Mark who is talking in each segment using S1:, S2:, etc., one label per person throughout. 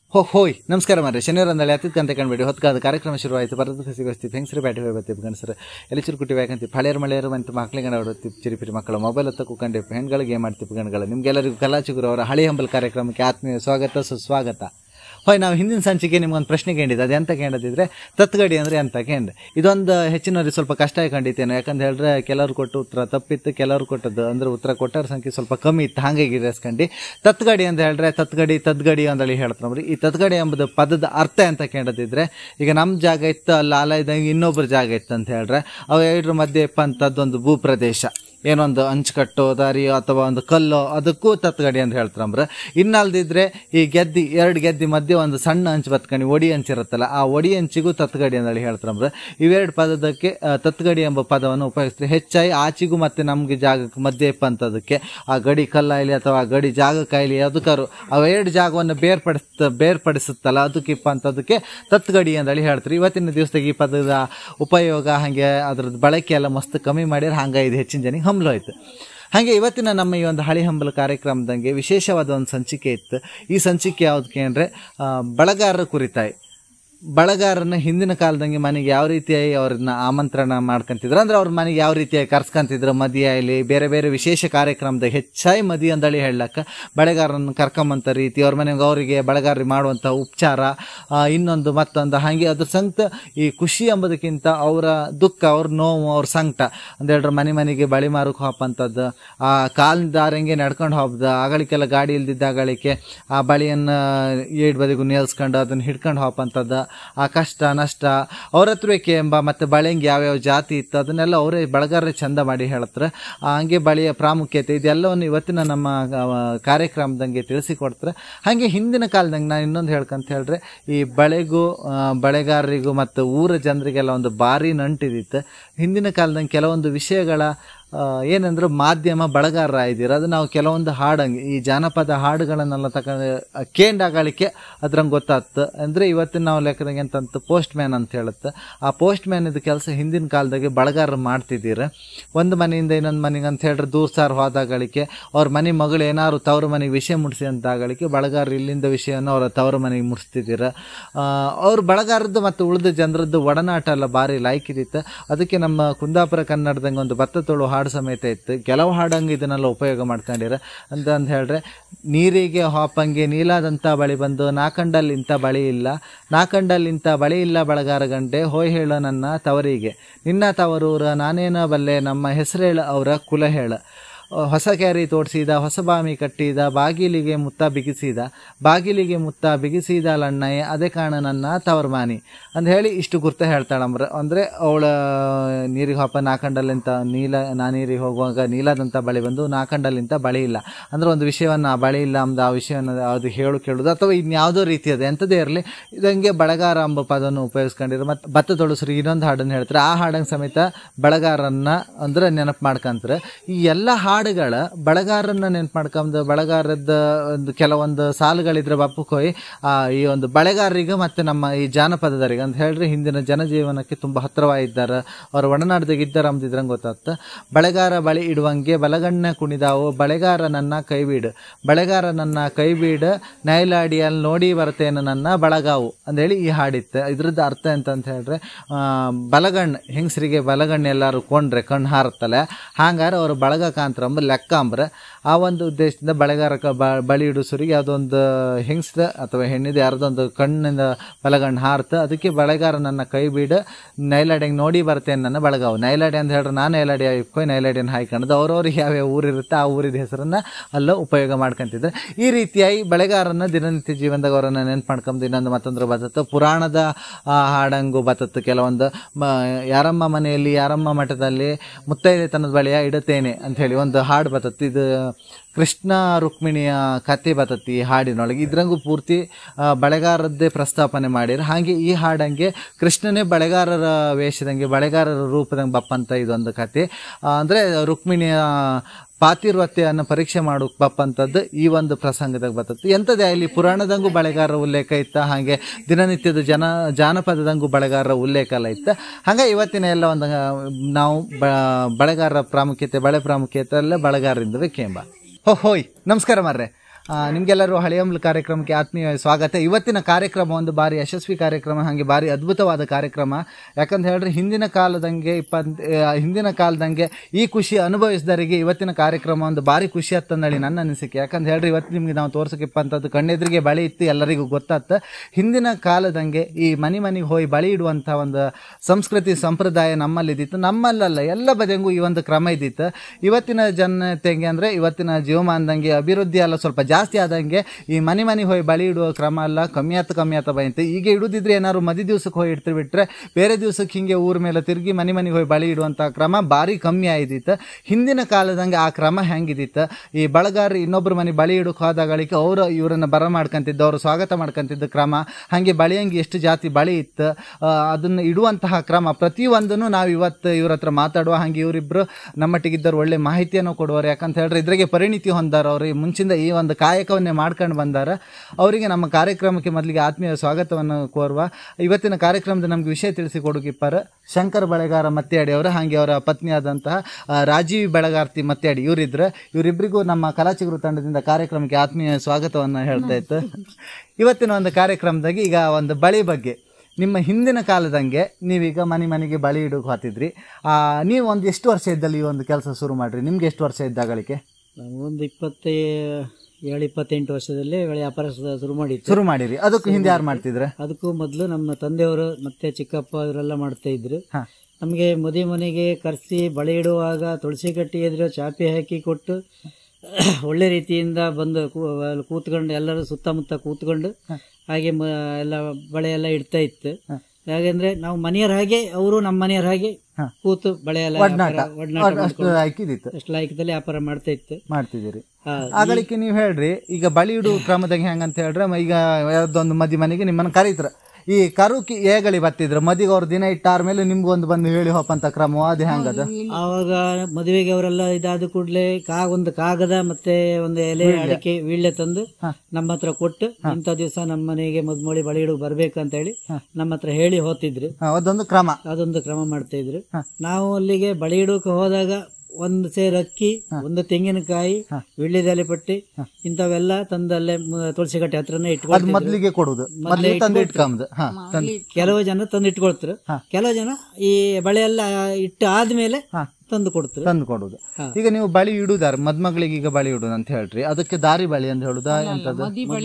S1: ಹೋ ಹೋಯ್ ನಮಸ್ಕಾರ ಮಾರ್ರೆ ಶನಿವಾರ ಅಂದಳೆ ಹತ್ತಿದ ಕಂತೆ ಕಂಡುಬಿಡಿ ಹೊತ್ಕಾದ ಕಾರ್ಯಕ್ರಮ ಶುರುವಾಯಿತು ಬರೋದು ಕಸಿಗೊಸ್ತಿ ಹೆಂಗಸರು ಬ್ಯಾಟಿ ಹೋಗಿ ಬರ್ತೀವಿ ಗಂಡಸರು ಎಲ್ಲಿ ಚುರುಕುಟಿ ಬೇಕಂತ ಹಳೆಯರು ಮಳೆಯರು ಮತ್ತು ಮಕ್ಳಿಗೆ ಹೊಡುತ್ತಿ ಚಿರಿಪಿರಿ ಮಕ್ಕಳು ಮೊಬೈಲ್ ಹತ್ತ ಕುಕ್ಕಂಡು ಹೆಣ್ಗಳಿಗೆ ಏನು ಮಾಡ್ತೀವಿ ಗಂಡುಗಳು ನಿಮ್ಗೆಲ್ಲರಿಗೂ ಕಲಾಚಿಗುರು ಅವರ ಹಳಿ ಹಂಬಲ್ ಕಾರ್ಯಕ್ರಮಕ್ಕೆ ಆತ್ಮೀಯ ಸ್ವಾಗತ ಸುಸ್ವಾಗತ ಹೋಯ್ ನಾವು ಹಿಂದಿನ ಸಂಚಿಕೆ ನಿಮ್ಗೊಂದು ಪ್ರಶ್ನೆ ಕೇಳಿದ್ದು ಅದು ಎಂತ ಕೇಳದಿದ್ರೆ ತತ್ಗಡಿ ಅಂದರೆ ಎಂತ ಕೇಂದ್ರ ಇದೊಂದು ಹೆಚ್ಚಿನವ್ರಿಗೆ ಸ್ವಲ್ಪ ಕಷ್ಟ ಕಂಡಿತ್ತೇನೆ ಯಾಕಂತ ಹೇಳಿದ್ರೆ ಕೆಲವ್ರು ಕೊಟ್ಟು ಉತ್ತರ ತಪ್ಪಿತ್ತು ಕೆಲವ್ರು ಕೊಟ್ಟದ್ದು ಅಂದ್ರೆ ಉತ್ತರ ಕೊಟ್ಟವ್ರ ಸಂಖ್ಯೆ ಸ್ವಲ್ಪ ಕಮ್ಮಿ ಇತ್ತು ಹಾಗಾಗಿ ಇರಿಸ್ಕೊಂಡು ತತ್ಗಡಿ ಅಂತ ಹೇಳಿದ್ರೆ ತತ್ಗಡಿ ತದ್ಗಡಿ ಅಂತೇಳಿ ಹೇಳ್ತಾರೆ ಈ ತತ್ಗಡಿ ಎಂಬುದು ಪದದ ಅರ್ಥ ಅಂತ ಕೇಳದಿದ್ರೆ ಈಗ ನಮ್ಮ ಜಾಗ ಇತ್ತು ಅಲ್ಲಿ ಆಲಯದಾಗ ಇನ್ನೊಬ್ಬರ ಜಾಗ ಇತ್ತು ಅಂತ ಹೇಳಿದ್ರೆ ಅವು ಎರಡರ ಮಧ್ಯೆ ಇಪ್ಪಂಥದ್ದೊಂದು ಭೂಪ್ರದೇಶ ಏನೊಂದು ಅಂಚುಕಟ್ಟು ದಾರಿಯೋ ಅಥವಾ ಒಂದು ಕಲ್ಲೋ ಅದಕ್ಕೂ ತತ್ಗಡಿ ಅಂತ ಹೇಳ್ತಾರಂಬ್ರ ಇನ್ನಲ್ದಿದ್ರೆ ಈ ಗೆದ್ದಿ ಎರಡು ಗೆದ್ದಿ ಮಧ್ಯೆ ಒಂದು ಸಣ್ಣ ಅಂಚು ಬತ್ಕಣಿ ಒಡಿ ಅಂಚಿರುತ್ತಲ್ಲ ಆ ಒಡಿ ಅಂಚಿಗೂ ತತ್ಗಡಿ ಅಂತೇಳಿ ಹೇಳ್ತಾರಂಬ್ರ ಇವೆರಡು ಪದದಕ್ಕೆ ಆ, ತತ್ಗಡಿ ಎಂಬ ಪದವನ್ನು ಉಪಯೋಗಿಸ್ತಾರೆ ಹೆಚ್ಚಾಗಿ ಆಚೆಗೂ ಮತ್ತೆ ನಮಗೆ ಜಾಗಕ್ಕೆ ಮಧ್ಯೆ ಇಪ್ಪಂಥದಕ್ಕೆ ಆ ಗಡಿ ಕಲ್ಲಾಯ್ಲಿ ಅಥವಾ ಆ ಗಡಿ ಜಾಗಕ್ಕಾಯ್ಲಿ ಅದಕ್ಕಾರು ಅವೆರಡು ಜಾಗವನ್ನು ಬೇರ್ಪಡಿಸ್ತ ಬೇರ್ಪಡಿಸುತ್ತಲ್ಲ ಅದಕ್ಕೆ ಇಪ್ಪಂಥದಕ್ಕೆ ತತ್ಗಡಿ ಅಂತೇಳಿ ಹೇಳ್ತಾರೆ ಇವತ್ತಿನ ದಿವಸದಾಗ ಈ ಪದದ ಉಪಯೋಗ ಹಾಗೆ ಅದ್ರದ್ದು ಬಳಕೆ ಎಲ್ಲ ಮಸ್ತ್ ಕಮ್ಮಿ ಮಾಡ್ಯಾರ ಹಂಗೆ ಇದು ಹೆಚ್ಚಿನ ಜನಿಗೆ ಹಂಬಲು ಆಯ್ತು ಹಾಗೆ ಇವತ್ತಿನ ನಮ್ಮ ಈ ಒಂದು ಹಳಿ ಹಂಬಲ ಕಾರ್ಯಕ್ರಮದಂಗೆ ವಿಶೇಷವಾದ ಒಂದು ಸಂಚಿಕೆ ಇತ್ತು ಈ ಸಂಚಿಕೆ ಯಾವ್ದಕ್ಕೆ ಅಂದರೆ ಬಳಗಾರರ ಕುರಿತಾಯಿ ಬಳಗಾರನ ಹಿಂದಿನ ಕಾಲದಂಗೆ ಮನೆಗೆ ಯಾವ ರೀತಿಯಾಗಿ ಅವ್ರನ್ನ ಆಮಂತ್ರಣ ಮಾಡ್ಕೊಂತಿದ್ರು ಅಂದ್ರೆ ಅವ್ರ ಮನೆಗೆ ಯಾವ ರೀತಿಯಾಗಿ ಕರ್ಸ್ಕೊಂತಿದ್ರು ಮದುವೆ ಆಗಲಿ ಬೇರೆ ಬೇರೆ ವಿಶೇಷ ಕಾರ್ಯಕ್ರಮದಾಗ ಹೆಚ್ಚಾಗಿ ಮದಿ ಅಂದಳಿ ಹೇಳಕ್ಕ ಬಳೆಗಾರನ ಕರ್ಕೊಂಬಂತ ರೀತಿ ಅವ್ರ ಮನೆಗೆ ಅವರಿಗೆ ಬಳಗಾರರಿಗೆ ಮಾಡುವಂಥ ಉಪಚಾರ ಆ, ಇನ್ನೊಂದು ಮತ್ತೊಂದು ಹಾಗೆ ಅದ್ರ ಸಂಗತ ಈ ಖುಷಿ ಎಂಬುದಕ್ಕಿಂತ ಅವರ ದುಃಖ ಅವ್ರ ನೋವು ಅವ್ರ ಸಂಕಟ ಅಂತ ಹೇಳಿದ್ರೆ ಮನೆ ಮನೆಗೆ ಬಳಿ ಮಾರಕ್ಕೆ ಹೋಪಂಥದ್ದು ಆ ಕಾಲ್ ದಾರಂಗೆ ನಡ್ಕೊಂಡು ಹೋಗ್ದ ಆಗಳಿಗೆಲ್ಲ ಗಾಡಿ ಇಲ್ದಿದ್ದ ಆಗಳಿಕೆ ಆ ಬಳಿಯನ್ನು ಏಡ್ ಬದಿಗೂ ನಿಲ್ಸ್ಕೊಂಡು ಅದನ್ನು ಹಿಡ್ಕೊಂಡು ಹೋಪಂಥದ್ದು ಆ ಕಷ್ಟ ನಷ್ಟ ಅವ್ರ ಹತ್ರಕ್ಕೆ ಎಂಬ ಮತ್ತು ಬಳೆಂಗೆ ಯಾವ್ಯಾವ ಜಾತಿ ಇತ್ತು ಅದನ್ನೆಲ್ಲ ಅವರೇ ಬಳಗಾರರೇ ಚಂದ ಮಾಡಿ ಹೇಳ್ತಾರೆ ಆ, ಹಂಗೆ ಬಳೆಯ ಪ್ರಾಮುಖ್ಯತೆ ಇದೆಲ್ಲವನ್ನು ಇವತ್ತಿನ ನಮ್ಮ ಆ, ಕಾರ್ಯಕ್ರಮದಂಗೆ ತಿಳಿಸಿಕೊಡ್ತಾರೆ ಹಾಗೆ ಹಿಂದಿನ ಕಾಲದಂಗೆ ನಾನು ಇನ್ನೊಂದು ಹೇಳ್ಕಂತ ಹೇಳಿದ್ರೆ ಈ ಬಳೆಗೂ ಆ, ಬಳೆಗಾರರಿಗೂ ಮತ್ತು ಊರ ಜನರಿಗೆಲ್ಲ ಒಂದು ಭಾರಿ ನಂಟಿದಿತ್ತು ಹಿಂದಿನ ಕಾಲದಂಗೆ ಕೆಲವೊಂದು ವಿಷಯಗಳ ಆ, ಏನಂದ್ರೆ ಮಾಧ್ಯಮ ಬಳಗಾರ ಇದ್ದೀರ ಅದು ನಾವು ಕೆಲವೊಂದು ಹಾಡಂಗೆ ಈ ಜಾನಪದ ಹಾಡುಗಳನ್ನೆಲ್ಲ ತಗೊಂಡು ಕೇಂಡಾಗಳಿಕೆ ಅದ್ರಂಗೆ ಗೊತ್ತಾಗ್ತು ಅಂದರೆ ಇವತ್ತಿನ ನಾವು ಲೆಕ್ಕದಂಗೆ ಅಂತಂತ ಪೋಸ್ಟ್ ಮ್ಯಾನ್ ಅಂತ ಹೇಳುತ್ತೆ ಆ ಪೋಸ್ಟ್ ಮ್ಯಾನ್ ಇದು ಕೆಲಸ ಹಿಂದಿನ ಕಾಲದಾಗೆ ಬಳಗಾರ ಮಾಡ್ತಿದ್ದೀರ ಒಂದು ಮನೆಯಿಂದ ಇನ್ನೊಂದು ಮನೆಗೆ ಅಂತ ಹೇಳಿದ್ರೆ ದೂರ ಸಾರ್ ಹೋದಾಗಳಿಕೆ ಅವ್ರ ಮನೆ ಮಗಳು ಏನಾದ್ರು ತವ್ರ ಮನೆಗೆ ವಿಷಯ ಮುಟ್ಸಿ ಅಂತ ಆಗಳಿಕೆ ಬಳಗಾರ ಇಲ್ಲಿಂದ ವಿಷಯವನ್ನು ಅವರ ತವ್ರ ಮನೆಗೆ ಮುಟ್ಸ್ತಿದ್ದೀರ ಅವ್ರ ಬಳಗಾರದ್ದು ಮತ್ತು ಉಳಿದ ಜನರದ್ದು ಒಡನಾಟ ಎಲ್ಲ ಭಾರಿ ಲಾಯ್ಕಿದಿತ್ತು ಅದಕ್ಕೆ ನಮ್ಮ ಕುಂದಾಪುರ ಕನ್ನಡದಂಗೆ ಒಂದು ಭತ್ತ ತೊಳು ಹಾಡು ಸಮೇತ ಇತ್ತು ಕೆಲವು ಹಾಡಂಗೆ ಇದನ್ನೆಲ್ಲ ಉಪಯೋಗ ಮಾಡ್ಕೊಂಡಿರ ಅಂತ ಅಂದ ಹೇಳಿದ್ರೆ ನೀರಿಗೆ ಹಾಪಂಗೆ ನೀಲಾದಂಥ ಬಳಿ ಬಂದು ನಾಕಂಡಲ್ಲಿ ಇಂಥ ಬಳಿ ಇಲ್ಲ ನಾಕಂಡಲ್ಲಿ ಇಂಥ ಬಳಿ ಇಲ್ಲ ಬಳಗಾರ ಗಂಟೆ ಹೋಯ್ ಹೇಳ ನನ್ನ ತವರಿಗೆ ನಿನ್ನ ತವರೂರ ನಾನೇನ ಬಲ್ಲೆ ನಮ್ಮ ಹೆಸರೇಳ ಅವರ ಕುಲ ಹೇಳ ಹೊಸ ಕ್ಯಾರಿ ತೋಡಿಸಿದ ಹೊಸ ಬಾಮಿ ಕಟ್ಟಿದ ಬಾಗಿಲಿಗೆ ಮುತ್ತ ಬಿಗಿಸಿದ ಬಾಗಿಲಿಗೆ ಮುತ್ತ ಬಿಗಿಸಿದ ಲಣ್ಣಯ್ಯ ಅದೇ ಕಾರಣ ನನ್ನ ತವರ್ ಮಾನಿ ಅಂತ ಹೇಳಿ ಇಷ್ಟು ಗುರ್ತ ಹೇಳ್ತಾಳಂಬ್ರ ಅಂದರೆ ಅವಳ ನೀರಿಗೆ ಹಾಪ ನಾಕಂಡಲ್ಲಿಂತ ನೀಲ ನಾ ನೀರಿಗೆ ಹೋಗುವಾಗ ನೀಲದಂಥ ಬಳಿ ಬಂದು ನಾಕಂಡಲ್ಲಿಂತ ಬಳಿ ಇಲ್ಲ ಅಂದ್ರೆ ಒಂದು ವಿಷಯವನ್ನು ಆ ಬಳಿ ಇಲ್ಲ ಅಂದ ಆ ವಿಷಯವನ್ನು ಅದು ಹೇಳು ಕೇಳೋದು ಅಥವಾ ಇನ್ಯಾವುದೋ ರೀತಿಯದು ಎಂಥದೇ ಇರಲಿ ಇದಂಗೆ ಬಳಗಾರ ಎಂಬ ಪದವನ್ನು ಉಪಯೋಗಿಸ್ಕೊಂಡಿರೋ ಮತ್ತು ಭತ್ತ ತೊಳಸ್ರು ಇನ್ನೊಂದು ಹಾಡನ್ನು ಹೇಳ್ತಾರೆ ಆ ಹಾಡಂಗೆ ಸಮೇತ ಬಳಗಾರನ್ನ ಅಂದ್ರೆ ನೆನಪು ಮಾಡ್ಕೊಂತಾರೆ ಈ ಎಲ್ಲ ಹಾಡುಗಳ ಬಳಗಾರನ್ನ ನೆನಪು ಮಾಡ್ಕೊಂಡು ಬಳಗಾರದ ಒಂದು ಕೆಲವೊಂದು ಸಾಲುಗಳಿದ್ರೆ ಬಪ್ಪುಕೋಯ್ ಆ ಈ ಒಂದು ಬಳೆಗಾರರಿಗೆ ಮತ್ತು ನಮ್ಮ ಈ ಜಾನಪದದರಿಗೆ ಅಂತ ಹೇಳಿದ್ರೆ ಹಿಂದಿನ ಜನಜೀವನಕ್ಕೆ ತುಂಬ ಹತ್ತಿರವಾಗಿದ್ದಾರೆ ಅವ್ರ ಒಡನಾಡ್ದಾಗ ಇದ್ದಾರೆ ಅಂದಿದ್ರಂಗೆ ಗೊತ್ತಾಗ್ತ ಬಳೆಗಾರ ಬಳಿ ಇಡುವಂಗೆ ಬಲಗಣ್ಣ ಕುಣಿದಾವು ಬಳೆಗಾರ ನನ್ನ ಕೈಬೀಡು ಬಳೆಗಾರ ನನ್ನ ಕೈಬೀಡು ನೈಲಾಡಿಯಲ್ಲಿ ನೋಡಿ ಬರ್ತೇನೆ ನನ್ನ ಬಳಗಾವು ಅಂದೇಳಿ ಈ ಹಾಡಿತ್ತು ಇದ್ರದ್ದು ಅರ್ಥ ಎಂತ ಅಂತ ಹೇಳಿದ್ರೆ ಆ, ಬಲಗಣ್ಣು ಹೆಂಗಸರಿಗೆ ಬಲಗಣ್ಣು ಎಲ್ಲರೂ ಕೊಂಡ್ರೆ ಕಣ್ಣು ಹಾರುತ್ತಲ್ಲ ಹಂಗಾರೆ ಅವರು ಬಳಗ ಕಾಂತ್ರ ಅಂಬ ಲೆಕ್ಕ ಅಂಬ್ರೆ ಆ ಒಂದು ಉದ್ದೇಶದಿಂದ ಬಳೆಗಾರಕ ಬ ಬಳಿ ಇಡಿಸೋರಿಗೆ ಯಾವುದೊಂದು ಹೆಂಗಸ್ದ ಅಥವಾ ಹೆಣ್ಣಿದ ಯಾರ್ದೊಂದು ಕಣ್ಣಿಂದ ಬಲಗಣ್ಣು ಹಾರ್ತ ಅದಕ್ಕೆ ಬಳೆಗಾರ ನನ್ನ ಕೈ ಬೀಡು ನೈಲಾಡಿಗೆ ನೋಡಿ ಬರ್ತೇನೆ ನನ್ನ ಬಳಗಾವು ನೈಲಾಡಿ ಅಂತ ಹೇಳಿದ್ರೆ ನಾನು ನೈಲಾಡಿ ಇಕ್ಕೋಯ್ ನೈಲಾಡಿಯನ್ನು ಹಾಯ್ಕೊಂಡು ಅವ್ರವ್ರಿಗೆ ಯಾವ್ಯಾವ ಊರಿರುತ್ತೆ ಆ ಊರಿದ ಹೆಸರನ್ನು ಅಲ್ಲ ಉಪಯೋಗ ಮಾಡ್ಕೊಂತಿದ್ರೆ ಈ ರೀತಿಯಾಗಿ ಬಳೆಗಾರನ ದಿನನಿತ್ಯ ಜೀವನದಾಗ ಅವರನ್ನು ನೆನ್ಪು ಮಾಡ್ಕೊಂಡು ಇನ್ನೊಂದು ಮತ್ತೊಂದು ಬತ್ತತ್ತು ಪುರಾಣದ ಆ, ಹಾಡಂಗು ಬತ್ತತ್ತು ಕೆಲವೊಂದು ಮ ಯಾರಮ್ಮ ಮನೆಯಲ್ಲಿ ಯಾರಮ್ಮ ಮಠದಲ್ಲಿ ಮುತ್ತೈದೆತನದ ಬಳಿಯ ಇಡುತ್ತೇನೆ ಅಂತ ಹೇಳಿ ಒಂದು ಹಾಡು ಬತ್ತತ್ತು ಇದು ಕೃಷ್ಣ ರುಕ್ಮಿಣಿಯ ಕತೆ ಬತ್ತತಿ ಈ ಹಾಡಿನೊಳಗೆ ಇದ್ರಂಗೂ ಪೂರ್ತಿ ಆ, ಬಳೆಗಾರದ್ದೇ ಪ್ರಸ್ತಾಪನೆ ಮಾಡಿರ ಹಾಗೆ ಈ ಹಾಡಂಗೆ ಕೃಷ್ಣನೇ ಬಳೆಗಾರರ ವೇಷದಂಗೆ ಬಳೆಗಾರರ ರೂಪದಂಗೆ ಬಪ್ಪಂತ ಇದೊಂದು ಕತೆ ಆ, ಅಂದ್ರೆ ರುಕ್ಮಿಣಿಯ ಪಾತಿರ್ವತ್ಯವನ್ನು ಪರೀಕ್ಷೆ ಮಾಡೋಕೆ ಬಪ್ಪಂಥದ್ದು ಈ ಒಂದು ಪ್ರಸಂಗದಾಗ ಬರ್ತದೆ ಎಂಥದೇ ಅಲ್ಲಿ ಪುರಾಣದಂಗೂ ಬಳೆಗಾರರ ಉಲ್ಲೇಖ ಇತ್ತ ಹಾಗೆ ದಿನನಿತ್ಯದ ಜನ ಜಾನಪದದಂಗೂ ಬಳೆಗಾರರ ಉಲ್ಲೇಖ ಎಲ್ಲ ಇತ್ತು ಹಾಗೆ ಇವತ್ತಿನ ಎಲ್ಲ ಒಂದು ಆ, ನಾವು ಬ ಬಳೆಗಾರರ ಪ್ರಾಮುಖ್ಯತೆ ಬಳೆ ಪ್ರಾಮುಖ್ಯತೆ ಎಲ್ಲ ಬಳೆಗಾರರಿಂದ ಕೇಂಬ ಹೋ ಹೋಯ್ ನಮಸ್ಕಾರ ಮಾರ್ರೆ ಆ, ನಿಮ್ಗೆಲ್ಲರೂ ಹಳೆಯಂಬ್ಲ ಕಾರ್ಯಕ್ರಮಕ್ಕೆ ಆತ್ಮೀಯ ಸ್ವಾಗತ ಇವತ್ತಿನ ಕಾರ್ಯಕ್ರಮ ಒಂದು ಬಾರಿ ಯಶಸ್ವಿ ಕಾರ್ಯಕ್ರಮ ಹಾಗೆ ಬಾರಿ ಅದ್ಭುತವಾದ ಕಾರ್ಯಕ್ರಮ ಯಾಕಂತ ಹೇಳಿದ್ರೆ ಹಿಂದಿನ ಕಾಲದಂಗೆ ಇಪ್ಪತ್ ಆ, ಹಿಂದಿನ ಕಾಲದಂಗೆ ಈ ಖುಷಿ ಅನುಭವಿಸಿದವರಿಗೆ ಇವತ್ತಿನ ಕಾರ್ಯಕ್ರಮ ಒಂದು ಬಾರಿ ಖುಷಿ ಹತ್ತಂದಳಿ ನನ್ನ ಅನಿಸಿಕೆ ಯಾಕಂತ ಹೇಳಿದ್ರೆ ಇವತ್ತು ನಿಮ್ಗೆ ನಾವು ತೋರ್ಸಕ್ಕೆ ಇಪ್ಪಂಥದ್ದು ಕಣ್ಣೆದ್ರಿಗೆ ಬಳಿ ಇತ್ತು ಎಲ್ಲರಿಗೂ ಗೊತ್ತಾತ ಹಿಂದಿನ ಕಾಲದಂಗೆ ಈ ಮನೆ ಮನೆಗೆ ಹೋಗಿ ಬಳಿ ಇಡುವಂಥ ಒಂದು ಸಂಸ್ಕೃತಿ ಸಂಪ್ರದಾಯ ನಮ್ಮಲ್ಲಿದ್ದಿತ್ತು ನಮ್ಮಲ್ಲಲ್ಲ ಎಲ್ಲ ಬದಿಯಂಗೂ ಈ ಒಂದು ಕ್ರಮ ಇದ್ದಿತ್ತು ಇವತ್ತಿನ ಜನತೆಗೆ ಅಂದರೆ ಇವತ್ತಿನ ಜೀವಮಾನದಂಗೆ ಅಭಿವೃದ್ಧಿ ಎಲ್ಲ ಸ್ವಲ್ಪ ಜಾಸ್ತಿ ಆದಂಗೆ ಈ ಮನೆ ಮನೆಗೆ ಹೋಗಿ ಬಳಿ ಇಡುವ ಕ್ರಮ ಎಲ್ಲ ಕಮ್ಮಿ ಆತ ಕಮ್ಮಿ ಆತ ಬಂತು ಈಗ ಇಡುದಿದ್ರೆ ಏನಾದ್ರು ಮದಿ ದಿವ್ಸಕ್ಕೆ ಹೋಗಿ ಇಡ್ತೀವಿ ಬಿಟ್ರೆ ಬೇರೆ ದಿವ್ಸಕ್ಕೆ ಹಿಂಗೆ ಊರ ಮೇಲೆ ತಿರುಗಿ ಮನೆ ಮನೆಗೆ ಹೋಗಿ ಬಳಿ ಇಡುವಂಥ ಕ್ರಮ ಭಾರಿ ಕಮ್ಮಿ ಆಯ್ದಿತ್ತು ಹಿಂದಿನ ಕಾಲದಂಗೆ ಆ ಕ್ರಮ ಹೆಂಗಿದಿತ್ತು ಈ ಬಳಗಾರ ಇನ್ನೊಬ್ರು ಮನೆ ಬಳಿ ಇಡೋಕೆ ಹೋದಾಗಳಿಗೆ ಅವರು ಇವರನ್ನ ಬರ ಮಾಡ್ಕೊಂತಿದ್ದು ಅವರು ಸ್ವಾಗತ ಮಾಡ್ಕೊಂತಿದ್ದ ಕ್ರಮ ಹಾಗೆ ಬಳಿಯಂಗಿ ಎಷ್ಟು ಜಾತಿ ಬಳಿ ಇತ್ತು ಆ, ಅದನ್ನು ಇಡುವಂತಹ ಕ್ರಮ ಪ್ರತಿಯೊಂದನ್ನು ನಾವು ಇವತ್ತು ಇವ್ರ ಹತ್ರ ಮಾತಾಡುವ ಹಾಗೆ ಇವರಿಬ್ಬರು ನಮ್ಮಟ್ಟಿಗಿದ್ದರು ಒಳ್ಳೆ ಮಾಹಿತಿಯನ್ನು ಕೊಡುವರು ಯಾಕಂತ ಹೇಳಿದ್ರೆ ಇದ್ರಾಗೆ ಪರಿಣಿತಿ ಹೊಂದಾರ ಅವರು ಈ ಮುಂಚಿಂದ ಈ ಒಂದು ಕಾಯಕವನ್ನೇ ಮಾಡ್ಕೊಂಡು ಬಂದಾರ ಅವರಿಗೆ ನಮ್ಮ ಕಾರ್ಯಕ್ರಮಕ್ಕೆ ಮೊದಲಿಗೆ ಆತ್ಮೀಯ ಸ್ವಾಗತವನ್ನು ಕೋರುವ ಇವತ್ತಿನ ಕಾರ್ಯಕ್ರಮದ ನಮ್ಗೆ ವಿಷಯ ತಿಳಿಸಿ ಕೊಡುಗಿಪ್ಪರ ಶಂಕರ್ ಬೆಳೆಗಾರ ಮತ್ಯಾಡಿ ಅವರು ಹಾಗೆ ಅವರ ಪತ್ನಿಯಾದಂತಹ ಆ, ರಾಜೀವ್ ಬೆಳಗಾರ್ತಿ ಮತ್ಯಾಡಿ ಇವರಿದ್ರೆ ಇವರಿಬ್ಬರಿಗೂ ನಮ್ಮ ಕಲಾಚಿಗುರು ತಂಡದಿಂದ ಕಾರ್ಯಕ್ರಮಕ್ಕೆ ಆತ್ಮೀಯ ಸ್ವಾಗತವನ್ನು ಹೇಳ್ತಾ ಇತ್ತು ಇವತ್ತಿನ ಒಂದು ಕಾರ್ಯಕ್ರಮದಾಗ ಈಗ ಒಂದು ಬಳಿ ಬಗ್ಗೆ ನಿಮ್ಮ ಹಿಂದಿನ ಕಾಲದಂಗೆ ನೀವೀಗ ಮನೆ ಮನೆಗೆ ಬಳಿ ಇಡೋಕೆ ಹೋತಿದ್ರಿ ಆ, ನೀವು ಒಂದು ಎಷ್ಟು ವರ್ಷ ಇದ್ದಲ್ಲಿ ಈ ಒಂದು ಕೆಲಸ ಶುರು ಮಾಡ್ರಿ ನಿಮ್ಗೆ ಎಷ್ಟು ವರ್ಷ ಇದ್ದಾಗಳಿಗೆ
S2: ಒಂದು ಇಪ್ಪತ್ತೇ ಏಳು ಇಪ್ಪತ್ತೆಂಟು ವರ್ಷದಲ್ಲಿ ಒಳ್ಳೆ ವ್ಯಾಪಾರ ಶು- ಶುರು ಮಾಡಿತ್ತು
S1: ಶುರು ಮಾಡಿರಿ ಅದಕ್ಕೂ ಹಿಂದೆ ಯಾರು ಮಾಡ್ತಿದ್ರೆ
S2: ಅದಕ್ಕೂ ಮೊದಲು ನಮ್ಮ ತಂದೆಯವರು ಮತ್ತೆ ಚಿಕ್ಕಪ್ಪ ಇವರೆಲ್ಲ ಮಾಡ್ತಾ ಇದ್ರು
S1: ಹಾ.
S2: ನಮಗೆ ಮದುವೆ ಮನೆಗೆ ಕರೆಸಿ ಬಳೆ ಇಡುವಾಗ ತುಳಸಿ ಕಟ್ಟಿ ಎದುರು ಚಾಪೆ ಹಾಕಿ ಕೊಟ್ಟು ಒಳ್ಳೆ ರೀತಿಯಿಂದ ಬಂದು ಕೂ- ಅಲ್ಲಿ ಕೂತ್ಕೊಂಡು ಎಲ್ಲರೂ ಸುತ್ತಮುತ್ತ ಕೂತ್ಕೊಂಡು ಹಾಗೆ ಮ- ಎಲ್ಲ ಬಳೆ ಎಲ್ಲ ಇಡ್ತಾ ಇತ್ತು ಹಾಗೆಂದ್ರೆ ನಾವು ಮನೆಯವ್ರ ಹಾಗೆ ಅವರು ನಮ್ಮ ಮನೆಯವ್ರ ಹಾಗೆ
S1: ಹಾ.
S2: ಕೂತು ಬಳೆ ಎಲ್ಲ
S1: ಒಡನಾಟ
S2: ವ್ಯಾಪಾರ- ಒಡನಾಟ
S1: ಅಷ್ಟು
S2: ಮಾಡ್ಕೊಂಡು
S1: ಹಾಕಿದಿತ್ತು
S2: ಅಷ್ಟು ಲಾಯಕದಲ್ಲಿ ವ್ಯಾಪಾರ ಮಾಡ್ತಾ ಇತ್ತು
S1: ಮಾಡ್ತಿದ್ದೀರಿ
S2: ಹಾ,
S1: ಆಗಳಿಕೆ ನೀವು ಹೇಳ್ರಿ ಈಗ ಬಳಿ ಇಡು ಕ್ರಮದಾಗ ಹೆಂಗಂತ ಹೇಳ್ರೆ ಮ- ಈಗ ಯಾವ್ದೊಂದು ಮದಿ ಮನೆಗೆ ನಿಮ್ಮನ್ನ ಕರೀತ್ರ ಈ ಕರುಕಿ ಏಗಳಿ ಬರ್ತಿದ್ರು ಮದಿಗೆ ಅವ್ರ ದಿನ ಇಟ್ಟಾದ್ಮೇಲೆ ನಿಮ್ಗೊಂದು ಬಂದು ಹೇಳಿ ಹೋಪಂತ ಕ್ರಮ ಅದು ಹೆಂಗದ
S2: ಆವಾಗ ಮದುವೆಗೆ ಅವರೆಲ್ಲ ಇದಾದ ಕೂಡಲೇ ಕಾ ಒಂದು ಕಾಗದ ಮತ್ತೆ ಒಂದು ಎಲೆ ಅಡಿಕೆ ವೀಳ್ಯ ತಂದು ನಮ್ಮ ಹತ್ರ ಕೊಟ್ಟು ಇಂಥ ದಿವಸ ನಮ್ಮ ಮನೆಗೆ ಮದ್ಮೊಳಿ ಬಳಿ ಇಡೋಕೆ ಬರ್ಬೇಕಂತ ಹೇಳಿ ನಮ್ಮ ಹತ್ರ ಹೇಳಿ ಹೋಗ್ತಿದ್ರು
S1: ಹಾ, ಅದೊಂದು ಕ್ರಮ
S2: ಅದೊಂದು ಕ್ರಮ ಮಾಡ್ತಾ ಇದ್ರು ನಾವು ಅಲ್ಲಿಗೆ ಬಳಿ ಇಡೋಕೆ ಹೋದಾಗ ಒಂದು ಸೇರ್ ಅಕ್ಕಿ ಒಂದು ತೆಂಗಿನಕಾಯಿ ವೀಳ್ಯದೆಲೆ ಪಟ್ಟಿ ಇಂಥವೆಲ್ಲ ತಂದಲ್ಲೇ ಮ- ತುಳಸಿ ಕಟ್ಟೆ ಹತ್ರನೇ
S1: ಅದು
S2: ಇಟ್ಕೊಂಡು
S1: ಮೊದ್ಲಿಗೆ ಕೊಡುದು ಮೊದ್ಲಿಗೆ ತಂದು ಇಟ್ಕೊಂಬುದು ಹಾ ತಂದು
S2: ಕೆಲವು ಜನ ತಂದು ಇಟ್ಕೊಳ್ತಾರೆ ಕೆಲವು ಜನ ಈ ಬಳೆ ಎಲ್ಲ ಇಟ್ಟು ಆದ್ಮೇಲೆ
S1: ಹಾ.
S2: ತಂದು ಕೊಡ್ತಾರೆ
S1: ತಂದು ಕೊಡುದು
S2: ಹಾ.
S1: ಈಗ ನೀವು ಬಳಿ ಇಡುದಾರ ಮದ್ಮಗಳಿಗೆ ಈಗ ಬಳಿ ಇಡುದು ಅಂತ ಹೇಳ್ರಿ ಅದಕ್ಕೆ ದಾರಿ ಬಳಿ ಅಂತ ಹೇಳುದಾ ಎಂತದ್ದು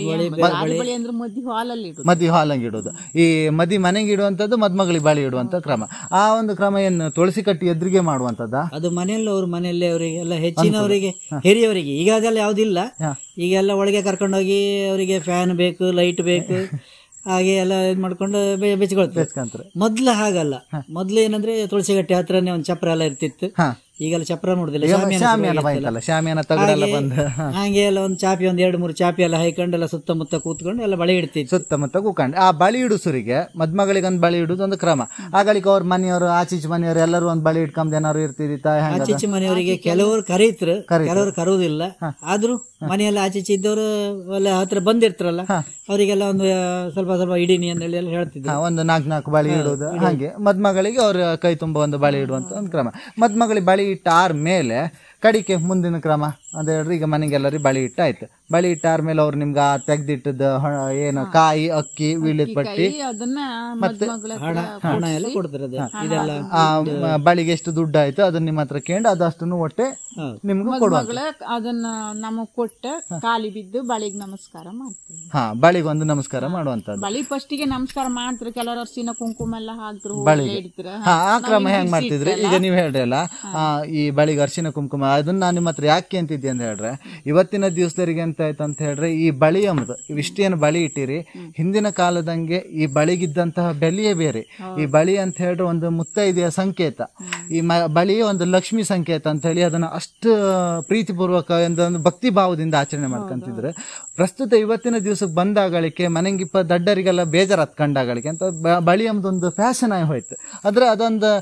S1: ಮದಿ ಹಾಲಂಗೆ ಇಡೋದು ಈ ಮದಿ ಮನೆಗೆ ಇಡುವಂತದ್ದು ಮದ್ಮಗಳಿಗೆ ಬಳಿ ಇಡುವಂತ ಕ್ರಮ ಆ ಒಂದು ಕ್ರಮ ಏನು ತುಳಸಿ ಕಟ್ಟಿ ಎದುರಿಗೆ ಮಾಡುವಂತದ್ದಾ
S2: ಅದು ಮನೆಯಲ್ಲಿ ಅವ್ರ ಮನೆಯಲ್ಲಿ ಅವರಿಗೆ ಎಲ್ಲ ಹೆಚ್ಚಿನವರಿಗೆ ಹಿರಿಯವರಿಗೆ ಈಗ ಅದೆಲ್ಲ ಯಾವುದಿಲ್ಲ ಈಗೆಲ್ಲ ಒಳಗೆ ಕರ್ಕೊಂಡೋಗಿ ಅವರಿಗೆ ಫ್ಯಾನ್ ಬೇಕು ಲೈಟ್ ಬೇಕು ಹಾಗೆ ಎಲ್ಲ ಇದು ಮಾಡ್ಕೊಂಡು ಬೆ- ಬೆಚ್ಕೊಳ್ತಾರೆ
S1: ಬೇಸ್ಕಂತಾರೆ
S2: ಮೊದ್ಲು ಹಾಗಲ್ಲ ಮೊದ್ಲು ಏನಂದ್ರೆ ತುಳಸಿ ಗಟ್ಟೆ ಹತ್ರನೇ ಒಂದು ಚಪ್ರ ಎಲ್ಲ ಇರ್ತಿತ್ತು
S1: ಹಾ
S2: ಈಗೆಲ್ಲ ಚಪ್ರ ನೋಡುದಿಲ್ಲ
S1: ಶಾಮಿಯಾನ
S2: ಶಾಮಿಯಾನ
S1: ಬೈತಲ್ಲ ಶಾಮಿಯಾನ ತಗಡೆಲ್ಲ ಬಂದು
S2: ಹಾಗೆ ಎಲ್ಲ ಒಂದು ಚಾಪಿ ಒಂದ್ ಎರಡು ಮೂರು ಚಾಪಿ ಎಲ್ಲ ಹಾಕೊಂಡು ಎಲ್ಲ ಸುತ್ತಮುತ್ತ ಕೂತ್ಕೊಂಡು ಎಲ್ಲ ಬಳೆ ಇಡ್ತಿತ್ತು
S1: ಸುತ್ತಮುತ್ತ ಕೂಕಂಡು ಆ ಬಳಿ ಇಡುಸುರಿಗೆ ಮದ್ಮಗಳಿಗೆ ಒಂದು ಬಳಿ ಇಡುದು ಒಂದು ಕ್ರಮ ಆಗಳಿಗೆ ಅವ್ರ ಮನೆಯವರು ಆಚೀಚೆ ಮನೆಯವರು ಎಲ್ಲರೂ ಒಂದು ಬಳಿ ಇಟ್ಕೊಂಡ್ ಏನಾರು ಇರ್ತಿದಿತ್ತ ಹೆಂಗ
S2: ಆಚೀಚೆ ಮನೆಯವರಿಗೆ ಕೆಲವರು ಕರೀತ್ರು ಕೆಲವರು ಕರುವುದಿಲ್ಲ ಆದ್ರೂ ಮನೆಯಲ್ಲಿ ಆಚೀಚೆ ಇದ್ದವರು ಎಲ್ಲ ಹತ್ರ ಬಂದಿರ್ತಾರಲ್ಲ ಅವರಿಗೆಲ್ಲ ಒಂದು ಆ, ಸ್ವಲ್ಪ ಸ್ವಲ್ಪ ಇಡೀನಿ ಅಂತ ಹೇಳಿ ಎಲ್ಲ ಹೇಳ್ತಿದ್ರು
S1: ಒಂದು ನಾಲ್ಕು ನಾಲ್ಕು ಬಳಿ ಇಡುದು ಹಾಗೆ ಮದ್ಮಗಳಿಗೆ ಅವ್ರ ಕೈ ತುಂಬ ಒಂದು ಬಳಿ ಇಡುವಂತ ಒಂದು ಕ್ರಮ ಮದ್ಮಗಳಿಗೆ ಬಳಿ ಇಟ್ಟ ಆದ್ಮೇಲೆ ಕಡಿಕೆ ಮುಂದಿನ ಕ್ರಮ ಅಂತ ಹೇಳ್ರಿ ಈಗ ಮನೆಗೆಲ್ಲರಿಗೆ ಬಳಿ ಇಟ್ಟಾಯ್ತು ಬಳಿ ಇಟ್ಟಾದ್ಮೇಲೆ ಅವ್ರು ನಿಮ್ಗೆ ಆ ತೆಗ್ದಿಟ್ಟದ ಏನು ಕಾಯಿ ಅಕ್ಕಿ ವೀಳ್ಯದ ಪಟ್ಟಿ ಮತ್ತೆ
S2: ಹಣ ಹಣ ಎಲ್ಲ ಕೊಡ್ತಾರೆ ಅದು ಇದೆಲ್ಲ
S1: ಆ ಮ- ಬಳಿಗೆ ಎಷ್ಟು ದುಡ್ಡು ಆಯ್ತು ಅದನ್ನ ನಿಮ್ಮ ಹತ್ರ ಕೇಂಡು ಅದಷ್ಟನ್ನು ಒಟ್ಟೆ
S2: ಹೌದು.
S1: ನಿಮ್ಗೂ ಕೊಡುವಂತ
S3: ಮಗಳ ಅದನ್ನ ನಮಗ್ ಕೊಟ್ಟ ಕಾಲಿ ಬಿದ್ದು ಬಳಿಗ್ ನಮಸ್ಕಾರ ಮಾಡ್ತೀವಿ
S1: ಹಾ ಬಳಿಗೆ ಒಂದು ನಮಸ್ಕಾರ ಮಾಡುವಂತದ್ದು
S3: ಬಳಿ ಫಸ್ಟಿಗೆ ನಮಸ್ಕಾರ ಮಾಡ್ತಾರೆ ಕೆಲವರು ಅರ್ಶಿನ ಕುಂಕುಮ ಎಲ್ಲ ಹಾಕ್ತಾರೆ
S1: ಬಳಿಗೆ.
S3: ಇಡ್ತಾರ
S1: ಹಾ ಆ ಕ್ರಮ ಹೆಂಗ್ ಮಾಡ್ತಿದ್ರಿ ಈಗ ನೀವು ಹೇಳ್ರಿ ಅಲ್ಲ ಆ, ಈ ಬಳಿಗೆ ಅರಿಶಿನ ಕುಂಕುಮ ಅದನ್ನ ನಾನು ನಿಮ್ಮ ಹತ್ರ ಯಾಕೆ ಅಂತಿದ್ದೆ ಅಂತ ಹೇಳ್ರೆ ಇವತ್ತಿನ ದಿವಸದವರಿಗೆ ಎಂತ ಆಯ್ತು ಅಂತ ಹೇಳ್ರೆ ಈ ಬಳಿ ಎಂಬುದು ಇವಿಷ್ಟೇನು ಬಳಿ ಇಟ್ಟಿರಿ ಹಿಂದಿನ ಕಾಲದಂಗೆ ಈ ಬಳಿಗಿದ್ದಂತಹ ಬೆಲೆಯೇ ಬೇರೆ ಈ ಬಳಿ ಅಂತ ಹೇಳ್ರೆ ಒಂದು ಮುತ್ತೈದೆಯ ಸಂಕೇತ ಈ ಮ ಬಳಿ ಒಂದು ಲಕ್ಷ್ಮಿ ಸಂಕೇತ ಅಂತ ಹೇಳಿ ಅದನ್ನ ಅಷ್ಟು ಪ್ರೀತಿಪೂರ್ವಕ ಒಂದು ಭಕ್ತಿ ಭಾವದಿಂದ ಆಚರಣೆ ಮಾಡ್ಕೊಂತಿದ್ರು ಪ್ರಸ್ತುತ ಇವತ್ತಿನ ದಿವಸಕ್ಕೆ ಬಂದಾಗಳಿಕೆ ಮನೆಗಿಪ್ಪ ದಡ್ಡರಿಗೆಲ್ಲ ಬೇಜಾರು ಹತ್ಕೊಂಡಾಗಳಿಕೆ ಅಂತ ಬ- ಬಳಿ ಎಂಬುದೊಂದು ಫ್ಯಾಷನ್ ಆಗಿ ಹೋಯ್ತು ಆದ್ರೆ ಅದೊಂದು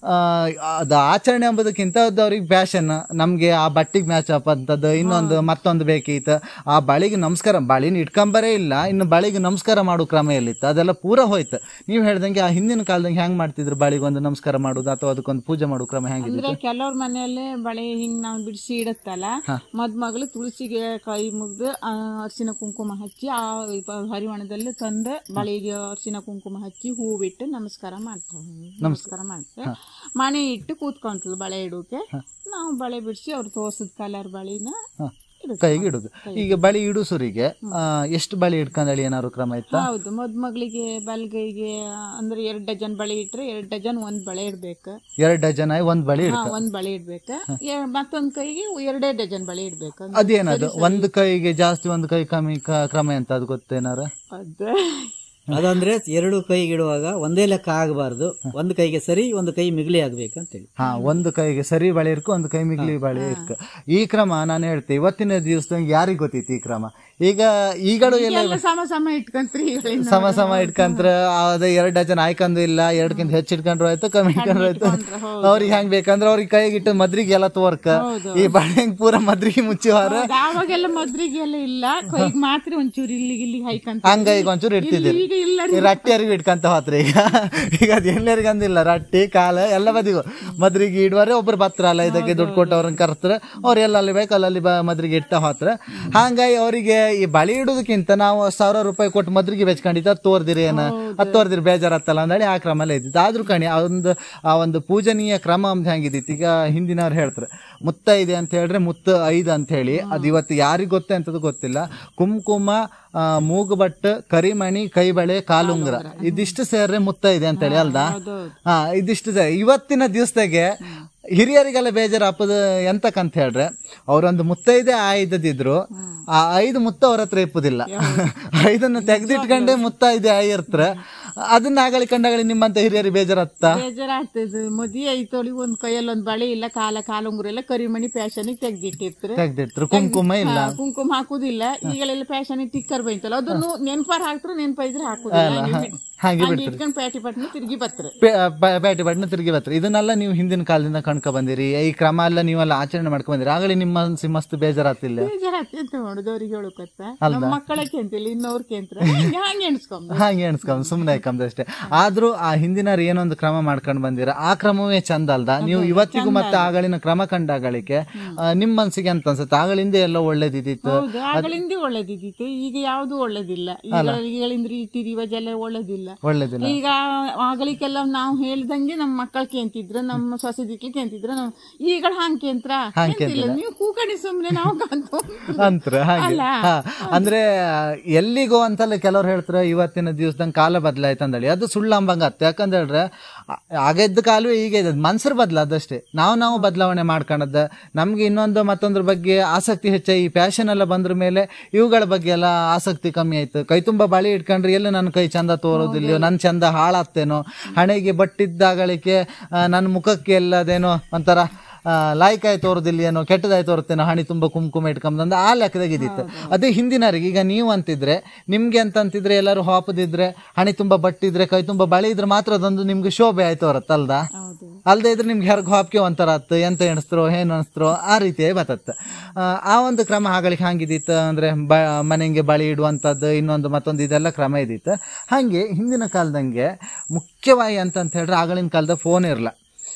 S1: ಆ, ಅದು ಆಚರಣೆ ಎಂಬುದಕ್ಕಿಂತ ಅದು ಅವ್ರಿಗೆ ಫ್ಯಾಷನ್ ನಮಗೆ ಆ ಬಟ್ಟಿಗೆ ಮ್ಯಾಚ್ ಅಪ್ ಅಂತದ್ದು ಇನ್ನೊಂದು ಮತ್ತೊಂದು ಬೇಕಿತ್ತು ಆ ಬಳಿಗೆ ನಮಸ್ಕಾರ ಬಳಿನ ಇಟ್ಕೊಂಬರೇ ಇಲ್ಲ ಇನ್ನು ಬಳಿಗೆ ನಮಸ್ಕಾರ ಮಾಡೋ ಕ್ರಮ ಎಲ್ಲಿತ್ತು ಅದೆಲ್ಲ ಪೂರ ಹೋಯ್ತು ನೀವು ಹೇಳ್ದಂಗೆ ಆ ಹಿಂದಿನ ಕಾಲದಂಗೆ ಹೆಂಗ್ ಮಾಡ್ತಿದ್ರು ಬಳಿಗೆ ಒಂದು ನಮಸ್ಕಾರ ಮಾಡೋದು ಅಥವಾ ಅದಕ್ಕೊಂದು ಪೂಜೆ ಮಾಡೋ ಕ್ರಮ ಹೆಂಗಿದೆ
S3: ಅಂದ್ರೆ ಕೆಲವ್ರ ಮನೆಯಲ್ಲೇ ಬಳೆ ಹಿಂಗ್ ನಾವು ಬಿಡಿಸಿ ಇಡತ್ತಲ್ಲ ಮದ್ಮಗಳು ತುಳಸಿಗೆ ಕೈ ಮುಗ್ದು ಆ, ಅರಿಶಿನ ಕುಂಕುಮ ಹಚ್ಚಿ ಆ ಪ- ಹರಿವಾಣದಲ್ಲಿ ತಂದು ಬಳೆಗೆ ಅರಿಶಿನ ಕುಂಕುಮ ಹಚ್ಚಿ ಹೂ ಬಿಟ್ಟು ನಮಸ್ಕಾರ ಮಾಡ್ತಾಳೆ ನಮಸ್ಕಾರ ಮಾಡ್ತಾರೆ ಮನೆ ಇಟ್ಟು ಕೂತ್ಕೊಂತಳು ಬಳೆ ಇಡೋಕೆ ನಾವು ಬಳೆ ಬಿಡಿಸಿ ಅವ್ರು ತೋರ್ಸದ್ ಕಲರ್ ಬಳಿನ ಇಡುತ್ತೆ.
S1: ಕೈಗೆ ಇಡುದು ಈಗ ಬಳಿ ಇಡುಸುರಿಗೆ ಆ, ಎಷ್ಟು ಬಳಿ ಇಟ್ಕೊಂಡಳಿ ಏನಾದ್ರು ಕ್ರಮ ಇತ್ತಾ
S3: ಹೌದು ಮದ್ಮಗಳಿಗೆ ಬಲ್ಗೈಗೆ ಅಂದ್ರೆ ಎರಡ್ ಡಜನ್ ಬಳೆ ಇಟ್ರೆ ಎರಡ್ ಡಜನ್ ಒಂದ್ ಬಳೆ ಇಡ್ಬೇಕು
S1: ಎರಡು ಡಜನ್ ಆಗಿ ಒಂದ್ ಬಳಿ
S3: ಹಾ,
S1: ಇಡ್ಕ
S3: ಒಂದ್ ಬಳೆ ಇಡ್ಬೇಕು ಎ- ಮತ್ತೊಂದ್ ಕೈಗೆ ಎರಡೇ ಡಜನ್ ಬಳೆ ಇಡ್ಬೇಕು
S1: ಅದೇನದು ಒಂದು ಕೈಗೆ ಜಾಸ್ತಿ ಒಂದು ಕೈ ಕಮ್ಮಿ ಕ- ಕ್ರಮ ಎಂತ ಅದು ಗೊತ್ತೇನಾರ
S3: ಅದು
S2: ಅದಂದ್ರೆ ಎರಡು ಕೈಗಿಡುವಾಗ ಒಂದೇ ಲೆಕ್ಕ ಆಗಬಾರ್ದು ಒಂದು ಕೈಗೆ ಸರಿ ಒಂದು ಕೈ ಮಿಗಿಲಿ ಆಗ್ಬೇಕಂತೇಳಿ
S1: ಹಾ ಒಂದು ಕೈಗೆ ಸರಿ ಬಳಿ ಇರ್ಕು ಒಂದು ಕೈ ಮಿಗ್ಲಿ ಬಳಿ ಇರ್ಕು ಈ ಕ್ರಮ ನಾನು ಹೇಳ್ತೆ ಇವತ್ತಿನ ದಿವಸದಂಗೆ ಯಾರಿಗ್ ಗೊತ್ತಿತ್ತು ಈ ಕ್ರಮ ಈಗ ಈಗಳು ಎಲ್ಲ
S3: ಎಲ್ಲ ಸಮ ಸಮ ಇಟ್ಕೊಂತ್ರಿ ಈಗಳಿಂದ.
S1: ಸಮ ಸಮ ಇಟ್ಕಂತ್ರ ಅದ ಎರಡ್ ಡಜನ್ ಆಯ್ಕಂದು ಇಲ್ಲ ಎರಡ್ಕಿಂತ ಹೆಚ್ಚು ಇಟ್ಕೊಂಡ್ರು ಆಯ್ತು ಕಮ್ಮಿ ಇಟ್ಕೊಂಡ್ರು ಆಯ್ತು ಅವ್ರಿಗೆ ಹೆಂಗ್ ಬೇಕಂದ್ರೆ ಅವ್ರಿಗೆ ಕೈಗೆ ಇಟ್ಟು ಮದ್ರಿಗೆ ಎಲ್ಲ ತೋರ್ಕ ಈ ಬಳೆ ಹೆಂಗ್ ಪೂರ ಮದ್ರಿಗೆ ಮುಚ್ಚಿ ಹಾರ
S3: ಹೌದು, ಆವಾಗೆಲ್ಲ ಮದ್ರಿಗೆಲ್ಲ ಇಲ್ಲ ಕೈಗೆ ಮಾತ್ರ ಒಂಚೂರು ಇಲ್ಲಿಗೆ ಇಲ್ಲಿಗೆ ಹೈಕಂತ
S1: ಹಂಗ ಈಗ ಒಂಚೂರು ಇಡ್ತಿದ್ದೀರಿ
S3: ಈಗ ಇಲ್ಲ
S1: ಈ ರಟ್ಟಿಯರಿಗೂ ಇಟ್ಕಂತ ಹೋತ್ರಿ ಈಗ ಈಗ ಅದು ಎಲ್ಲರಿಗೂ ಅಂದಿಲ್ಲ ರಟ್ಟಿ ಕಾಲ ಎಲ್ಲ ಬದಿಗೂ ಮದ್ರಿಗೆ ಇಡುವರೆ ಒಬ್ರು ಬತ್ರ ಅಲ್ಲ ಇದಕ್ಕೆ ದುಡ್ಡು ಕೊಟ್ಟು ಅವ್ರನ್ನ ಕರ್ತ್ರ ಅವ್ರು ಎಲ್ಲ ಅಲ್ಲಿ ಬೇಕು ಅಲ್ಲಲ್ಲಿ ಬ ಮದ್ರಿಗೆ ಇಟ್ಟ ಹೋತ್ರ ಹಂಗಾಗಿ ಅವರಿಗೆ ಈ ಬಳಿ ಇಡೋದಕ್ಕಿಂತ ನಾವು ಸಾವಿರ ರೂಪಾಯಿ ಕೊಟ್ಟು ಮದ್ರಿಗೆ ಬೆಚ್ಕೊಂಡಿದ್ದ ಅದು ತೋರ್ದಿರಿ ಏನ ಅದು ತೋರ್ದಿರಿ ಬೇಜಾರತ್ತಲ್ಲ ಅಂದೇಳಿ ಆ ಕ್ರಮ ಎಲ್ಲ ಇದ್ದಿತ್ತು ಆದ್ರೂ ಕಣಿ ಆ ಒಂದು ಆ ಒಂದು ಪೂಜನೀಯ ಕ್ರಮ ಅಂತ ಹೆಂಗಿದ್ದಿತ್ತು ಈಗ ಹಿಂದಿನವ್ರು ಹೇಳ್ತಾರೆ ಮುತ್ತ ಇದೆ ಅಂತ ಹೇಳಿದ್ರೆ ಮುತ್ತ ಐದು ಅಂತ ಹೇಳಿ ಅದು ಇವತ್ತು ಯಾರಿಗ್ ಗೊತ್ತೇ ಅಂತದ್ದು ಗೊತ್ತಿಲ್ಲ ಕುಂಕುಮ ಆ, ಮೂಗುಬಟ್ಟು ಕರಿಮಣಿ ಕೈಬಳೆ ಕಾಲುಂಗ್ರ ಇದಿಷ್ಟು ಸೇರ್ರೆ ಮುತ್ತ ಇದೆ ಅಂತ ಹೇಳಿ ಅಲ್ದಾ ಹಾ ಇದಿಷ್ಟು ಸೇರಿ ಇವತ್ತಿನ ದಿವಸದಾಗೆ ಹಿರಿಯರಿಗೆಲ್ಲ ಬೇಜಾರು ಹಾಪದ ಎಂತಕ್ಕಂತ ಹೇಳ್ರೆ ಅವ್ರೊಂದು ಮುತ್ತೈದೆ ಆಯ್ದದಿದ್ರು ಆ ಐದು ಮುತ್ತ ಅವ್ರ ಹತ್ರ ಇಪ್ಪುದಿಲ್ಲ ಐದನ್ನು ತೆಗೆದಿಟ್ಕೊಂಡೆ ಮುತ್ತ ಇದೆ ಆಯಿರ್ತಾರೆ ಅದನ್ನ ಆಗಲಿ ಕಂಡಾಗಲಿ ನಿಮ್ಮಂತ ಹಿರಿಯರಿಗೆ ಬೇಜಾರತ್ತ
S3: ಬೇಜಾರಾಗ್ತದೆ ಮದುವೆ ಐತೋಳಿ ಒಂದ್ ಕೈಯಲ್ಲಿ ಒಂದ್ ಬಳೆ ಇಲ್ಲ ಕಾಲ ಕಾಲುಂಗುರ ಎಲ್ಲ ಕರಿಮಣಿ ಫ್ಯಾಷನ್ ತೆಗ್ದಿಟ್ಟಿರ್ತಾರೆ
S1: ತೆಗ್ದಿಟ್ರು ಕುಂಕುಮ ಇಲ್ಲ
S3: ಹಾ, ಕುಂಕುಮ ಹಾಕುದಿಲ್ಲ ಈಗಳೆಲ್ಲ ಫ್ಯಾಷನ್ ಟಿಕ್ಕರ್ ಬೈತಲ್ಲ ಅದನ್ನು ನೆನ್ಪಾರ್ ಹಾಕ್ತಾರೆ ನೆನ್ಪೈದ್ರೆ ಹಾಕುದಿಲ್ಲ
S1: ಹಾಗೆ
S3: ಹಂಗೆ ಇಟ್ಕೊಂಡು ಪ್ಯಾಟಿ ಪಟ್ನ ತಿರುಗಿ ಬರ್ತಾರೆ
S1: ಪೇ- ಬ- ಬ್ಯಾಟಿ ಬಟ್ನ ತಿರುಗಿ ಬರ್ತಾರೆ ಇದನ್ನೆಲ್ಲ ನೀವು ಹಿಂದಿನ ಕಾಲದಿಂದ ಕಣ್ಕೊ ಬಂದಿರಿ ಈ ಕ್ರಮ ಎಲ್ಲ ನೀವೆಲ್ಲ ಆಚರಣೆ ಮಾಡ್ಕೊಂಡ್ ಬಂದಿರಿ ಆಗಲಿ ನಿಮ್ಮ ಮನ್ಸಿ ಮಸ್ತ್ ಬೇಜಾರಾತಿಲ್ಲ
S3: ಬೇಜಾರಾಗ್ತದೆ ಅಂತ ಮಾಡುದು ಅವ್ರಿಗೆ ಹೇಳಕತ್ತ ನಮ್ಮ ಮಕ್ಕಳಕ್ಕೆ ಅಂತಿಲ್ಲ ಇನ್ನವ್ರಿಗೆ ಅಂತ ಹಂಗೆ ಎಣಿಸ್ಕೊಂಬ
S1: ಹಾಗೆ ಎಣಿಸ್ಕೊಂಡ್ ಸುಮ್ಮನೆ ಅಷ್ಟೇ ಆದ್ರೂ ಆ ಹಿಂದಿನ ಏನೊಂದು ಕ್ರಮ ಮಾಡ್ಕೊಂಡ್ ಬಂದಿರ ಆ ಕ್ರಮವೇ ಚಂದ ಅಲ್ದ ನೀವು ಇವತ್ತಿಗೂ ಮತ್ತೆ ಆಗಳಿನ ಕ್ರಮ ಕಂಡಾಗಳಿಕೆ ಆ, ನಿಮ್ ಮನ್ಸಿಗೆ ಅಂತ ಅನ್ಸುತ್ತೆ ಆಗಳಿಂದ ಎಲ್ಲ ಒಳ್ಳೇದಿದ್ದಿತ್ತು
S3: ಹೌದು ಆಗಳಿಂದ ಒಳ್ಳೇದಿದ್ದಿತ್ತು ಈಗ ಯಾವ್ದು ಒಳ್ಳೇದಿಲ್ಲ ಈಗ ಈಗಳಿಂದ ರೀತಿ ರಿವಾಜ್ ಎಲ್ಲ ಒಳ್ಳೇದಿಲ್ಲ
S1: ಒಳ್ಳೇದಿಲ್ಲ
S3: ಈಗ ಆಗಲಿಕ್ಕೆಲ್ಲ ನಾವು ಹೇಳ್ದಂಗೆ ನಮ್ಮ ಮಕ್ಕಳು ಕೇಂತಿದ್ರು ನಮ್ಮ ಸೊಸೆದಿಕ್ಲಿ ಕೇಂತಿದ್ರು ನಾವು ಈಗ ಹಂಗ್ ಕೇಂತ್ರ ಕೇಂತಿಲ್ಲ ನೀವು ಕೂಕಣಿ ಸುಮ್ನೆ ನಾವು ಕಂತು
S1: ಅಂತ್ರ ಹಾಗೆ ಹಾ ಅಂದ್ರೆ ಎಲ್ಲಿಗೋ ಅಂತಲ್ಲ ಕೆಲವ್ರು ಹೇಳ್ತಾರೆ ಇವತ್ತಿನ ದಿವಸದಂಗ ಕಾಲ ಬದಲಾಯ್ತು ಅಂದಳಿ ಅದು ಸುಳ್ಳು ಅಂಬಂಗ ಅತ್ತ ಯಾಕಂತ ಹೇಳ್ರೆ ಆ- ಆಗಿದ್ದ ಕಾಲವೇ ಈಗ ಇದೆ ಮನ್ಸರ್ ಬದಲಾದಷ್ಟೇ ನಾವು ನಾವು ಬದಲಾವಣೆ ಮಾಡ್ಕೊಳದ ನಮ್ಗೆ ಇನ್ನೊಂದು ಮತ್ತೊಂದ್ರ ಬಗ್ಗೆ ಆಸಕ್ತಿ ಹೆಚ್ಚಾಗಿ ಈ ಫ್ಯಾಷನ್ ಎಲ್ಲ ಬಂದ್ರ ಮೇಲೆ ಇವುಗಳ ಬಗ್ಗೆ ಎಲ್ಲ ಆಸಕ್ತಿ ಕಮ್ಮಿ ಆಯ್ತು ಕೈ ತುಂಬಾ ಬಳಿ ಇಟ್ಕೊಂಡ್ರೆ ಎಲ್ಲ ನನ್ನ ಕೈ ಚಂದ ತೋರೋದಿಲ್ಲಯೋ ನನ್ನ ಚಂದ ಹಾಳಾಗ್ತೇನೋ ಹಣೆಗೆ ಬಟ್ಟಿದ್ದಾಗಳಿಕೆ ಆ, ನನ್ನ ಮುಖಕ್ಕೆ ಎಲ್ಲದೇನೋ ಒಂಥರ ಆ, ಲಾಯ್ಕಾಯಿ ತೋರೋದಿಲ್ಲ ಏನೋ ಕೆಟ್ಟದಾಗಿ ತೋರುತ್ತೇನೋ ಹಣಿ ತುಂಬ ಕುಂಕುಮ ಇಟ್ಕೊಂಬಂದು ಆ ಲೆಕ್ಕದಾಗ ಇದ್ದಿತ್ತು ಅದೇ ಹಿಂದಿನವ್ರಿಗೆ ಈಗ ನೀವು ಅಂತಿದ್ರೆ ನಿಮ್ಗೆ ಅಂತ ಅಂತಿದ್ರೆ ಎಲ್ಲರೂ ಹಾಪದಿದ್ರೆ ಹಣಿ ತುಂಬ ಬಟ್ಟಿದ್ರೆ ಕೈ ತುಂಬ ಬಳಿ ಇದ್ರೆ ಮಾತ್ರ ಅದೊಂದು ನಿಮ್ಗೆ ಶೋಭೆ ಆಯ್ತು ಹೊರತ್ತಲ್ದ
S3: ಹೌದು
S1: ಅಲ್ದೇ ಇದ್ರೆ ನಿಮ್ಗೆ ಹೆರ್ಗ್ ಹಾಪ್ಗೆ ಒಂಥರ ಆತು ಎಂತ ಎಣಿಸ್ತರೋ ಏನು ಅನಿಸ್ತರೋ ಆ ರೀತಿಯಾಗಿ ಬತ್ತತ್ತ ಆ ಒಂದು ಕ್ರಮ ಆಗಲಿಕ್ಕೆ ಹಂಗಿದ್ದಿತ್ತು ಅಂದ್ರೆ ಬ ಮನೆಗೆ ಬಳಿ ಇಡುವಂಥದ್ದು ಇನ್ನೊಂದು ಮತ್ತೊಂದು ಇದೆಲ್ಲ ಕ್ರಮ ಇದ್ದಿತ್ತು ಹಾಗೆ ಹಿಂದಿನ ಕಾಲದಂಗೆ ಮುಖ್ಯವಾಗಿ ಅಂತಂತ ಹೇಳಿದ್ರೆ ಆಗಳಿನ ಕಾಲದ ಫೋನ್ ಇರಲ್ಲ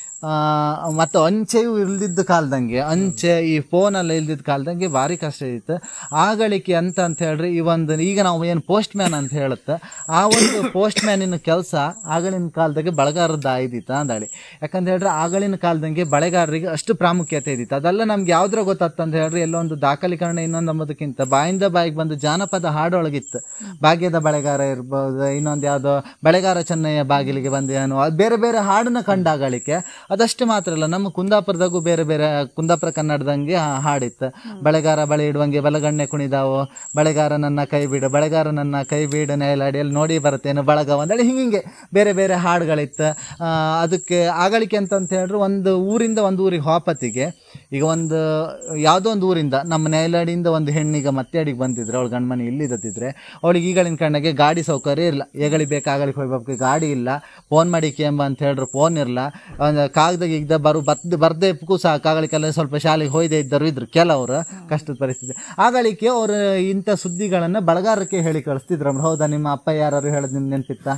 S1: ಮತ್ತು ಅಂಚೆಯೂ ಇಲ್ದಿದ್ದ ಕಾಲದಂಗೆ ಅಂಚೆ ಈ ಫೋನೆಲ್ಲ ಇಲ್ದಿದ್ದ ಕಾಲದಂಗೆ ಭಾರಿ ಕಷ್ಟ ಇತ್ತು ಆಗಳಿಕೆ ಅಂತ ಅಂತ ಹೇಳ್ರಿ ಈ ಒಂದು ಈಗ ನಾವು ಏನು ಪೋಸ್ಟ್ ಮ್ಯಾನ್ ಅಂತ ಹೇಳುತ್ತೆ ಆ ಒಂದು ಪೋಸ್ಟ್ ಮ್ಯಾನಿನ ಕೆಲಸ ಆಗಳಿನ ಕಾಲದಾಗೆ ಬಳಗಾರದ್ದು ಆಯ್ದಿತ್ತ ಅಂದಾಳಿ ಯಾಕಂತ ಹೇಳ್ರೆ ಆಗಳಿನ ಕಾಲದಂಗೆ ಬಳೆಗಾರರಿಗೆ ಅಷ್ಟು ಪ್ರಾಮುಖ್ಯತೆ ಇದ್ದಿತ್ತು ಅದೆಲ್ಲ ನಮ್ಗೆ ಯಾವ್ದ್ರ ಗೊತ್ತಾಗ್ತ ಅಂತ ಹೇಳ್ರಿ ಎಲ್ಲೋ ಒಂದು ದಾಖಲೀಕರಣ ಇನ್ನೊಂದು ಅಂಬೋದಕ್ಕಿಂತ ಬಾಯಿಂದ ಬಾಯಿಗೆ ಬಂದು ಜಾನಪದ ಹಾಡೊಳಗಿತ್ತು ಭಾಗ್ಯದ ಬಳೆಗಾರ ಇರ್ಬೋದು ಇನ್ನೊಂದು ಯಾವುದೋ ಬಳೆಗಾರ ಚೆನ್ನಯ್ಯ ಬಾಗಿಲಿಗೆ ಬಂದೇನು ಅದು ಬೇರೆ ಬೇರೆ ಹಾಡನ್ನ ಕಂಡಾಗಳಿಕೆ ಅದಷ್ಟೇ ಮಾತ್ರ ಅಲ್ಲ ನಮ್ಮ ಕುಂದಾಪುರದಾಗೂ ಬೇರೆ ಬೇರೆ ಕುಂದಾಪುರ ಕನ್ನಡದಂಗೆ ಹಾ- ಹಾಡಿತ್ತು ಬಳೆಗಾರ ಬಳೆ ಇಡುವಂಗೆ ಬಲಗಣ್ಣೆ ಕುಣಿದಾವು ಬಳೆಗಾರ ನನ್ನ ಕೈ ಬಿಡು ಬಳೆಗಾರ ನನ್ನ ಕೈ ಬಿಡು ನೇಲಾಡಿಯಲ್ಲಿ ನೋಡಿ ಬರುತ್ತೇನು ಬಳಗ ಒಂದಳಿ ಹಿಂಗೆ ಬೇರೆ ಬೇರೆ ಹಾಡುಗಳಿತ್ತು ಆ, ಅದಕ್ಕೆ ಆಗಳಿಕೆ ಅಂತಂತ ಹೇಳಿದ್ರೆ ಒಂದು ಊರಿಂದ ಒಂದು ಊರಿಗೆ ಹೋಪತ್ತಿಗೆ ಈಗ ಒಂದು ಯಾವುದೋ ಒಂದು ಊರಿಂದ ನಮ್ಮ ನೇಲಾಡಿಯಿಂದ ಒಂದು ಹೆಣ್ಣಿಗೆ ಮತ್ತೆ ಅಡಿಗೆ ಬಂದಿದ್ರೆ ಅವಳು ಗಂಡ್ಮನೆ ಇಲ್ಲಿದ್ದಿದ್ರೆ ಅವಳಿಗೆ ಈಗಳಿನ ಕಣ್ಣಗೆ ಗಾಡಿ ಸೌಕರ್ಯ ಇರಲ್ಲ ಏಗಳಿ ಬೇಕಾಗಲಿಕ್ಕೆ ಹೋಗ್ಬೇಕು ಗಾಡಿ ಇಲ್ಲ ಫೋನ್ ಮಾಡಿ ಕೇಂಬ ಅಂತ ಹೇಳಿದ್ರೆ ಫೋನ್ ಇರಲ್ಲ ಒಂದು ಕಾಗದ ಗೀಗದ ಬರು ಬತ್ ಬರ್ದೇ ಇಪ್ಪಕ್ಕೂ ಸಹ ಕಾಗಳಿಗೆಲ್ಲ ಸ್ವಲ್ಪ ಶಾಲೆಗೆ ಹೋಯ್ದೆ ಇದ್ದರು ಇದ್ರು ಕೆಲವರು ಕಷ್ಟದ ಪರಿಸ್ಥಿತಿ ಆಗಳಿಕೆ ಅವರು ಇಂಥ ಸುದ್ದಿಗಳನ್ನ ಬಳಗಾರಕ್ಕೆ ಹೇಳಿ ಕಳಿಸ್ತಿದ್ರು ಹೌದಾ ನಿಮ್ಮ ಅಪ್ಪ ಯಾರು ಹೇಳೋದು ನಿಮ್ಗೆ ನೆನ್ಪಿತ್ತಾ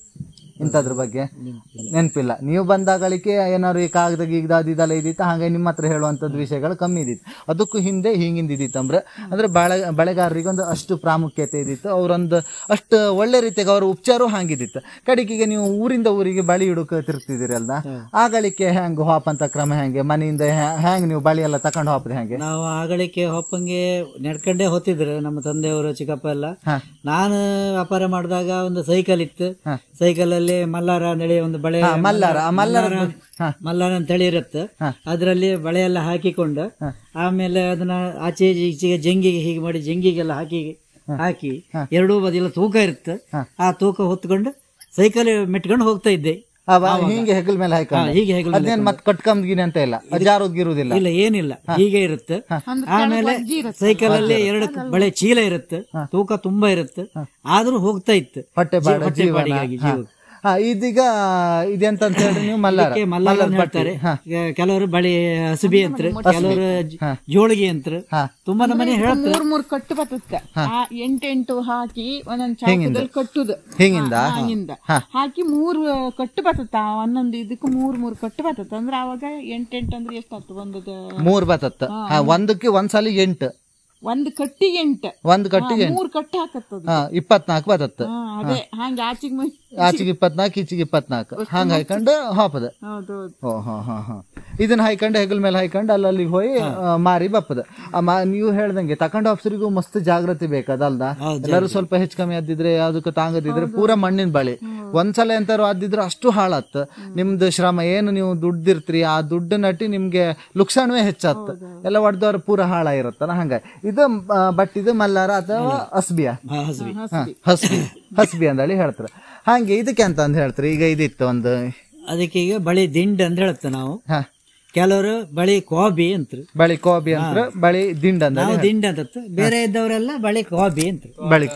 S1: ಇಂಥದ್ರ ಬಗ್ಗೆ ನೆನಪಿಲ್ಲ ನೀವು ಬಂದಾಗಳಿಕೆ ಏನಾದ್ರು ಈ ಕಾಗದ ಗೀಗದ ಅದು ಇದೆಲ್ಲ ಇದ್ದಿತ್ತು ಹಾಗೆ ನಿಮ್ಮ ಹತ್ರ ಹೇಳುವಂಥದ್ದು ವಿಷಯಗಳು ಕಮ್ಮಿ ಇದ್ದಿತ್ತು ಅದಕ್ಕೂ ಹಿಂದೆ ಹಿಂಗಿಂದ ಇದ್ದಿತ್ತು ಅಂದ್ರೆ ಅಂದ್ರೆ ಬಳೆ ಬಳೆಗಾರರಿಗೆ ಒಂದು ಅಷ್ಟು ಪ್ರಾಮುಖ್ಯತೆ ಇದ್ದಿತ್ತು ಅವರೊಂದು ಅಷ್ಟು ಒಳ್ಳೆ ರೀತಿಯಾಗಿ ಅವ್ರ ಉಪಚಾರವೂ ಹಾಗಿದ್ದಿತ್ತು ಕಡೆಗೆ ನೀವು ಊರಿಂದ ಊರಿಗೆ ಬಳಿ ಹಿಡುಕ ತಿರ್ತಿದ್ದೀರಲ್ಲ ಆಗಳಿಕೆ ಹೆಂಗ್ ಹಾಪಂತ ಕ್ರಮ ಹೆಂಗೆ ಮನೆಯಿಂದ ಹೆಂಗ್ ನೀವು ಬಳಿ ಎಲ್ಲ ತಕೊಂಡು ಹಾಪ್ರಿ ಹೆಂಗೆ
S2: ನಾವು ಆಗಳಿಕೆ ಹೊಪ್ಪಂಗೆ ನಡ್ಕೊಂಡೇ ಹೋಗ್ತಿದ್ರು ನಮ್ಮ ತಂದೆಯವರು ಚಿಕ್ಕಪ್ಪ ಎಲ್ಲ ನಾನು ವ್ಯಾಪಾರ ಮಾಡಿದಾಗ ಒಂದು ಸೈಕಲ್ ಇತ್ತು ಸೈಕಲ್ ಅಲ್ಲಿ ಮಲ್ಲಾರ ಅಂತೇಳಿ ಒಂದು ಬಳೆ
S1: ಮಲ್ಲಾರ, ಆ ಮಲ್ಲಾರ ಹಾ.
S2: ಮಲ್ಲಾರ ಅಂತ ಹೇಳಿ ಇರುತ್ತೆ ಅದರಲ್ಲಿ ಬಳೆ ಎಲ್ಲ ಹಾಕಿಕೊಂಡು ಆಮೇಲೆ ಅದನ್ನ ಆಚೆ ಈಚೆ- ಈಚೆಗೆ ಜಂಗಿಗೆ ಹೀಗೆ ಮಾಡಿ ಜಂಗಿಗೆಲ್ಲ ಹಾಕಿ ಹಾಕಿ ಎರಡೂ ಬದಿಯೆಲ್ಲ ತೂಕ ಇರುತ್ತೆ ಆ ತೂಕ ಹೊತ್ಕೊಂಡು ಸೈಕಲ್ ಮೆಟ್ಕೊಂಡು ಹೋಗ್ತಾ ಇದ್ದೆ
S1: ಅವ ಹಿಂಗೆ ಹೆಗಲ್ ಮೇಲೆ ಹಾಕೊಂಡು
S2: ಹೀಗೆ ಹೆಗಲ ಮೇಲೆ
S1: ಅದೇನ್ ಮತ್ತೆ ಕಟ್ಕೊಂಡ್ಗಿನಿ ಅಂತ ಇಲ್ಲ ಅದು ಜಾರೋದ್ ಗಿರುದಿಲ್ಲ
S2: ಇಲ್ಲ ಏನಿಲ್ಲ ಹೀಗೆ ಇರುತ್ತೆ ಆಮೇಲೆ ಸೈಕಲ್ ಅಲ್ಲಿ ಎರಡು ಬಳೆ ಚೀಲ ಇರುತ್ತೆ ತೂಕ ತುಂಬಾ ಇರುತ್ತೆ ಆದ್ರೂ ಹೋಗ್ತಾ ಇತ್ತು
S1: ಹೊಟ್ಟೆ ಬಾಡ
S2: ಹೊಟ್ಟೆ
S1: ಜೀವನ
S2: ಬಾಡಿಗಾಗಿ
S1: ಹಾ.
S2: ಜೀವ
S1: ಹಾ, ಇದೀಗ ಇದೆಂತ ಅಂತ ಹೇಳಿ ನೀವು ಮಲ್ಲಾರ
S2: ಅದಕ್ಕೆ ಮಲ್ಲಾರ ಅಂತ ಹೇಳ್ತಾರೆ ಈಗ ಕೆಲವರು ಬಳಿ ಹಸುಬಿ ಅಂತ್ರ ಕೆಲವರು ಜ- ಜೋಳಿಗೆ ಅಂತ್ರ ತುಂಬಾ ನಮ್ಮನೆ ಹೇಳ್ತಾರೆ
S3: ಮೂರ್ ಮೂರ್ ಕಟ್ಟು ಬರ್ತದ ಆ ಎಂಟೆಂಟು ಹಾಕಿ ಒಂದೊಂದ್ ಚಾಕದಲ್ಲಿ ಕಟ್ಟುದು
S1: ಹಿಂಗಿಂದ
S3: ಹಿಂಗಿಂದ ಹಾಕಿ ಮೂರ್ ಕಟ್ಟು ಬರ್ತದ ಒಂದೊಂದು ಇದಕ್ಕೂ ಮೂರ್ ಮೂರ್ ಕಟ್ಟು ಬರ್ತದ ಅಂದ್ರೆ ಅವಾಗ ಎಂಟೆಂಟು ಅಂದ್ರೆ ಎಷ್ಟಾಗ್ತದೆ ಒಂದು
S1: ಮೂರ್ ಬತತ್ತ ಹಾ, ಒಂದಕ್ಕೆ ಒಂದ್ಸಲ ಎಂಟು
S3: ಒಂದ್ ಕಟ್ಟಿಗೆ ಎಂಟು
S1: ಒಂದ್ ಕಟ್ಟಿಗೆ ಎಂಟು
S3: ಮೂರ್ ಕಟ್ಟು ಹಾಕತ್ತದ
S1: ಹಾ ಇಪ್ಪತ್ನಾಲ್ಕು ಬತತ್ತ
S3: ಹಾ, ಅದೇ ಹಂಗ ಆಚಿಗೆ ಮೈ-
S1: ಆಚೆಗೆ ಇಪ್ಪತ್ನಾಲ್ಕು ಈಚೆಗೆ ಇಪ್ಪತ್ನಾಲ್ಕು ಹಂಗ ಹಾಕೊಂಡು ಹಾಪದ
S3: ಹೌದೌದು
S1: ಓ ಹಾ ಹಾ ಹಾ ಇದನ್ನ ಹಾಯ್ಕೊಂಡು ಹೆಗಲ್ ಮೇಲೆ ಹಾಯ್ಕೊಂಡು ಅಲ್ಲಲ್ಲಿಗೆ ಹೋಗಿ ಆ, ಮಾರಿ ಬಪ್ಪದ ಆ ಮಾ- ನೀವು ಹೇಳ್ದಂಗೆ ತಕೊಂಡ ಆಫ್ಸರಿಗೂ ಮಸ್ತ್ ಜಾಗೃತಿ ಬೇಕದಲ್ದ ಎಲ್ಲರೂ ಸ್ವಲ್ಪ ಹೆಚ್ಚು ಕಮ್ಮಿ ಆದಿದ್ರೆ ಯಾವ್ದಕ್ಕೂ ತಾಂಗದಿದ್ರೆ ಪೂರಾ ಮಣ್ಣಿನ ಬಳಿ ಒಂದ್ಸಲ ಎಂತಾರು ಆದಿದ್ರೆ ಅಷ್ಟು ಹಾಳಾತ್ ನಿಮ್ದು ಶ್ರಮ ಏನು ನೀವು ದುಡ್ದಿರ್ತೀರಿ ಆ ದುಡ್ಡು ನಟಿ ನಿಮ್ಗೆ ಲುಕ್ಸಾಣವೇ ಹೆಚ್ಚಾತ್ ಎಲ್ಲ ಹೊಡೆದವ್ರ ಪೂರ ಹಾಳ ಇರುತ್ತಲ್ಲ ಹಂಗ ಇದು ಬಟ್ ಇದು ಮಲ್ಲಾರ ಅಥವಾ ಹಸ್ಬಿಯ
S2: ಹಾ, ಹಸುಬಿ
S1: ಹಸ್ಬಿ ಹಸ್ಬಿ ಅಂದೇಳಿ ಹೇಳ್ತಾರೆ ಹಂಗೆ ಇದಕ್ಕೆ ಅಂತ ಅಂದ್ ಹೇಳ್ತಾರೆ ಈಗ ಇದಿತ್ತು ಒಂದು
S2: ಅದಕ್ಕೆ ಈಗ ಬಳಿ ದಿಂಡ್ ಅಂತ ಹೇಳುತ್ತೆ ನಾವು
S1: ಹಾ
S2: ಕೆಲವರು ಬಳಿ ಕೋಬಿ ಅಂತ್ರು
S1: ಬಳಿ ಕೋಬಿ ಅಂತ ಬಳಿ ದಿಂಡ್ ಅಂದ
S2: ನಾವು ದಿಂಡ್ ಅಂತ ಬೇರೆ ಇದ್ದವರೆಲ್ಲ ಬಳಿ ಕೋಬಿ ಅಂತ
S1: ಬಳಿ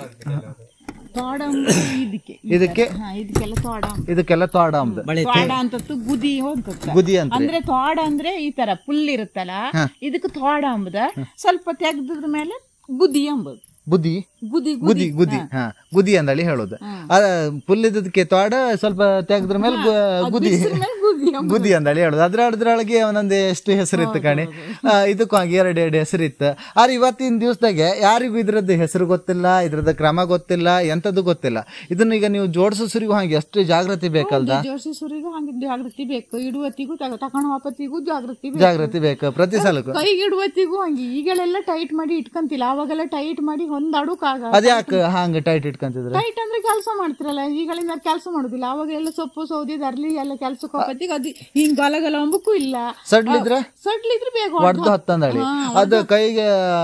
S3: ತೋಡ ಅಂದ್ರೆ ಇದಕ್ಕೆ
S1: ಇದಕ್ಕೆ
S3: ಹಾ ಇದಕ್ಕೆಲ್ಲ ತೋಡ ಅಂತ.
S1: ಇದಕ್ಕೆಲ್ಲ ತೋಡ ಅಂದ
S2: ಬಳಿ
S3: ತೋಡ ಅಂತದ್ದು ಗುದಿ ಅಂತ
S1: ಗುದಿ ಅಂತ
S3: ಅಂದ್ರೆ ತೋಡ ಅಂದ್ರೆ ಈ ತರ ಫುಲ್ ಇರುತ್ತಲ್ಲ ಇದಕ್ಕೆ ತೋಡ ಅಂಬುದ ಸ್ವಲ್ಪ ತೆಗ್ದ್ರ ಮೇಲೆ ಗುದಿ ಅಂಬುದು
S1: ಬುದ್ಧಿ
S3: ಗುದಿ
S1: ಗುದಿ ಗುದಿ ಹಾ ಗುದಿ ಅಂದಳಿ ಹೇಳೋದು ಅದ ಫುಲ್ ಇದ್ದದಕ್ಕೆ ತೋಡ ಸ್ವಲ್ಪ ತೆಗೆದ್ರ ಮೇಲೆ ಗು- ಗುದಿ
S3: ಮೇಲೆ ಗುದಿ ಅಂಬುದು.
S1: ಗುದಿ ಅಂದಳಿ ಹೇಳೋದು ಅದ್ರ ಅದ್ರೊಳಗೆ ಒಂದೊಂದು ಎಷ್ಟು ಹೆಸರಿತ್ತು ಕಣಿ ಆ, ಇದಕ್ಕೂ ಹಾಗೆ ಎರಡು ಎರಡು ಹೆಸರಿತ್ತು ಆದ್ರೆ ಇವತ್ತಿನ ದಿವಸದಾಗೆ ಯಾರಿಗೂ ಇದ್ರದ್ದು ಹೆಸರು ಗೊತ್ತಿಲ್ಲ ಇದ್ರದ್ದು ಕ್ರಮ ಗೊತ್ತಿಲ್ಲ ಎಂಥದ್ದು ಗೊತ್ತಿಲ್ಲ ಇದನ್ನ ಈಗ ನೀವು ಜೋಡಿಸೋಸರಿಗೂ ಹಾಗೆ ಎಷ್ಟು ಜಾಗೃತಿ ಬೇಕಲ್ದ
S3: ಜೋಶಿ ಸುರಿಗೂ ಹಂಗೆ ಜಾಗೃತಿ ಬೇಕು ಇಡುವತ್ತಿಗೂ ತಗ- ತಕೊಂಡ್ ವಾಪತ್ತಿಗೂ ಜಾಗೃತಿ ಬೇಕು
S1: ಜಾಗೃತಿ ಬೇಕು ಪ್ರತಿ ಸಲಕ್ಕೂ
S3: ಕೈಗೆ ಇಡುವತ್ತಿಗೂ ಹಂಗೆ ಈಗಳೆಲ್ಲ ಟೈಟ್ ಮಾಡಿ ಇಟ್ಕಂತಿಲ್ಲ ಅವಾಗೆಲ್ಲ ಟೈಟ್ ಮಾಡಿ ಒಂದ್ ಅಡುಕಾಗ
S1: ಅದ್ಯಾಕೆ ಹಾಂಗ ಟೈಟ್ ಇಟ್ಕೊಂತಿದ್ರೆ
S3: ಟೈಟ್ ಅಂದ್ರೆ ಕೆಲಸ ಮಾಡ್ತಿರಲ್ಲ ಈಗಳಿಂದ ಕೆಲಸ ಮಾಡುದಿಲ್ಲ ಅವಾಗೆಲ್ಲ ಸೊಪ್ಪು ಸೌದಿ ದರ್ಲಿ ಎಲ್ಲ ಕೆಲ್ಸಕ್ಕೆ ಹೋಗತ್ತಿಗೆ ಅದು ಹಿಂಗ್ ಗಲಗಲ ಅಂಬಕ್ಕೂ ಇಲ್ಲ
S1: ಸಡ್ಲಿದ್ರೆ
S3: ಸಡ್ಲಿದ್ರೆ ಬೇಗ
S1: ಹೊಡೆದು ಹತ್ತಂದಳಿ ಅದು ಕೈಗೆ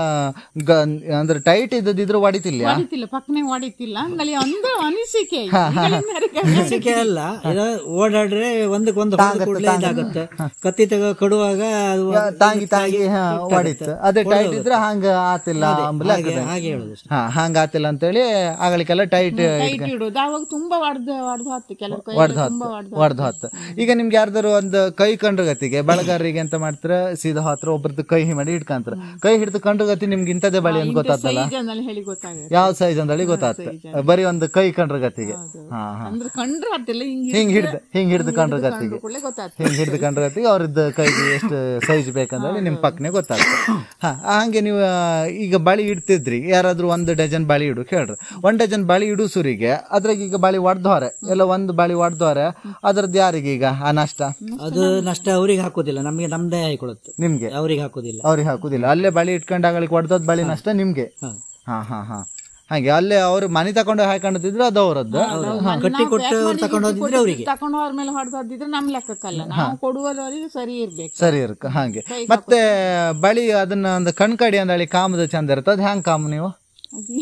S1: ಗ- ಅಂದ್ರೆ ಟೈಟ್ ಇದ್ದದಿದ್ರು ಹೊಡಿತಿಲ್ಲ
S3: ಹೊಡಿತಿಲ್ಲ ಪಕ್ಕನೆ ಹೊಡಿತಿಲ್ಲ ಹಂಗಲ್ಲಿ ಒಂದು ಅನಿಸಿಕೆ ಈಗಳಿಂದ ಯಾರಿಗೆ
S2: ಅನಿಸಿಕೆ ಅಲ್ಲ ಇದು ಓಡಾಡ್ರೆ ಒಂದಕ್ಕೆ ಒಂದು ಕೂಡಲೇ ಇದಾಗುತ್ತೆ ಕತ್ತಿ ತಗೋ ಕಡುವಾಗ ಅದು
S1: ತಾಂಗಿ ತಾಂಗಿ ಹಾ, ಹೊಡಿತು ಅದೇ ಟೈಟ್ ಇದ್ರೆ ಹಂಗ ಆತಿಲ್ಲ ಅಂಬಲ
S2: ಹಾಗೆ ಹಾಗೆ ಹೇಳುದು ಅಷ್ಟೇ.
S1: ಹಾ ಹಂಗ ಆತಿಲ್ಲ ಅಂತೇಳಿ ಆಗಲಿಕ್ಕೆಲ್ಲ ಟೈಟ್
S3: ಟೈಟ್ ಇಡೋದು ಅವಾಗ ತುಂಬಾ ಹೊಡೆದು ಹೊಡೆದು ಹತ್ತು ಕೆಲವು ಕೈ
S1: ಹೊಡೆದು
S3: ತುಂಬಾ
S1: ಹತ್ತು
S3: ಹೊಡೆದು
S1: ಹೊಡೆದು ಹತ್ತು ಈಗ ನಿಮ್ಗೆ ಯಾರ್ದಾರು ಒಂದು ಕೈ ಕಂಡ್ರ ಗತಿಗೆ ಬಳಗಾರರಿಗೆ ಅಂತ ಮಾಡ್ತಾರ ಸೀದಾ ಹತ್ರ ಒಬ್ರದ್ದು ಕೈ ಮಾಡಿ ಇಟ್ಕಂತಾರ ಕೈ ಹಿಡಿದು ಕಂಡ್ರ ಗತಿ ನಿಮ್ಗೆ ಇಂಥದೇ ಬಳಿ ಅಂತ ಗೊತ್ತಾತಲ್ಲ
S3: ಸೈಜ್ ಹೇಳಿ ಗೊತ್ತಾಗುತ್ತೆ
S1: ಯಾವ ಸೈಜ್ ಅಂದಳಿ ಗೊತ್ತಾತ ಬರೀ ಒಂದು ಕೈ ಕಂಡ್ರ ಗತಿಗೆ ಹಾ ಹಾ
S3: ಅಂದ್ರೆ ಕಂಡ್ರೆ ಹತ್ತಿಲ್ಲ ಹಿಂಗ್
S1: ಹಿಂಗ್ ಹಿಡ್ದು ಹಿಂಗ್ ಹಿಡ್ದು ಕಂಡ್ರ ಗತಿಗೆ
S3: ಕೂಡಲೇ ಗೊತ್ತಾಗ್ತದೆ
S1: ಹಿಂಗ್ ಹಿಡ್ದು ಕಂಡ್ರ ಗತಿಗೆ ಅವ್ರದ್ದು ಕೈಗೆ ಎಷ್ಟು ಸೈಜ್ ಬೇಕಂದೇಳಿ ನಿಮ್ ಪಕ್ಕನೆ ಗೊತ್ತಾಗ್ತದೆ ಹಾ ಹಂಗೆ ನೀವು ಆ, ಈಗ ಬಳಿ ಇಡ್ತಿದ್ರಿ ಯಾರಾದ್ರೂ ಒಂದು ಡಜನ್ ಬಳಿ ಇಡು ಕೇಳ್ರಿ ಒಂದ್ ಡಜನ್ ಬಳಿ ಇಡು ಸುರಿಗೆ ಅದ್ರಾಗ ಈಗ ಬಳಿ ಹೊಡ್ದವ್ರೆ ಎಲ್ಲ ಒಂದು ಬಳಿ ಹೊಡ್ದವ್ರೆ ಅದ್ರದ್ದು ಯಾರಿಗೆ ಈಗ ಆ ನಷ್ಟ
S2: ಅದು ನಷ್ಟ ಅವ್ರಿಗೆ ಹಾಕೋದಿಲ್ಲ ನಮಗೆ ನಮ್ದೇ ಹಾಕೊಳುತ್ತೆ
S1: ನಿಮ್ಗೆ
S2: ಅವ್ರಿಗೆ ಹಾಕೋದಿಲ್ಲ
S1: ಅವ್ರಿಗೆ ಹಾಕುದಿಲ್ಲ ಅಲ್ಲೇ ಬಳಿ ಇಟ್ಕೊಂಡು ಆಗಲಿಕ್ಕೆ ಹೊಡ್ದದ್ ಬಳಿ ನಷ್ಟ ನಿಮ್ಗೆ ಹಾ ಹಾ ಹಾ ಹಾಗೆ ಅಲ್ಲೇ ಅವ್ರು ಮನೆ ತಕೊಂಡು ಹಾಕೊಂಡಿದ್ರೆ ಅದು ಅವರದ್ದು
S2: ಕಟ್ಟಿ ಕೊಟ್ಟು ಅವ್ರು ತಕೊಂಡು ಹೋಗಿದ್ರೆ ಅವರಿಗೆ
S3: ತಕೊಂಡು ಅವ್ರ ಮೇಲೆ ಹೊಡೆದಿದ್ರೆ ನಮ್ ಲೆಕ್ಕಕ್ಕಲ್ಲ ನಾವು ಕೊಡುವವರಿಗೆ ಸರಿ ಇರ್ಬೇಕು
S1: ಸರಿ ಇರ್ಕ ಹಾಗೆ ಮತ್ತೆ ಬಳಿ ಅದನ್ನ ಒಂದು ಕಣ್ಕಡಿ ಅಂದಳಿ ಕಾಮದ ಚಂದ ಇರುತ್ತೆ ಅದು ಹ್ಯಾಂಗ್ ಕಾಮ್ ನೀವು
S3: ಅದು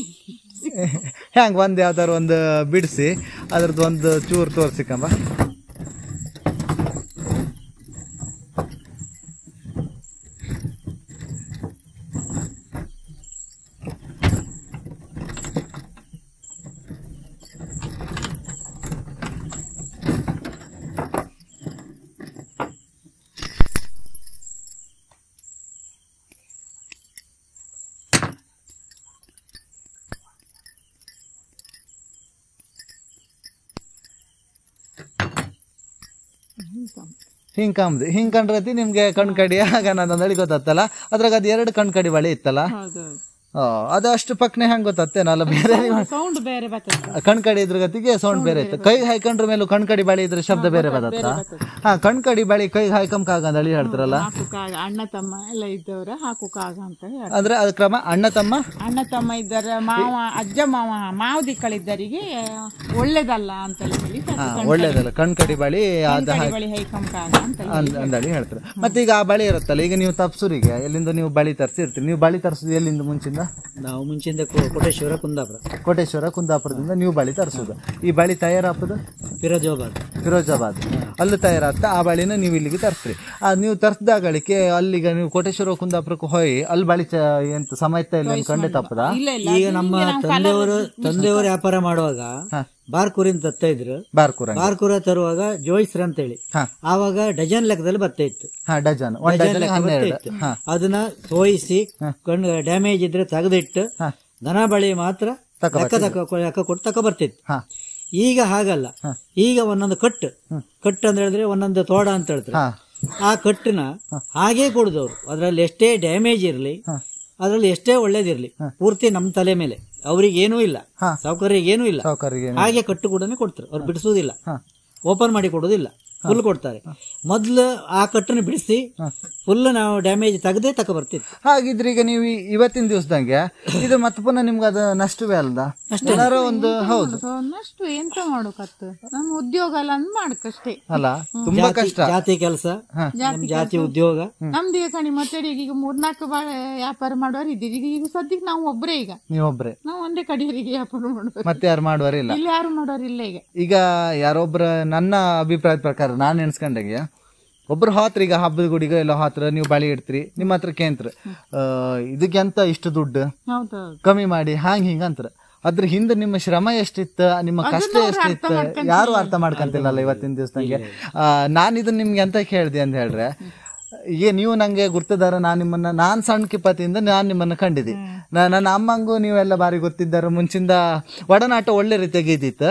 S1: ಹ್ಯಾಂಗ್ ಒಂದ್ ಯಾವ್ದಾರು ಒಂದು ಬಿಡಿಸಿ ಅದ್ರದ್ದು ಒಂದು ಚೂರು ತೋರ್ಸಿಕಂಬ ಹಿಂಗ್ ಕಾಮ್ದು ಹಿಂಗ್ ಕಂಡ್ರತಿ ನಿಮ್ಗೆ ಕಣ್ ಕಡಿ ಆಗ ನಾನು ಹೇಳಿ ಗೊತ್ತಾತ್ತಲ್ಲ ಅದ್ರಾಗ ಅದು ಎರಡು ಕಣ್ ಕಡಿ ಬಳಿ ಇತ್ತಲ್ಲ
S3: ಹೌದೌದು
S1: ಆ, ಅದು ಅಷ್ಟು ಪಕ್ಕನೆ ಹೆಂಗ್ ಗೊತ್ತಾತ್ತೇನಲ್ಲ ಬೇರೆ
S3: ಸೌಂಡ್ ಬೇರೆ ಬರ್ತದೆ
S1: ಕಣ್ ಕಡಿ ಇದ್ರ ಗತಿಗೆ ಸೌಂಡ್ ಬೇರೆ ಇತ್ತು ಕೈ ಹಾಕೊಂಡ್ರ ಮೇಲೂ ಕಣ್ ಕಡಿ ಬಳಿ ಇದ್ರೆ ಶಬ್ದ ಬೇರೆ ಬದತ್ತ ಹಾ ಕಣ್ ಕಡಿ ಬಳಿ ಕೈ ಹಾಕಂಕಾಗ ಅಂತ ಹೇಳಿ ಹೇಳ್ತಾರಲ್ಲ
S3: ಹಾಕೋಕ್ಕಾಗ ಅಣ್ಣ ತಮ್ಮ ಎಲ್ಲ ಇದ್ದವ್ರ ಹಾಕೋಕ್ಕಾಗ ಅಂತ ಹೇಳಿ
S1: ಅಂದ್ರೆ ಅದು ಕ್ರಮ ಅಣ್ಣ ತಮ್ಮ
S3: ಅಣ್ಣ ತಮ್ಮ ಇದ್ದಾರೆ ಮಾವ ಅಜ್ಜ ಮಾವ ಮಾವ ದಿಕ್ಕಳಿದ್ದರಿಗೆ ಒಳ್ಳೇದಲ್ಲ ಅಂತ ಹೇಳಿ
S1: ಹಾ ಒಳ್ಳೇದಲ್ಲ ಕಣ್ ಕಡಿ ಬಳಿ ಅದ
S3: ಕಡಿ ಬಳಿ ಹೈಕಂಕಾಗ ಅಂತ ಹೇಳಿ.
S1: ಅಂದ್- ಅಂದಳಿ ಹೇಳ್ತಾರೆ ಮತ್ತೆ ಈಗ ಆ ಬಳಿ ಇರುತ್ತಲ್ಲ ಈಗ ನೀವು ತಪ್ಸೂರಿಗೆ ಎಲ್ಲಿಂದ ನೀವು ಬಳಿ ತರಿಸಿರ್ತೀರಿ ನೀವು ಬಳಿ ತರಿಸೋದು ಎಲ್ಲಿಂದ ಮುಂಚಿಂದ
S2: ನಾವು ಮುಂಚಿಂದ ಕೋ- ಕೋಟೇಶ್ವರ ಕುಂದಾಪುರ
S1: ಕೋಟೇಶ್ವರ ಕುಂದಾಪುರದಿಂದ ನೀವು ಬಳಿ ತರಿಸೋದು ಈ ಬಳಿ ತಯಾರಾಪದು
S2: ಫಿರೋಜಾಬಾದ್
S1: ಫಿರೋಜಾಬಾದ್ ಅಲ್ಲಿ ತಯಾರಾಗ್ತಾ ಆ ಬಳಿನ ನೀವು ಇಲ್ಲಿಗೆ ತರಿಸ್ರಿ ಆ ನೀವು ತರಿಸ್ದಾಗಳಿಕೆ ಅಲ್ಲಿಗ ನೀವು ಕೋಟೇಶ್ವರ ಕುಂದಾಪುರಕ್ಕೆ ಹೋಗಿ ಅಲ್ಲಿ ಬಳಿ ಚ ಎಂತ ಸಮೇತ ಇಲ್ಲ ಕಂಡೆ ತಪ್ಪದ
S3: ಇಲ್ಲ ಇಲ್ಲ
S2: ಈಗ ನಮ್ಮ ತಂದೆಯವರು ತಂದೆಯವರು ವ್ಯಾಪಾರ ಮಾಡುವಾಗ ಬಾರ್ಕೂರಿನ ತತ್ತ ಇದ್ರು
S1: ಬಾರ್ಕೂರ
S2: ಬಾರ್ಕೂರ ತರುವಾಗ ಜೋಯಿಸ್ರ ಅಂತ ಹೇಳಿ
S1: ಹಾ.
S2: ಆವಾಗ ಡಜನ್ ಲೆಕ್ಕದಲ್ಲಿ ಬರ್ತಾ ಇತ್ತು
S1: ಹಾ ಡಜನ್ ಒಂದ್
S2: ಡಜನ್
S1: ಡಜನ್
S2: ಲೆಕ್ಕ ಬರ್ತಾ
S1: ಹನ್ನೆರಡು
S2: ಇತ್ತು
S1: ಹಾ
S2: ಅದನ್ನ ಸೋಯಿಸಿ ಕಣ್ಣು ಡ್ಯಾಮೇಜ್ ಇದ್ರೆ ತೆಗೆದಿಟ್ಟು
S1: ಹಾ.
S2: ದನ ಬಳಿ ಮಾತ್ರ
S1: ತಕ
S2: ಲೆಕ್ಕ ತಕ ಲೆಕ್ಕ ಕೊಟ್ಟು ತಕ ಬರ್ತಿತ್ತು
S1: ಹಾ
S2: ಈಗ ಹಾಗಲ್ಲ ಈಗ ಒಂದೊಂದು ಕಟ್ಟು ಕಟ್ಟು ಅಂತ ಹೇಳಿದ್ರೆ ಒಂದೊಂದು ತೋಡ ಅಂತ ಹೇಳ್ತಾರೆ
S1: ಹಾ
S2: ಆ ಕಟ್ಟನ್ನ ಹಾಗೇ ಕೊಡುದವ್ರು ಅದ್ರಲ್ಲಿ ಎಷ್ಟೇ ಡ್ಯಾಮೇಜ್ ಇರಲಿ ಅದ್ರಲ್ಲಿ ಎಷ್ಟೇ ಒಳ್ಳೇದಿರ್ಲಿ ಪೂರ್ತಿ ನಮ್ಮ ತಲೆ ಮೇಲೆ ಅವ್ರಿಗೆ ಏನೂ ಇಲ್ಲ
S1: ಹಾ.
S2: ಸೌಕರ್ಯ ಏನೂ ಇಲ್ಲ
S1: ಸಾವುಕಾರಿಗೆ
S2: ಹಾಗೆ ಕಟ್ಟು ಕೂಡ ಕೊಡ್ತಾರೆ ಅವ್ರು ಬಿಡಿಸೋದಿಲ್ಲ
S1: ಹಾ.
S2: ಓಪನ್ ಮಾಡಿ ಕೊಡೋದಿಲ್ಲ ಫುಲ್ ಕೊಡ್ತಾರೆ ಮೊದ್ಲು ಆ ಕಟ್ಟನ್ನು ಬಿಡಿಸಿ ಫುಲ್ ನಾವು ಡ್ಯಾಮೇಜ್ ತೆಗೆದೇ ತಕ ಬರ್ತಿತ್ತು
S1: ಹಾಗಿದ್ರೆ ಈಗ ನೀವು ಈ- ಇವತ್ತಿನ ದಿವಸದಂಗೆ ಇದು ಮತ್ತೆ ಪುನಃ ನಿಮ್ಗೆ ಅದು ನಷ್ಟವೇ ಅಲ್ದ ಏನಾರೋ ಒಂದು ಹೌದು
S3: ಅಷ್ಟು ಎಂತ ಮಾಡೋಕತ್ತು ನಮ್ಮ ಉದ್ಯೋಗ ಅಲ್ಲ ಅಂದ್ ಮಾಡಕಷ್ಟೇ
S1: ಅಲ್ಲ ತುಂಬಾ ಕಷ್ಟ
S2: ಜಾತಿ ಕೆಲಸ ನಮ್ ಜಾತಿ ಉದ್ಯೋಗ
S3: ನಮ್ದು ಈಗ ಕಣಿ ಮತ್ತೆ ಈಗ ಮೂರ್ನಾಲ್ಕು ಬಾಳ ವ್ಯಾಪಾರ ಮಾಡೋರು ಇದ್ದೀವಿ ಈಗ ಈಗ ಸದ್ಯಕ್ಕೆ ನಾವು ಒಬ್ಬರೇ ಈಗ
S1: ನೀವೊಬ್ರೆ
S3: ನಾವು ಒಂದೇ ಕಡೆಯವರಿಗೆ ವ್ಯಾಪಾರ ಮಾಡೋರು
S1: ಮತ್ತೆ ಯಾರು ಮಾಡುವರಿಲ್ಲ
S3: ಇಲ್ಲಿ ಯಾರು ಮಾಡೋರು ಇಲ್ಲ ಈಗ
S1: ಈಗ ಯಾರೊಬ್ರ ನನ್ನ ಅಭಿಪ್ರಾಯದ ಪ್ರಕಾರ ನಾನು ಎಣಿಸ್ಕೊಂಡಾಗೆ ಒಬ್ರು ಹಾತ್ರ ಈಗ ಹಬ್ಬದ ಗುಡಿಗೆ ಎಲ್ಲ ಹಾತ್ರ ನೀವು ಬಳಿ ಇಡ್ತೀರಿ ನಿಮ್ಮ ಹತ್ರ ಕೇಂದ್ರ ಇದಕ್ಕೆ ಅಂತ ಇಷ್ಟು ದುಡ್ಡು
S3: ಹೌದೌದು
S1: ಕಮ್ಮಿ ಮಾಡಿ ಹಾಂಗ್ ಹಿಂಗ ಅಂತಾರ ಅದ್ರ ಹಿಂದೆ ನಿಮ್ಮ ಶ್ರಮ ಎಷ್ಟಿತ್ತು ನಿಮ್ಮ ಕಷ್ಟ ಎಷ್ಟಿತ್ತು ಯಾರು ಅರ್ಥ ಮಾಡ್ಕೊಂತಿಲ್ಲಲ್ಲ ಇವತ್ತಿನ ದಿವಸದಂಗೆ ನಾನು ಇದನ್ನ ನಿಮ್ಗೆ ಎಂತ ಕೇಳಿದೆ ಅಂತ ಹೇಳ್ರೆ ಈಗ ನೀವು ನಂಗೆ ಗುರ್ತದಾರ ನಾನು ನಿಮ್ಮನ್ನ ನಾನ್ ಸಣ್ಣ ಕಿಪ್ಪತ್ತಿಂದ ನಾನು ನಿಮ್ಮನ್ನ ಕಂಡಿದ್ದೆ ನಾ- ನನ್ನ ಅಮ್ಮಂಗೂ ನೀವೆಲ್ಲ ಬಾರಿ ಗೊತ್ತಿದ್ದಾರೆ ಮುಂಚಿಂದ ಒಡನಾಟ ಒಳ್ಳೆ ರೀತಿಯಾಗಿ ಇದ್ದಿತ್ತು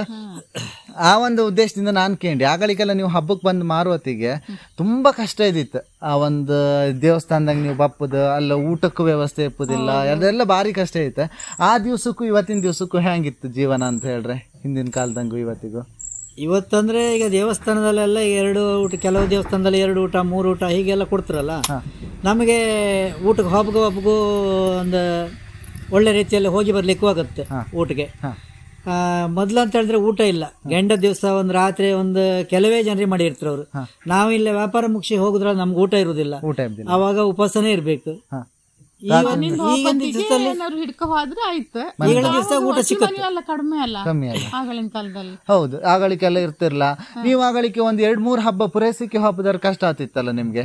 S1: ಆ ಒಂದು ಉದ್ದೇಶದಿಂದ ನಾನು ಕೇಳಿ ಆಗಳಿಗೆಲ್ಲ ನೀವು ಹಬ್ಬಕ್ಕೆ ಬಂದು ಮಾರುವತ್ತಿಗೆ ತುಂಬಾ ಕಷ್ಟ ಇದ್ದಿತ್ತು ಆ ಒಂದು ದೇವಸ್ಥಾನದಾಗ ನೀವು ಬಪ್ಪದು ಅಲ್ಲ ಊಟಕ್ಕೂ ವ್ಯವಸ್ಥೆ ಇಪ್ಪುದಿಲ್ಲ ಅದೆಲ್ಲ ಭಾರಿ ಕಷ್ಟ ಐತೆ ಆ ದಿವ್ಸಕ್ಕೂ ಇವತ್ತಿನ ದಿವ್ಸಕ್ಕೂ ಹೆಂಗಿತ್ತು ಜೀವನ ಅಂತ ಹೇಳ್ರೆ ಹಿಂದಿನ ಕಾಲದಂಗೂ ಇವತ್ತಿಗೂ
S2: ಇವತ್ತಂದ್ರೆ ಈಗ ದೇವಸ್ಥಾನದಲ್ಲೆಲ್ಲ ಎರಡು ಊಟ ಕೆಲವು ದೇವಸ್ಥಾನದಲ್ಲಿ ಎರಡು ಊಟ ಮೂರು ಊಟ ಹೀಗೆಲ್ಲ ಕೊಡ್ತಾರಲ್ಲ ನಮಗೆ ಊಟಕ್ಕೆ ಹಬ್ಬಗೂ ಹಬ್ಬಗೂ ಒಂದು ಒಳ್ಳೆ ರೀತಿಯಲ್ಲಿ ಹೋಗಿ ಬರ್ಲಿಕ್ಕೂ ಆಗುತ್ತೆ ಊಟಕ್ಕೆ ಆ, ಮೊದ್ಲು ಅಂತ ಹೇಳಿದ್ರೆ ಊಟ ಇಲ್ಲ ಗಂಡ ದಿವಸ ಒಂದು ರಾತ್ರಿ ಒಂದು ಕೆಲವೇ ಜನರಿಗೆ ಮಾಡಿರ್ತಾರೆ ಅವರು ನಾವು ಇಲ್ಲ ವ್ಯಾಪಾರ ಮುಗಿಸಿ ಹೋಗುದ್ರಲ್ಲಿ ನಮ್ಗೆ ಊಟ ಇರುವುದಿಲ್ಲ
S1: ಊಟ ಇದ್ದಿಲ್ಲ
S2: ಅವಾಗ ಉಪವಾಸನೇ ಇರ್ಬೇಕು
S1: ಹಾ.
S2: ಈಗ ಈಗಿನ ದಿವಸದಲ್ಲಿ
S3: ಏನಾದ್ರು ಹಿಡ್ಕೊ ಹೋದ್ರೆ ಆಯ್ತು
S2: ಈಗಿನ ದಿವಸ ಊಟ ಸಿಕ್ಕತ್ತೆ
S3: ಎಲ್ಲ ಕಡಿಮೆ ಅಲ್ಲ
S1: ಕಮ್ಮಿ ಅಲ್ಲ
S3: ಆಗಳಿನ ಕಾಲದಲ್ಲಿ
S1: ಹೌದು ಆಗಳಿಗೆಲ್ಲ ಇರ್ತಿರ್ಲ ನೀವು ಆಗಳಿಕೆ ಒಂದ್ ಎರಡ್ ಮೂರ್ ಹಬ್ಬ ಪೂರೈಸಿಕೆ ಹಬ್ಬದಾರ ಕಷ್ಟ ಆತಿತ್ತಲ್ಲ ನಿಮ್ಗೆ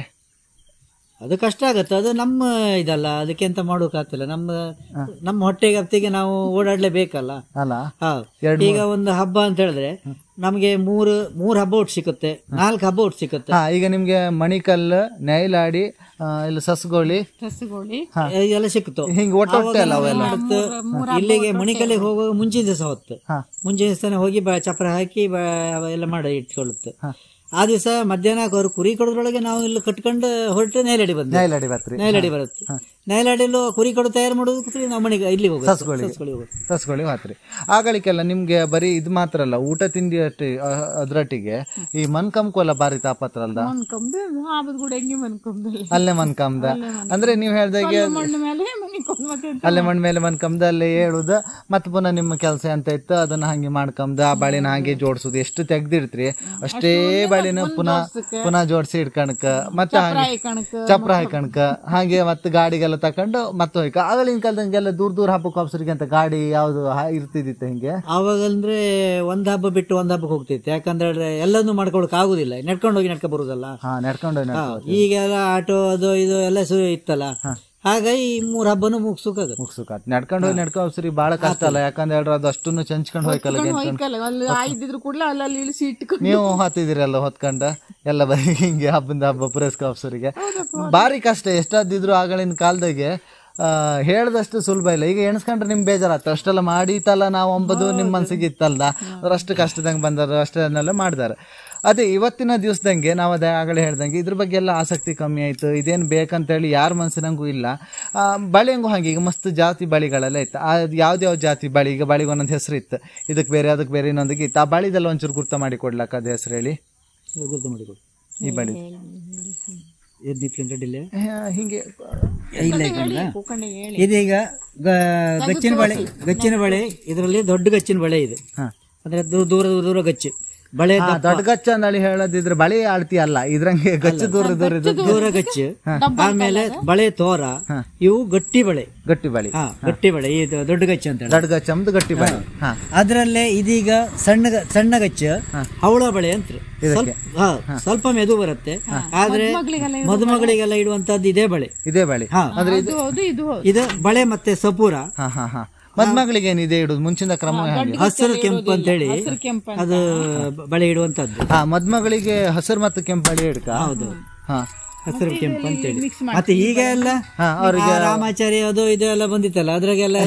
S2: ಅದು ಕಷ್ಟ ಆಗತ್ತೆ ಅದು ನಮ್ಮ ಇದಲ್ಲ ಅದಕ್ಕೆ ಎಂತ ಮಾಡೋಕ್ಕಾಗ್ತಿಲ್ಲ ನಮ್ಮ ನಮ್ಮ ಹೊಟ್ಟೆಗೆ ಹತ್ತಿಗೆ ನಾವು ಓಡಾಡ್ಲೇಬೇಕಲ್ಲ
S1: ಅಲ್ಲ
S2: ಹಾ ಈಗ ಒಂದು ಹಬ್ಬ ಅಂತ ಹೇಳಿದ್ರೆ ನಮಗೆ ಮೂರು ಮೂರು ಹಬ್ಬ ಒಟ್ಟು ಸಿಕ್ಕುತ್ತೆ ನಾಲ್ಕು ಹಬ್ಬ ಒಟ್ಟು ಸಿಕ್ಕುತ್ತೆ
S1: ಹಾ ಈಗ ನಿಮ್ಗೆ ಮಣಿಕಲ್ಲು ನೈಲಾಡಿ ಆ, ಇಲ್ಲ ಸಸ್ಗೋಳಿ
S3: ರಸಗೋಳಿ
S2: ಎಲ್ಲ ಸಿಕ್ತು
S1: ಹಿಂಗ್ ಒಟ್ಟೊಟ್ಟೆ ಅಲ್ಲ ಅವೆಲ್ಲ
S2: ಇಲ್ಲಿಗೆ ಮಣಿಕಲ್ಲಿಗೆ ಹೋಗುವಾಗ ಮುಂಚಿನ ದಿವಸ ಹೊತ್ತು
S1: ಹಾ.
S2: ಮುಂಚಿನ ದಿವಸನೇ ಹೋಗಿ ಬ- ಚಪ್ರ ಹಾಕಿ ಬ- ಎಲ್ಲ ಮಾಡಿ ಇಟ್ಕೊಳ್ಳುತ್ತೆ ಆ ದಿವಸ ಮಧ್ಯಾಹ್ನ ಅವ್ರು ಕುರಿ ಕೊಡೋದ್ರೊಳಗೆ ನಾವು ಇಲ್ಲಿ ಕಟ್ಕೊಂಡು ಹೊರಟು ನೇಲಡಿ ಬಂದ್ವಿ
S1: ನೈಲಾಡಿ ಬತ್ರಿ
S2: ನೈಲಾಡಿ ಬರುತ್ತೆ ನೈಲಾಡಿಲು ಕುರಿ ಕೊಡು ತಯಾರು ಮಾಡೋದು ಕೂತ್ರೆ ನಾವು ಮನೆಗೆ ಇಲ್ಲಿಗೆ ಹೋಗೋದು
S1: ಸಸ್ಗಳಿಗೆ.
S2: ಸಸ್ಗಳಿಗೆ ಹೋಗೋದು.
S1: ಸಸ್ಗೋಳಿ ಮಾತ್ರಿ ಆಗಳಿಗೆಲ್ಲ ನಿಮ್ಗೆ ಬರೀ ಇದು ಮಾತ್ರ ಅಲ್ಲ ಊಟ ತಿಂಡಿ ಅಟ್ಟಿ ಆ, ಅದ್ರೊಟ್ಟಿಗೆ ಈ ಮನ್ಕಂಕು ಎಲ್ಲ ಬಾರಿ ತಾಪತ್ರ ಅಲ್ದ
S3: ಮನ್ಕೊಂಬೆ ಹಾಬದ್ ಕೂಡ ಹೆಂಗೆ ಮನ್ಕೊಂಬೆ
S1: ಅಲ್ಲೇ ಮನ್ಕಂದ ಅಂದ್ರೆ ನೀವ್ ಹೇಳ್ದಾಗೆ
S3: ಮಣ್ಣು ಮೇಲೆ ಮನಿಕೊಂಡ್ ಮತ್ತೆ
S1: ಅಲ್ಲೇ ಮಣ್ ಮೇಲೆ ಮನ್ಕಂದ ಅಲ್ಲೇ ಹೇಳುದು ಮತ್ ಪುನಃ ನಿಮ್ಮ ಕೆಲಸ ಅಂತ ಇತ್ತು ಅದನ್ನ ಹಂಗೆ ಮಾಡ್ಕಂದ ಆ ಬಾಳಿನ ಹಾಗೆ ಜೋಡ್ಸುದು ಎಷ್ಟು ತೆಗ್ದಿಡ್ತ್ರಿ ಅಷ್ಟೇ ಬಾಳಿನ ಪುನಃ ಪುನಃ ಜೋಡ್ಸಿ ಇಟ್ಕಣಕ ಮತ್ತೆ ಹಾಗೆ
S3: ಕಣಕ
S1: ಚಪ್ರ ಹಾಕಣಕ ಹಾಗೆ ಮತ್ತೆ ಗಾಡಿಗೆಲ್ಲ ತಕೊಂಡು ಮತ್ತೆ ಹೋಯ್ಕ ಆಗಳಿನ ಕಾಲದಂಗೆಲ್ಲ ದೂರ ದೂರ ಹಬ್ಬಕ್ಕೆ ವಾಪಸ್ರಿಗೆ ಅಂತ ಗಾಡಿ ಯಾವ್ದು ಹ- ಇರ್ತಿದ್ದಿತ್ತು ಹಿಂಗೆ
S2: ಆವಾಗ ಅಂದ್ರೆ ಒಂದ್ ಹಬ್ಬ ಬಿಟ್ಟು ಒಂದ್ ಹಬ್ಬಕ್ಕೆ ಹೋಗ್ತಿತ್ತು ಯಾಕಂದ್ರೆ ಎಲ್ಲಾನು ಮಾಡ್ಕೊಳಕ್ ಆಗುದಿಲ್ಲ ನಡ್ಕೊಂಡು ಹೋಗಿ ನಡ್ಕೊ ಬರುದಲ್ಲ
S1: ಹಾ ನಡ್ಕೊಂಡು ಹೋಗಿ ನಡ್ಕೊಂಡು
S2: ಈಗೆಲ್ಲ ಆಟೋ ಅದು ಇದು ಎಲ್ಲ ಸು ಇತ್ತಲ್ಲ ಹಾಗಾಗಿ ಈ ಮೂರ್ ಹಬ್ಬನು ಮುಗ್ಸುಕಾಗತ್ತೆ
S1: ಮುಗ್ಸುಕಾತ್ ನಡ್ಕೊಂಡು ಹೋಗಿ ನಡ್ಕೊಂಡು ವಾಪಸ್ರಿ ಬಾಳ ಕಷ್ಟ ಅಲ್ಲ ಯಾಕಂದ್ರೆ ಹೇಳ್ರ ಅದು ಅಷ್ಟನ್ನು ಚಂಚ್ಕೊಂಡು ಹೋಯ್ಕಲ್ಲ
S3: ಹೋಯ್ಕಲ್ಲ ಅಲ್ಲಿ ಆಯ್ದಿದ್ರು ಕೂಡಲೇ ಅಲ್ಲಲ್ಲಿ ಇಳಿಸಿ ಇಟ್ಕೊಂಡು
S1: ನೀವು ಹತ್ತಿದಿರಲ್ಲ ಹೊತ್ಕೊಂಡ ಎಲ್ಲ ಬರೀ ಹಿಂಗೆ ಹಬ್ಬದ ಹಬ್ಬ ಪುರಸ್ಕ ಅಪ್ಸರಿಗೆ ಭಾರಿ ಕಷ್ಟ ಎಷ್ಟಾದಿದ್ರು ಆಗಳಿನ ಕಾಲದಾಗೆ ಆ, ಹೇಳ್ದಷ್ಟು ಸುಲಭ ಇಲ್ಲ ಈಗ ಎಣಿಸ್ಕೊಂಡ್ರೆ ನಿಮ್ ಬೇಜಾರಾತ ಅಷ್ಟೆಲ್ಲ ಮಾಡೀತಲ್ಲ ನಾವು ಒಂಬದು ನಿಮ್ ಮನ್ಸಿಗೆ ಇತ್ತಲ್ದ ಅವ್ರು ಅಷ್ಟು ಕಷ್ಟದಂಗೆ ಬಂದಾರ ಅಷ್ಟನ್ನೆಲ್ಲ ಮಾಡಿದಾರೆ ಅದೇ ಇವತ್ತಿನ ದಿವಸದಂಗೆ ನಾವು ಅದೇ ಆಗಲೇ ಹೇಳ್ದಂಗೆ ಇದ್ರ ಬಗ್ಗೆ ಎಲ್ಲ ಆಸಕ್ತಿ ಕಮ್ಮಿ ಆಯಿತು ಇದೇನು ಬೇಕಂತೇಳಿ ಯಾರ ಮನಸ್ಸಿನಂಗೂ ಇಲ್ಲ ಆ, ಬಳೆಂಗೂ ಹಾಗೆ ಈಗ ಮಸ್ತ್ ಜಾತಿ ಬಳಿಗಳೆಲ್ಲ ಇತ್ತು ಆ ಯಾವ್ದ್ಯಾವ ಜಾತಿ ಬಳಿ ಈಗ ಬಳಿಗೆ ಒಂದೊಂದು ಹೆಸರು ಇತ್ತು ಇದಕ್ಕೆ ಬೇರೆ ಅದಕ್ಕೆ ಬೇರೆ ಇನ್ನೊಂದಿಗೆ ಇತ್ತು ಆ ಬಳಿದೆಲ್ಲ ಒಂಚೂರು ಗುರ್ತ ಮಾಡಿ ಕೊಡ್ಲಕ್ಕ ಅದು ಹೆಸರು ಹೇಳಿ
S2: ಗುರುತು ಮಾಡಿಕೊಡು
S1: ಈ ಬಳಿ
S2: ಇದು ಡಿಫ್ರೆಂಟ್ ಅಡ್ಡಿಲ್ಲ
S1: ಹಿಂಗೆ
S2: ಇಲ್ಲ ಇಲ್ಲ
S3: ಕೂಕಂಡೆ ಹೇಳಿ
S2: ಇದೀಗ ಗ- ಗಚ್ಚಿನ ಬಳೆ ಗಚ್ಚಿನ ಬಳೆ ಇದರಲ್ಲಿ ದೊಡ್ಡ ಗಚ್ಚಿನ ಬಳೆ ಇದೆ
S1: ಹಾ.
S2: ಅಂದ್ರೆ ದೂರ ದೂರ ದೂರ ದೂರ ಗಚ್ಚು ಬಳೆ
S1: ಹಾ, ದೊಡ್ಡ ಗಚ್ಚ ಅಂದಳಿ ಹೇಳೋದಿದ್ರೆ ಬಳಿ ಆಡ್ತಿ ಅಲ್ಲ ಇದ್ರಂಗೆ ಗಚ್ಚು ದೂರ ದೂರ ಇದು
S2: ದೂರ ಗಚ್ಚು ಆಮೇಲೆ ಬಳೆ ತೋರ ಇವು ಗಟ್ಟಿ ಬಳೆ
S1: ಗಟ್ಟಿ ಬಳಿ
S2: ಹಾ ಗಟ್ಟಿ ಬಳೆ ಇದು ದೊಡ್ಡ ಗಚ್ಚು ಅಂತ ಹೇಳಿ
S1: ದೊಡ್ಡ ಗಚ್ಚ ಅಂಬದು ಗಟ್ಟಿ ಬಳಿ ಹಾ
S2: ಅದರಲ್ಲೇ ಇದೀಗ ಸಣ್ಣ ಗ- ಸಣ್ಣ ಗಚ್ಚು ಹವಳ ಬಳೆ ಅಂತ ಸ್ವಲ್ಪ ಹಾ, ಸ್ವಲ್ಪ ಮೆದು ಬರುತ್ತೆ ಆದ್ರೆ ಮದುಮಗಳಿಗೆಲ್ಲ ಇಡುವಂತದ್ದು ಇದೇ ಬಳೆ
S1: ಇದೇ ಬಳಿ
S2: ಹಾ
S3: ಅದು ಹೌದು ಇದು ಹೌದು
S2: ಇದು ಬಳೆ ಮತ್ತೆ ಸಪೂರ
S1: ಹಾ ಹಾ ಹಾ ಮದ್ಮಗಳಿಗೆ ಏನಿದೆ ಇಡುದು ಮುಂಚಿನ ಕ್ರಮ ಹೇಗೆ
S2: ಹಸಿರು ಕೆಂಪು ಅಂತೇಳಿ
S3: ಹಸಿರು ಕೆಂಪು ಅಂತ.
S2: ಅದು ಬಳೆ ಇಡುವಂತದ್ದು
S1: ಹಾ ಮದ್ಮಗಳಿಗೆ ಹಸಿರು ಮತ್ತು ಕೆಂಪು ಬಳಿ ಹಿಡ್ಕ
S2: ಹೌದು
S1: ಹಾ
S2: ಹಸಿರು ಕೆಂಪು ಅಂತೇಳಿ ಮತ್ತೆ ಈಗ ಎಲ್ಲ
S1: ಹಾ,
S2: ಆ ರಾಮಾಚಾರಿ ಅದು ಇದು ಎಲ್ಲ ಬಂದಿತ್ತಲ್ಲ ಅದ್ರಾಗೆಲ್ಲ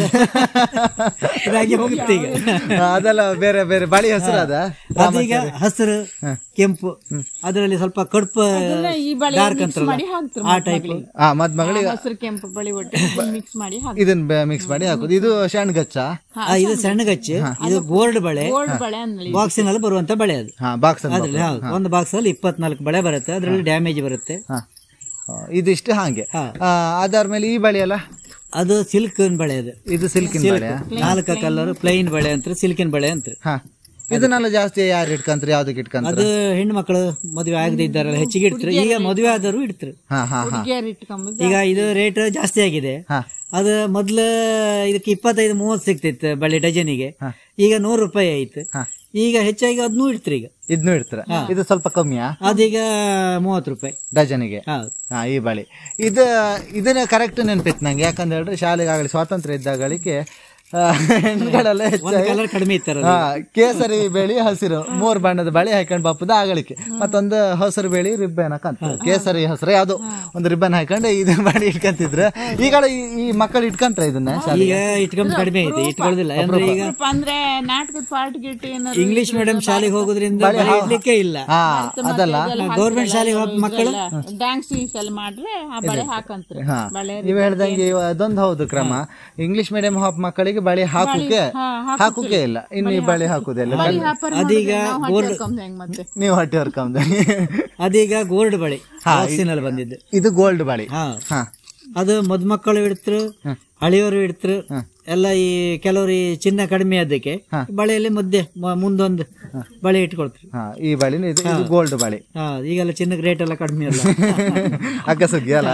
S2: ಇದಾಗಿ ಹೋಗುತ್ತೆ ಈಗ
S1: ಹಾ, ಅದೆಲ್ಲ ಬೇರೆ ಬೇರೆ ಬಳಿ ಹಸಿರು ಅದ
S2: ಅದೀಗ ಹಸಿರು ಕೆಂಪು ಅದರಲ್ಲಿ ಸ್ವಲ್ಪ ಕಡುಪು
S3: ಈ ಬಳೆ
S2: ಡಾರ್ಕ್
S3: ಮಿಕ್ಸ್
S2: ಅಂತಾರಲ್ಲ
S3: ಮಾಡಿ ಹಾಕ್ತಾರೆ
S2: ಆ ಟೈಪ್
S1: ಹಾ ಮದ್ಮಗಳಿಗೆ
S3: ಹಸಿರು ಕೆಂಪು ಬಳಿ ಒಟ್ಟು ಮಿಕ್ಸ್ ಮಾಡಿ ಹಾಕ್ತಾರೆ
S1: ಇದನ್ನ ಮಿಕ್ಸ್ ಮಾಡಿ ಹಾಕುದು ಇದು ಶಣ್ ಗಚ್ಚ
S2: ಇದು ಸಣ್ಣ ಗಚ್ಚು ಇದು ಗೋಲ್ಡ್ ಬಳೆ
S3: ಗೋಲ್ಡ್ ಬಳೆ ಅಂದ್ಲಿ
S2: ಬಾಕ್ಸಿನಲ್ಲಿ ಬರುವಂತ ಬಳೆ ಅದು
S1: ಹಾ ಬಾಕ್ಸ್
S2: ಅದ್ರಲ್ಲಿ ಹೌದು ಒಂದು ಬಾಕ್ಸ್ ಅಲ್ಲಿ ಇಪ್ಪತ್ನಾಲ್ಕು ಬಳೆ ಬರುತ್ತೆ ಅದರಲ್ಲಿ ಡ್ಯಾಮೇಜ್ ಬರುತ್ತೆ
S1: ಹಾ ಆ, ಇದಿಷ್ಟು ಹಾಗೆ
S2: ಹಾ.
S1: ಆ, ಅದಾದ ಮೇಲೆ ಈ ಬಳಿ ಅಲ್ಲ
S2: ಅದು ಸಿಲ್ಕ್ ಬಳೆ ಅದು
S1: ಇದು ಸಿಲ್ಕಿನ ಬಳೆ
S2: ನಾಲ್ಕು ಕಲರ್ ಪ್ಲೈನ್ ಬಳೆ ಅಂತ ಸಿಲ್ಕಿನ ಬಳೆ ಅಂತ
S1: ಹಾ ಇದನ್ನೆಲ್ಲ ಜಾಸ್ತಿ ಯಾರು ಇಟ್ಕಂತ್ರಿ ಯಾವ್ದಕ್ಕೆ ಇಟ್ಕಂತ್ರ
S2: ಅದು ಹೆಣ್ಣು ಮಕ್ಕಳು ಮದುವೆ ಆಗದೆ ಇದ್ದಾರಲ್ಲ ಹೆಚ್ಚಿಗೆ ಇಡ್ತಾರೆ ಈಗ ಮದುವೆ ಆದವರು ಇಡ್ತಾರೆ
S1: ಹಾ ಹಾ ಹಾ
S3: ಹುಡುಗಿಯರ್ ಇಟ್ಕೊಂಬುದು
S2: ಈಗ ಇದು ರೇಟ್ ಜಾಸ್ತಿ ಆಗಿದೆ
S1: ಹಾ
S2: ಅದು ಮೊದ್ಲು ಇದಕ್ಕೆ ಇಪ್ಪತ್ತೈದು ಮೂವತ್ತು ಸಿಗ್ತಿತ್ತು ಬಳೆ ಡಜನಿಗೆ ಈಗ ನೂರು ರೂಪಾಯಿ ಆಯ್ತು
S1: ಹಾ.
S2: ಈಗ ಹೆಚ್ಚಾಗಿ ಅದನ್ನೂ ಇಡ್ತಾರೆ ಈಗ
S1: ಇದನ್ನು ಇಡ್ತಾರ ಇದು ಸ್ವಲ್ಪ ಕಮ್ಮಿಯಾ
S2: ಅದೀಗ ಮೂವತ್ತು ರೂಪಾಯಿ
S1: ಡಜನಿಗೆ
S2: ಹೌದು
S1: ಹಾ ಈ ಬಳಿ ಇದು ಇದನ್ನ ಕರೆಕ್ಟ್ ನೆನಪಿತ್ತು ನಂಗೆ ಯಾಕಂದ್ರೆ ಹೇಳಿದ್ರೆ ಶಾಲೆಗೆ ಆಗಲಿ ಸ್ವಾತಂತ್ರ್ಯ ಇದ್ದಾಗಳಿಗೆ ಆ, ಹೆಣ್ಗಳೆಲ್ಲ
S2: ಒಂದು
S1: ಹೆಚ್ಚಾಗಿ
S2: ಕಲರ್ ಕಡಿಮೆ ಇತ್ತಾರೆ
S1: ಹಾ ಕೇಸರಿ ಬೇಳಿ ಹಸಿರು ಮೂರ್ ಬಣ್ಣದ ಬಳಿ ಹಾಕೊಂಡ್ ಬಾಪದ ಆಗಲಿಕ್ಕೆ ಮತ್ತೊಂದು ಹಸಿರು ಬೇಳಿ ರಿಬ್ಬನ್ ಹಾಕಂತ ಕೇಸರಿ ಹಸಿರು ಯಾವ್ದು ಒಂದು ರಿಬ್ಬನ್ ಹಾಕೊಂಡು ಇದನ್ನ ಮಾಡಿ ಇಟ್ಕಂತಿದ್ರು ಈಗ ಈ- ಈ ಮಕ್ಕಳು ಇಟ್ಕಂತ್ರ ಇದನ್ನ ಶಾಲೆ
S2: ಈಗ ಇಟ್ಕೊಂಡು ಕಡಿಮೆ ಐತೆ ಇಟ್ಕೊಳ್ಳೋದಿಲ್ಲ ಅಂದ್ರೆ ಈಗ
S3: ಸ್ವಲ್ಪ ಅಂದ್ರೆ ನಾಟಕದ ಪಾರ್ಟ್ ಗಿಟ್ ಏನಾರು
S2: ಇಂಗ್ಲಿಷ್ ಮೀಡಿಯಂ ಶಾಲೆಗೆ ಹೋಗೋದ್ರಿಂದ ಬಳೆ ಇಡ್ಲಿಕ್ಕೆ ಇಲ್ಲ
S1: ಹಾ ಅದಲ್ಲ
S2: ಗೌರ್ಮೆಂಟ್ ಶಾಲೆಗೆ ಹೋದ ಮಕ್ಕಳು
S3: ಡ್ಯಾನ್ಸ್ ಗೀನ್ಸ್ ಎಲ್ಲ ಮಾಡ್ರೆ ಆ ಬಳೆ ಹಾಕಂತ್ರೆ
S1: ಹಾ
S3: ಬಳೆ
S1: ನೀವ್ ಹೇಳ್ದಂಗೆ ಇವ- ಅದೊಂದು ಹೌದು ಕ್ರಮ ಇಂಗ್ಲಿಷ್ ಮೀಡಿಯಂ ಹಾಪ್ ಮಕ್ಕಳಿಗೆ ಬಳಿ ಹಾಕುಕೆ ಹಾಕುಕೆ ಇಲ್ಲ ಇನ್ನು ಈ ಬಳಿ ಹಾಕುದಿಲ್ಲ
S3: ವ್ಯಾಪಾರ
S2: ಅದೀಗ ಗೋಲ್ಡ್
S3: ಹೆಂಗ್ ಮತ್ತೆ
S1: ನೀವು ಹೊಟ್ಟೆ ಹೊರ್ಕೊಂಡ್
S2: ಅದೀಗ ಗೋಲ್ಡ್ ಬಳೆ ಬಾಕ್ಸಿನಲ್ಲಿ ಬಂದಿದ್ದು
S1: ಇದು ಗೋಲ್ಡ್ ಬಳಿ
S2: ಹಾ
S1: ಹಾ
S2: ಅದು ಮದುಮಕ್ಕಳು ಇಡ್ತರು ಹಳಿಯವರು ಇಡ್ತರು ಎಲ್ಲ ಈ ಕೆಲವರು ಈ ಚಿನ್ನ ಕಡಿಮೆ ಆದಕ್ಕೆ ಬಳೆಯಲ್ಲಿ ಮಧ್ಯೆ ಮ- ಮುಂದೊಂದು ಬಳೆ ಇಟ್ಕೊಳ್ತಾರೆ
S1: ಹಾ ಈ ಬಳಿ ಇದು ಇದು ಗೋಲ್ಡ್ ಬಳಿ
S2: ಹಾ ಈಗೆಲ್ಲ ಚಿನ್ನದ ರೇಟ್ ಎಲ್ಲ ಕಡಿಮೆ ಅಲ್ಲ
S1: ಅಗ್ಗ ಸುಗ್ಗಿ ಅಲ್ಲ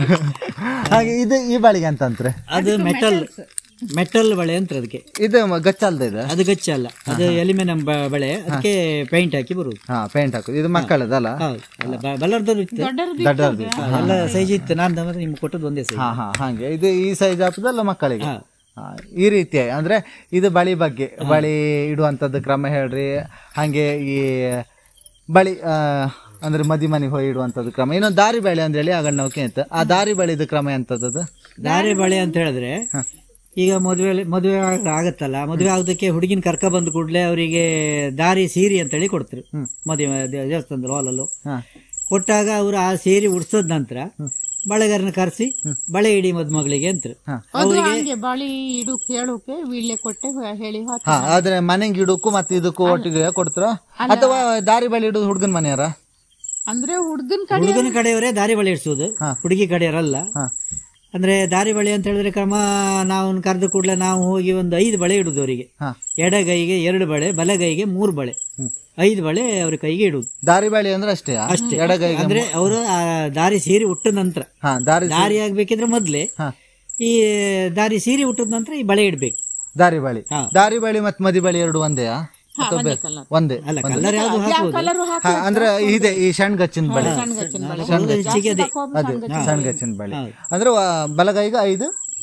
S1: ಹಾಗೆ ಇದು ಈ ಬಳಿಗೆ ಅಂತಂದ್ರೆ
S2: ಅದು ಮೆಟಲ್ ಮೆಟಲ್ ಬಳೆ ಅಂತ ಅದಕ್ಕೆ
S1: ಇದು ಮ- ಗಚ್ಚಲ್ದ ಇದು
S2: ಅದು ಗಚ್ಚ ಅಲ್ಲ ಅದು ಎಲಿಮಿನಿಯಂ ಬಳೆ ಅದಕ್ಕೆ ಪೇಂಟ್ ಹಾಕಿ ಬರುದು
S1: ಹಾ ಪೇಂಟ್ ಹಾಕುದು ಇದು ಮಕ್ಕಳದಲ್ಲ
S2: ಹೌದು ಅಲ್ಲ ಬ- ಬಲ್ಲರ್ದವ್ರು ಇತ್ತು
S1: ದೊಡ್ಡದು
S2: ಹಾ, ಎಲ್ಲ ಸೈಜ್ ಇತ್ತು ನಾನು ಮತ್ತೆ ನಿಮ್ಗೆ ಕೊಟ್ಟದ್ದು ಒಂದೇ ಸೈಜ್
S1: ಹಾ ಹಾ ಹಾಗೆ ಇದು ಈ ಸೈಜ್ ಹಾಕುದಲ್ಲ ಮಕ್ಕಳಿಗೆ ಹಾ, ಈ ರೀತಿ ಅಂದ್ರೆ ಇದು ಬಳಿ ಬಗ್ಗೆ ಬಳಿ ಇಡುವಂತದ್ದು ಕ್ರಮ ಹೇಳ್ರಿ ಹಾಗೆ ಈ ಬಳಿ ಆ, ಅಂದ್ರೆ ಮದಿ ಮನೆಗೆ ಹೋಗಿ ಇಡುವಂತದ್ದು ಕ್ರಮ ಇನ್ನೊಂದು ದಾರಿ ಬಳಿ ಅಂದ್ರೆ ಹೇಳಿ ಆಗ ನಾವು ಕೇಂತ ಆ ದಾರಿ ಬಳಿದ ಕ್ರಮ ಎಂತದ್ದು
S2: ದಾರಿ ಬಳೆ ಅಂತ ಹೇಳಿದ್ರೆ ಈಗ ಮದುವೆ ಮದುವೆ ಆಗ- ಆಗತ್ತಲ್ಲ ಮದುವೆ ಆಗೋದಕ್ಕೆ ಹುಡುಗಿನ ಕರ್ಕ ಬಂದ ಕೂಡಲೇ ಅವರಿಗೆ ದಾರಿ ಸೀರೆ ಅಂತೇಳಿ ಕೊಡ್ತಾರೆ ಮದುವೆ ದೇ- ದೇವಸ್ಥಾನದ ಹಾಲಲ್ಲೂ
S1: ಹಾ
S2: ಕೊಟ್ಟಾಗ ಅವರು ಆ ಸೀರೆ ಉಡ್ಸೋದ್ ನಂತರ ಬಳೆಗಾರನ ಕರೆಸಿ ಬಳೆ ಇಡಿ ಮದುಮಗಳಿಗೆ ಅಂತ
S1: ಹಾ.
S3: ಅದು ಹಂಗೆ ಬಳಿ ಇಡು ಕೇಳೋಕೆ ವೀಳ್ಯ ಕೊಟ್ಟೆ ಹೇಳಿ ಹೋತ
S1: ಹಾ ಆದ್ರೆ ಮನೆಗೆ ಇಡಕ್ಕೂ ಮತ್ತೆ ಇದಕ್ಕೂ ಒಟ್ಟಿಗೆ ಕೊಡ್ತಾರ ಅಥವಾ ದಾರಿ ಬಳಿ ಇಡುದು ಹುಡುಗನ ಮನೆಯವರ
S3: ಅಂದ್ರೆ ಹುಡ್ಗನ್ ಕಡೆ
S2: ಹುಡುಗನ ಕಡೆಯವರೇ ದಾರಿ ಬಳೆ ಇಡ್ಸೋದು ಹುಡುಗಿ ಕಡೆಯವರಲ್ಲ
S1: ಹಾ
S2: ಅಂದ್ರೆ ದಾರಿ ಬಳೆ ಅಂತ ಹೇಳಿದ್ರೆ ಕ್ರಮ ನಾವು ಕರೆದ ಕೂಡಲೇ ನಾವು ಹೋಗಿ ಒಂದು ಐದು ಬಳೆ ಇಡುದು ಅವರಿಗೆ
S1: ಹಾ
S2: ಎಡಗೈಗೆ ಎರಡು ಬಳೆ ಬಲಗೈಗೆ ಮೂರು ಬಳೆ ಐದು ಬಳೆ ಅವ್ರ ಕೈಗೆ ಇಡುದು
S1: ದಾರಿ ಬಳಿ ಅಂದ್ರೆ ಅಷ್ಟೇ
S2: ಅಷ್ಟೇ
S1: ಎಡಗೈಗೆ
S2: ಅಂದ್ರೆ ಅವರು ಆ ದಾರಿ ಸೀರೆ ಉಟ್ಟ ನಂತರ
S1: ಹಾ ದಾರಿ
S2: ದಾರಿ ಆಗ್ಬೇಕಿದ್ರೆ ಮೊದ್ಲೇ
S1: ಹಾ
S2: ಈ ದಾರಿ ಸೀರೆ ಹುಟ್ಟದ ನಂತರ ಈ ಬಳೆ ಇಡ್ಬೇಕು
S1: ದಾರಿ ಬಳಿ
S2: ಹಾ.
S1: ದಾರಿ ಬಳಿ ಮತ್ತೆ ಮದಿ ಬಳಿ ಎರಡು ಒಂದೇಯಾ
S3: ಹಾ, ಒಂದೇ ಕಲರ್
S1: ಒಂದೇ
S2: ಅಲ್ಲ ಕಲರ್ ಯಾವ್ದು ಹಾಕ್ಬೋದು
S3: ಕಲರ್ ಹಾಕಿ
S1: ಹಾ, ಅಂದ್ರೆ ಇದೆ ಈ ಸಣ್ಗಚ್ಚಿನ ಬಳಿ
S2: ಅದು ಹೆಚ್ಚಿಗೆ ಅದೇ
S1: ಅದೇ ಸಣ್ಗಚ್ಚಿನ ಬಳಿ ಅಂದ್ರೆ ವ- ಬಲಗೈಗೆ ಐದು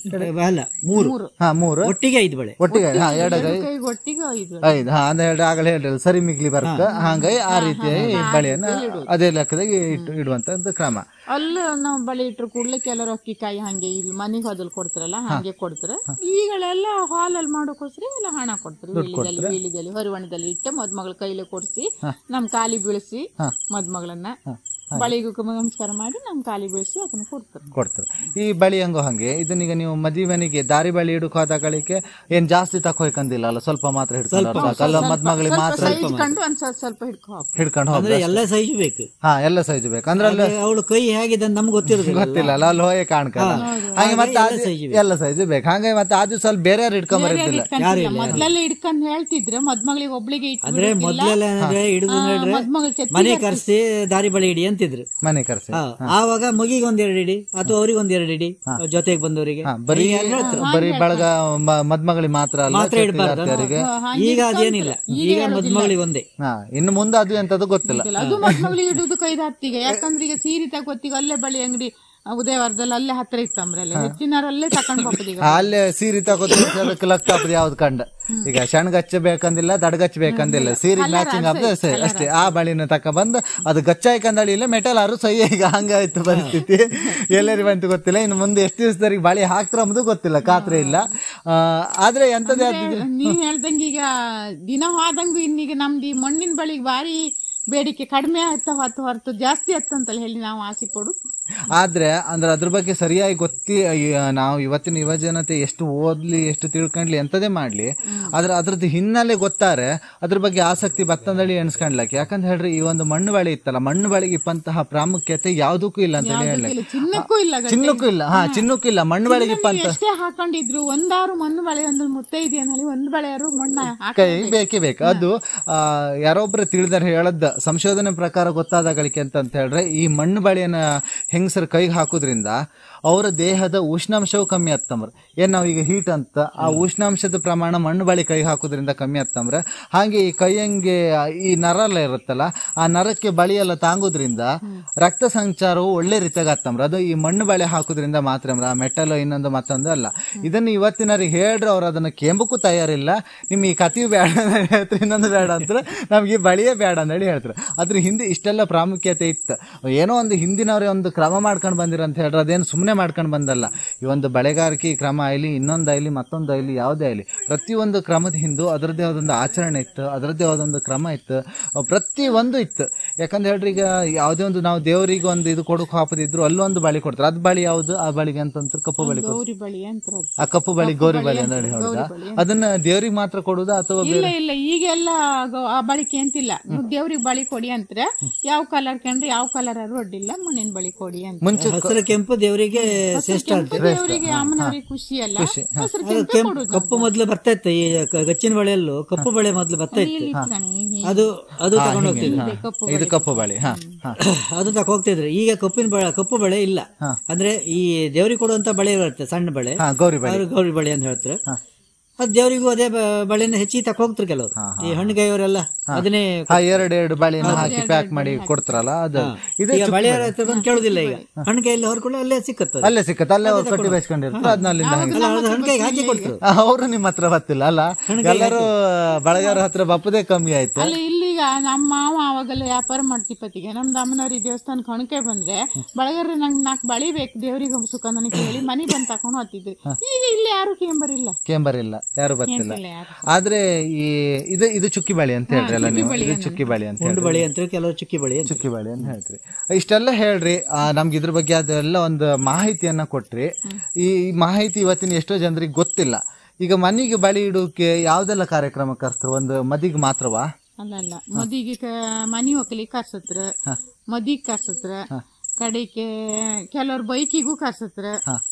S2: ಅಲ್ಲ ಮೂರು
S1: ಹಾ ಮೂರು
S2: ಒಟ್ಟಿಗೆ ಐದು ಬಳೆ
S1: ಒಟ್ಟಿಗೆ ಹಾ ಎಡಗೈ
S3: ಕೈಗೆ ಒಟ್ಟಿಗೆ ಐದು
S1: ಐದು ಹಾ ಅಂದ್ರೆ ಎರಡು ಆಗಲೇ ಹೇಳಿರಲ್ಲ ಸರಿ ಮಿಗ್ಲಿ ಬರುತ್ತೆ ಹಂಗಾಗಿ ಆ ರೀತಿಯಾಗಿ ಬಳೆಯನ್ನ ಅದೇ ಲೆಕ್ಕದಾಗಿ ಇಟ್ಟು ಇಡುವಂತದ್ದು ಕ್ರಮ
S3: ಅಲ್ಲಿ ನಾವು ಬಳಿ ಇಟ್ರು ಕೂಡ್ಲೆ ಕೆಲವರು ಅಕ್ಕಿ ಕಾಯಿ ಹಂಗೆ ಇಲ್ಲಿ ಮನೆಗೆ ಹೋದಲ್ಲಿ ಕೊಡ್ತಾರಲ್ಲ ಹಂಗೆ ಕೊಡ್ತಾರೆ ಈಗಳೆಲ್ಲ ಹಾಲಲ್ಲಿ ಮಾಡೋಕೋಸ್ಕರ ಎಲ್ಲ ಹಣ ಕೊಡ್ತಾರೆ ವೀಳಿದಲ್ಲಿ ವೀಳಿದಲ್ಲಿ ಹೊರವಣದಲ್ಲಿ ಇಟ್ಟು ಮದ್ಮಗಳ ಕೈಲಿ ಕೊಡಿಸಿ ನಮ್ ಕಾಲಿ ಬೀಳಿಸಿ ಮದ್ಮಗಳನ್ನ ಬಳಿಗೂ ನಮಸ್ಕಾರ ಮಾಡಿ ನಮ್ ಕಾಲಿ ಬೀಳಿಸಿ ಅದನ್ನ ಕೊಡ್ತಾರೆ
S1: ಕೊಡ್ತಾರೆ ಈ ಬಳಿ ಹಂಗೋ ಹಂಗೆ ಇದನ್ನೀಗ ನೀವು ಮದುವೆನಿಗೆ ದಾರಿ ಬಳಿ ಇಡಕ್ ಹೋದಾಗಳಿಗೆ ಏನ್ ಜಾಸ್ತಿ ತಕೋಯ್ಕಂದಿಲ್ಲ ಅಲ್ಲ ಸ್ವಲ್ಪ ಮಾತ್ರ ಹಿಡ್ಕೊಂಡು ಅಲ್ಲ ಮದ್ಮಗಳಿಗೆ ಮಾತ್ರ
S3: ಸೈಜ್ ಕಂಡು ಒಂದ್ ಸ್ವಲ್ಪ ಸ್ವಲ್ಪ ಹಿಡ್ಕೊ ಹಾಕು.
S1: ಹಿಡ್ಕೊಂಡು ಹೋಗ
S2: ಅಂದ್ರೆ ಎಲ್ಲ ಸೈಜ್ ಬೇಕು
S1: ಹಾ ಎಲ್ಲ ಸೈಜ್ ಬೇಕು ಅಂದ್ರೆ ಅಲ್ಲಿ
S2: ಅವಳು ಕೈ ಹೇಗಿದೆ ಅಂತ ನಮ್ಗೆ ಗೊತ್ತಿರೋದಿಲ್ಲ
S1: ಗೊತ್ತಿಲ್ಲ ಅಲ್ಲ ಅಲ್ಲಿ ಹೋಗಿ ಕಾಣ್ಕಲ್ಲ ಹಾಗೆ ಮತ್ತೆ ಆದಿ- ಎಲ್ಲ ಸೈಜ್ ಬೇಕು ಹಂಗೆ ಮತ್ತೆ ಆ ದಿವಸ ಅಲ್ಲಿ ಬೇರೆ ಯಾರು ಇಟ್ಕೊಂಡ್ ಬರೋದಿಲ್ಲ
S3: ಇಟ್ಕೊಂತಿಲ್ಲ. ಮೊದ್ಲೆಲ್ಲ ಇಟ್ಕೊಂಡ್ ಹೇಳ್ತಿದ್ರೆ ಮದ್ಮಗಳಿಗೆ ಒಬ್ಳಿಗೆ
S2: ಅಂದ್ರೆ ಮೊದ್ಲೆಲ್ಲ ಅಂದ್ರೆ ಹಿಡಿದು ನೋಡ್ರೆ
S3: ಮದ್ಮಗಳು ಚೆತ್ತಿ
S2: ಮನೆ ಕರ್ಸಿ ದಾರಿ ಬಳಿ ಇಡಿ ಅಂತಿದ್ರು
S1: ಮನೆ ಕರ್ಸಿ
S2: ಹಾ, ಆವಾಗ ಮಗಿಗೆ ಒಂದೆರಡು ಇಡಿ ಅಥವಾ ಅವ್ರಿಗೆ ಒಂದೆರಡು ಇಡಿ ಜೊತೆಗೆ ಬಂದವರಿಗೆ
S1: ಹಾ, ಬರೀ ಬರೀ ಬಳಗ ಮ- ಮದ್ಮಗಳಿಗೆ ಮಾತ್ರ ಅಲ್ಲ
S2: ಮಾತ್ರ ಇಡಬಾರ್ದು
S1: ಜೊತೆಗಾರ್ತಿಯರಿಗೆ.
S2: ಈಗ ಅದೇನಿಲ್ಲ ಈಗ ಮದ್ಮಗಳಿಗೆ ಒಂದೇ
S1: ಹಾ ಇನ್ನು ಮುಂದೆ ಅದು ಎಂತದ್ದು ಗೊತ್ತಿಲ್ಲ
S3: ಅದು ಮದ್ಮಗಳಿಗೆ ಇಡುದು ಕೈದ ಹತ್ತಿಗೆ ಯಾಕಂದ್ರೆ ಈಗ ಸೀರೆ ತಗೋತಿಗೆ ಅಲ್ಲೇ ಬಳಿ ಅಂಗಡಿ ಉದಯವಾರದಲ್ಲಿ ಅಲ್ಲೇ ಹತ್ರ ಇತ್ತಂಬ್ರಲ್ಲ ಹೆಚ್ಚಿನವರಲ್ಲೇ ತಕೊಂಡ್ ಹೋಗ್ಬೋದು ಈಗ
S1: ಆ, ಅಲ್ಲೇ ಸೀರೆ ತಗೋತೀವಿ ಅದಕ್ಕೆ ಲಕ್ ಹಾಪದ ಯಾವ್ದು ಕಂಡ ಈಗ ಶಣ್ಗಚ್ಚ ಬೇಕಂದಿಲ್ಲ ದಡಗಚ್ಚ ಬೇಕಂದಿಲ್ಲ ಸೀರೆ ಮ್ಯಾಚಿಂಗ್ ಆಗ್ತದೆ ಸರಿ ಅಷ್ಟೇ ಆ ಬಳಿನ ತಕ ಬಂದು ಅದು ಗಚ್ಚ ಹಾಕಂದಳಿ ಇಲ್ಲ ಮೆಟಲ್ ಆರು ಸೈ ಈಗ ಹಂಗಾಯ್ತು ಪರಿಸ್ಥಿತಿ ಎಲ್ಲರಿಗೂ ಬಂತು ಗೊತ್ತಿಲ್ಲ ಇನ್ನು ಮುಂದೆ ಎಷ್ಟು ದಿವಸದವರೆಗೆ ಬಳಿ ಹಾಕ್ತಾರ ಅಂಬುದು ಗೊತ್ತಿಲ್ಲ ಖಾತ್ರಿ ಇಲ್ಲ ಆ, ಆದ್ರೆ ಎಂತದೇ ಆದಿದ್ರೆ
S3: ನೀವ್ ಹೇಳ್ದಂಗ ಈಗ ದಿನ ಹೋದಂಗು ಇನ್ನೀಗ ನಮ್ದು ಈ ಮಣ್ಣಿನ ಬಳಿಗೆ ಭಾರಿ ಬೇಡಿಕೆ ಕಡಿಮೆ ಆಗ್ತಾ ಹೊತ್ತು ಹೊರತು ಜಾಸ್ತಿ ಆತ್ತಂತಲ್ಲ ಹೇಳಿ ನಾವು ಆಸೆ ಪಡು
S1: ಆದ್ರೆ ಅಂದ್ರೆ ಅದ್ರ ಬಗ್ಗೆ ಸರಿಯಾಗಿ ಗೊತ್ತಿ ಈ, ನಾವು ಇವತ್ತಿನ ಯುವ ಜನತೆ ಎಷ್ಟು ಓದ್ಲಿ ಎಷ್ಟು ತಿಳ್ಕೊಂಡ್ಲಿ ಎಂತದೇ ಮಾಡ್ಲಿ ಆದ್ರೆ ಅದ್ರದ್ದು ಹಿನ್ನೆಲೆ ಗೊತ್ತಾರೆ ಅದ್ರ ಬಗ್ಗೆ ಆಸಕ್ತಿ ಬತ್ತಂದಳಿ ಎಣಿಸ್ಕೊಂಡ್ಲಕ್ಕೆ ಯಾಕಂತ ಹೇಳ್ರಿ ಈ ಒಂದು ಮಣ್ಣು ಬಳಿ ಇತ್ತಲ್ಲ ಮಣ್ಣು ಬಳಿಗೆ ಇಪ್ಪಂತಹ ಪ್ರಾಮುಖ್ಯತೆ ಯಾವ್ದಕ್ಕೂ ಇಲ್ಲ ಅಂತ ಹೇಳಿ ಹೇಳಕ್ಕೆ
S3: ಇಲ್ಲ, ಚಿನ್ನಕ್ಕೂ ಇಲ್ಲ ಗಂಟೆ.
S1: ಚಿನ್ನಕ್ಕೂ ಇಲ್ಲ ಹಾ ಚಿನ್ನಕ್ಕೂ ಇಲ್ಲ ಮಣ್ಣು ಬಳಿಗೆ ಇಪ್ಪಂತ
S3: ಎಷ್ಟೇ ಹಾಕೊಂಡಿದ್ರು ಒಂದಾರು ಮಣ್ಣು ಬಳೆ ಒಂದು ಮುತ್ತೈದೆ ಅನ್ನಲಿ ಒಂದು ಬಳೆಯಾರು ಮಣ್ಣ ಹಾಕ
S1: ಕೈ ಬೇಕೇ ಬೇಕು ಅದು ಆ, ಯಾರೊಬ್ರು ತಿಳಿದಾರೆ ಹೇಳದ್ದ ಸಂಶೋಧನೆ ಪ್ರಕಾರ ಗೊತ್ತಾದಾಗಳಿಕೆ ಅಂತ ಅಂತ ಹೇಳಿದ್ರೆ ಈ ಮಣ್ಣು ಬಳೆಯನ್ನ ಹೆಂಗಸರು ಕೈಗೆ ಹಾಕೋದ್ರಿಂದ ಅವರ ದೇಹದ ಉಷ್ಣಾಂಶವು ಕಮ್ಮಿ ಆಗ್ತಂಬ್ರ ಏನ್ ನಾವು ಈಗ ಹೀಟ್ ಅಂತ ಆ ಉಷ್ಣಾಂಶದ ಪ್ರಮಾಣ ಮಣ್ಣು ಬಳಿ ಕೈ ಹಾಕೋದ್ರಿಂದ ಕಮ್ಮಿ ಆಗ್ತಂಬ್ರ ಹಾಗೆ ಈ ಕೈಯಂಗೆ ಈ ನರ ಎಲ್ಲ ಇರುತ್ತಲ್ಲ ಆ ನರಕ್ಕೆ ಬಳಿ ಎಲ್ಲ ತಾಂಗೋದ್ರಿಂದ ರಕ್ತ ಸಂಚಾರವು ಒಳ್ಳೆ ರೀತಿಯಾಗಿ ಆಗ್ತಂಬ್ರ ಅದು ಈ ಮಣ್ಣು ಬಳೆ ಹಾಕೋದ್ರಿಂದ ಮಾತ್ರ ಅಂಬ್ರ ಆ ಮೆಟಲ್ ಇನ್ನೊಂದು ಮತ್ತೊಂದು ಅಲ್ಲ ಇದನ್ನು ಇವತ್ತಿನವ್ರಿಗೆ ಹೇಳ್ರೆ ಅವ್ರು ಅದನ್ನ ಕೇಂಬಕ್ಕೂ ತಯಾರಿಲ್ಲ ನಿಮ್ ಈ ಕತಿಯು ಬೇಡ ಅಂತ ಹೇಳ್ತಾರೆ ಇನ್ನೊಂದು ಬೇಡ ಅಂತಾರೆ ನಮ್ಗೆ ಈ ಬಳಿಯೇ ಬೇಡ ಅಂತೇಳಿ ಹೇಳ್ತಾರೆ ಅದ್ರ ಹಿಂದೆ ಇಷ್ಟೆಲ್ಲ ಪ್ರಾಮುಖ್ಯತೆ ಇತ್ತು ಏನೋ ಒಂದು ಹಿಂದಿನವ್ರೆ ಒಂದು ಕ್ರಮ ಮಾಡ್ಕೊಂಡು ಬಂದಿರ ಅಂತ ಹೇಳ್ರೆ ಅದೇನು ಸುಮ್ಮನೆ ಮಾಡ್ಕೊಂಡು ಬಂದಲ್ಲ ಈ ಒಂದು ಬಳೆಗಾರಿಕೆ ಕ್ರಮ ಆಗಲಿ ಇನ್ನೊಂದು ಆಗಲಿ ಮತ್ತೊಂದು ಆಗಲಿ ಯಾವುದೇ ಆಗಲಿ ಪ್ರತಿಯೊಂದು ಕ್ರಮದ ಹಿಂದೂ ಅದರದ್ದೇ ಆದೊಂದು ಆಚರಣೆ ಇತ್ತು ಅದರದ್ದೇ ಆದೊಂದು ಕ್ರಮ ಇತ್ತು ಪ್ರತಿ ಒಂದು ಇತ್ತು ಯಾಕಂದ್ರೆ ಹೇಳ್ರಿ ಈಗ ಯಾವುದೇ ಒಂದು ನಾವು ದೇವರಿಗೆ ಒಂದು ಇದು ಕೊಡಕ್ಕೆ ಹಾಪದಿದ್ರು ಅಲ್ಲೊಂದು ಬಳಿ ಕೊಡ್ತಾರೆ ಅದು ಬಳಿ ಯಾವುದು ಆ ಬಳಿಗೆ ಅಂತಂದ್ರೆ ಕಪ್ಪು ಬಳಿ ಕೊಡ್ತಾರೆ
S3: ಗೌರಿ ಬಳಿ ಅಂತ ಅದು.
S1: ಆ ಕಪ್ಪು ಬಳಿ ಗೌರಿ ಬಳಿ ಅಂತ ಹೇಳಿ ಹೇಳುದಾ ಅದನ್ನ ದೇವ್ರಿಗೆ ಮಾತ್ರ ಕೊಡುದಾ ಅಥವಾ
S3: ಇಲ್ಲ ಇಲ್ಲ ಈಗೆಲ್ಲ ಗೌ- ಆ ಬಳಿಕೆ ಅಂತಿಲ್ಲ ದೇವ್ರಿಗೆ ಬಳಿ ಕೊಡಿ ಅಂತಾರೆ ಯಾವ ಕಲರ್ ಕಂಡ್ರೆ ಯಾವ ಕಲರ್ ಅಡ್ಡಿಲ್ಲ ಮಣ್ಣಿನ ಬಳಿ ಕೊಡಿ ಅಂತ
S1: ಮುಂಚೆ
S2: ಹಸಿರು ಕೆಂಪು ದೇವರಿಗೆ ಶ್ರೇಷ್ಠ ಅಂತ
S3: ದೇವರಿಗೆ ಅಮ್ಮನವ್ರಿಗೆ ಖುಷಿ ಅಲ್ಲ ಹಸಿರು
S2: ಅದು ಕೆಂಪು ಕಪ್ಪು ಮೊದ್ಲು ಬರ್ತಾ ಇತ್ತು ಈ ಕ- ಗಚ್ಚಿನ ಬಳೆಯಲ್ಲೂ ಕಪ್ಪು ಬಳೆ ಮೊದ್ಲು ಬರ್ತಾ ಇತ್ತು ಅದು ಅದು ತಗೊಂಡು ಹೋಗ್ತಿದ್ರು
S1: ಇದು ಕಪ್ಪು ಬಳಿ ಹಾ ಹಾ
S2: ಅದು ತಕ ಹೋಗ್ತಿದ್ರು ಈಗ ಕಪ್ಪಿನ ಬಳೆ ಕಪ್ಪು ಬಳೆ ಇಲ್ಲ ಅಂದ್ರೆ ಈ ದೇವರಿಗೆ ಕೊಡುವಂತ ಬಳೆ ಇರುತ್ತೆ ಸಣ್ಣ ಬಳೆ
S1: ಹಾ ಗೌರಿ ಬಳಿ
S2: ಅವ್ರು ಗೌರಿ ಬಳೆ ಅಂತ ಹೇಳ್ತಾರೆ ಅದ್ ದೇವರಿಗೂ ಅದೇ ಬ- ಬಳೆನ ಹೆಚ್ಚಿಗೆ ತಕ ಹೋಗ್ತಾರೆ ಕೆಲವರು ಈ ಹಣ್ಣುಗಾಯವರೆಲ್ಲ ಅದನ್ನೇ
S1: ಆ ಎರಡು ಎರಡು ಬಳಿನ ಹಾಕಿ ಪ್ಯಾಕ್ ಮಾಡಿ ಕೊಡ್ತಾರಲ್ಲ ಅದು ಇದು
S2: ಈಗ ಬಳೆ ಹತ್ರ ಬಂದು ಕೇಳುದಿಲ್ಲ ಈಗ ಹಣ್ಣುಗಾಯಲ್ಲಿ ಹೊರ್ಕೊಳ್ಳಿ ಅಲ್ಲೇ ಸಿಕ್ಕತ್ತದ
S1: ಅಲ್ಲೇ ಸಿಕ್ಕತ್ತೆ ಅಲ್ಲೇ ಅವ್ರು ಕಟ್ಟಿ ಬೈಸ್ಕೊಂಡಿರ್ತಾರೆ ಅದನ್ನ ಅಲ್ಲಿಂದ ಹಂಗೆ
S2: ಅಲ್ಲ ಅದು ಹಣ್ಣುಗಾಯಿಗೆ ಹಾಕಿ ಕೊಡ್ತಾರೆ
S1: ಅವರು ನಿಮ್ಮ ಹತ್ರ ಬರ್ತಿಲ್ಲ ಅಲ್ಲ ಎಲ್ಲರೂ ಬಳಗಾರ ಹತ್ರ ಬಪ್ಪದೇ ಕಮ್ಮಿ ಆಯ್ತು
S3: ಅಲ್ಲಿ ಇಲ್ಲಿಗ ನಮ್ಮ ಮಾವ ಅವಾಗೆಲ್ಲ ವ್ಯಾಪಾರ ಮಾಡ್ತಿಪ್ಪತ್ತಿಗೆ ನಮ್ದು ಅಮ್ಮನವ್ರಿಗೆ ದೇವಸ್ಥಾನ ಕಣಕೆ ಬಂದ್ರೆ ಬಳಗರ ನಂಗೆ ನಾಲ್ಕು ಬಳಿ ಬೇಕು ದೇವ್ರಿಗೆ ಸುಖ ನನಗೆ ಹೇಳಿ ಮನೆ ಬಂದು ತಕೊಂಡು ಹೋಗ್ತಿದ್ರು ಈಗ ಇಲ್ಲಿ ಯಾರು ಕೇಂಬರಿಲ್ಲ
S1: ಕೇಂಬರಿಲ್ಲ ಯಾರು ಬರ್ತಿಲ್ಲ
S3: ಇಲ್ಲ ಯಾರು
S1: ಆದ್ರೆ ಈ ಇದು ಇದು ಚುಕ್ಕಿ ಬಳಿ ಅಂತ ಹೇಳ್ರಿ ಅಲ್ಲ ನೀವು ಇದು ಚುಕ್ಕಿ ಬಳಿ ಅಂತ
S2: ಗುಂಡು ಬಳೆ ಅಂತ ಕೆಲವರು ಚುಕ್ಕಿ ಬಳೆ ಅಂತ
S1: ಚುಕ್ಕಿ ಬಳಿ ಅಂತ ಹೇಳ್ತೀರಿ ಇಷ್ಟೆಲ್ಲ ಹೇಳ್ರಿ ಆ, ನಮ್ಗೆ ಇದ್ರ ಬಗ್ಗೆ ಅದೆಲ್ಲ ಒಂದು ಮಾಹಿತಿಯನ್ನ ಕೊಟ್ರಿ ಈ ಈ ಮಾಹಿತಿ ಇವತ್ತಿನ ಎಷ್ಟೋ ಜನರಿಗೆ ಗೊತ್ತಿಲ್ಲ ಈಗ ಮನೆಗೆ ಬಳಿ ಇಡೋಕೆ ಯಾವ್ದೆಲ್ಲ ಕಾರ್ಯಕ್ರಮ ಕರ್ಸ್ತಾರೆ ಒಂದು ಮದಿಗೆ ಮಾತ್ರವಾ
S3: ಅಲ್ಲ ಅಲ್ಲ ಮದಿಗೆ ಕ- ಮನಿ ಹೋಗ್ಲಿಕ್ಕೆ ಕರ್ಸತ್ರ ಮದಿಗೆ ಕರ್ಸತ್ರ ಕಡೆಗೆ ಕೆಲವ್ರು ಬೈಕಿಗೂ ಕರ್ಸತ್ರ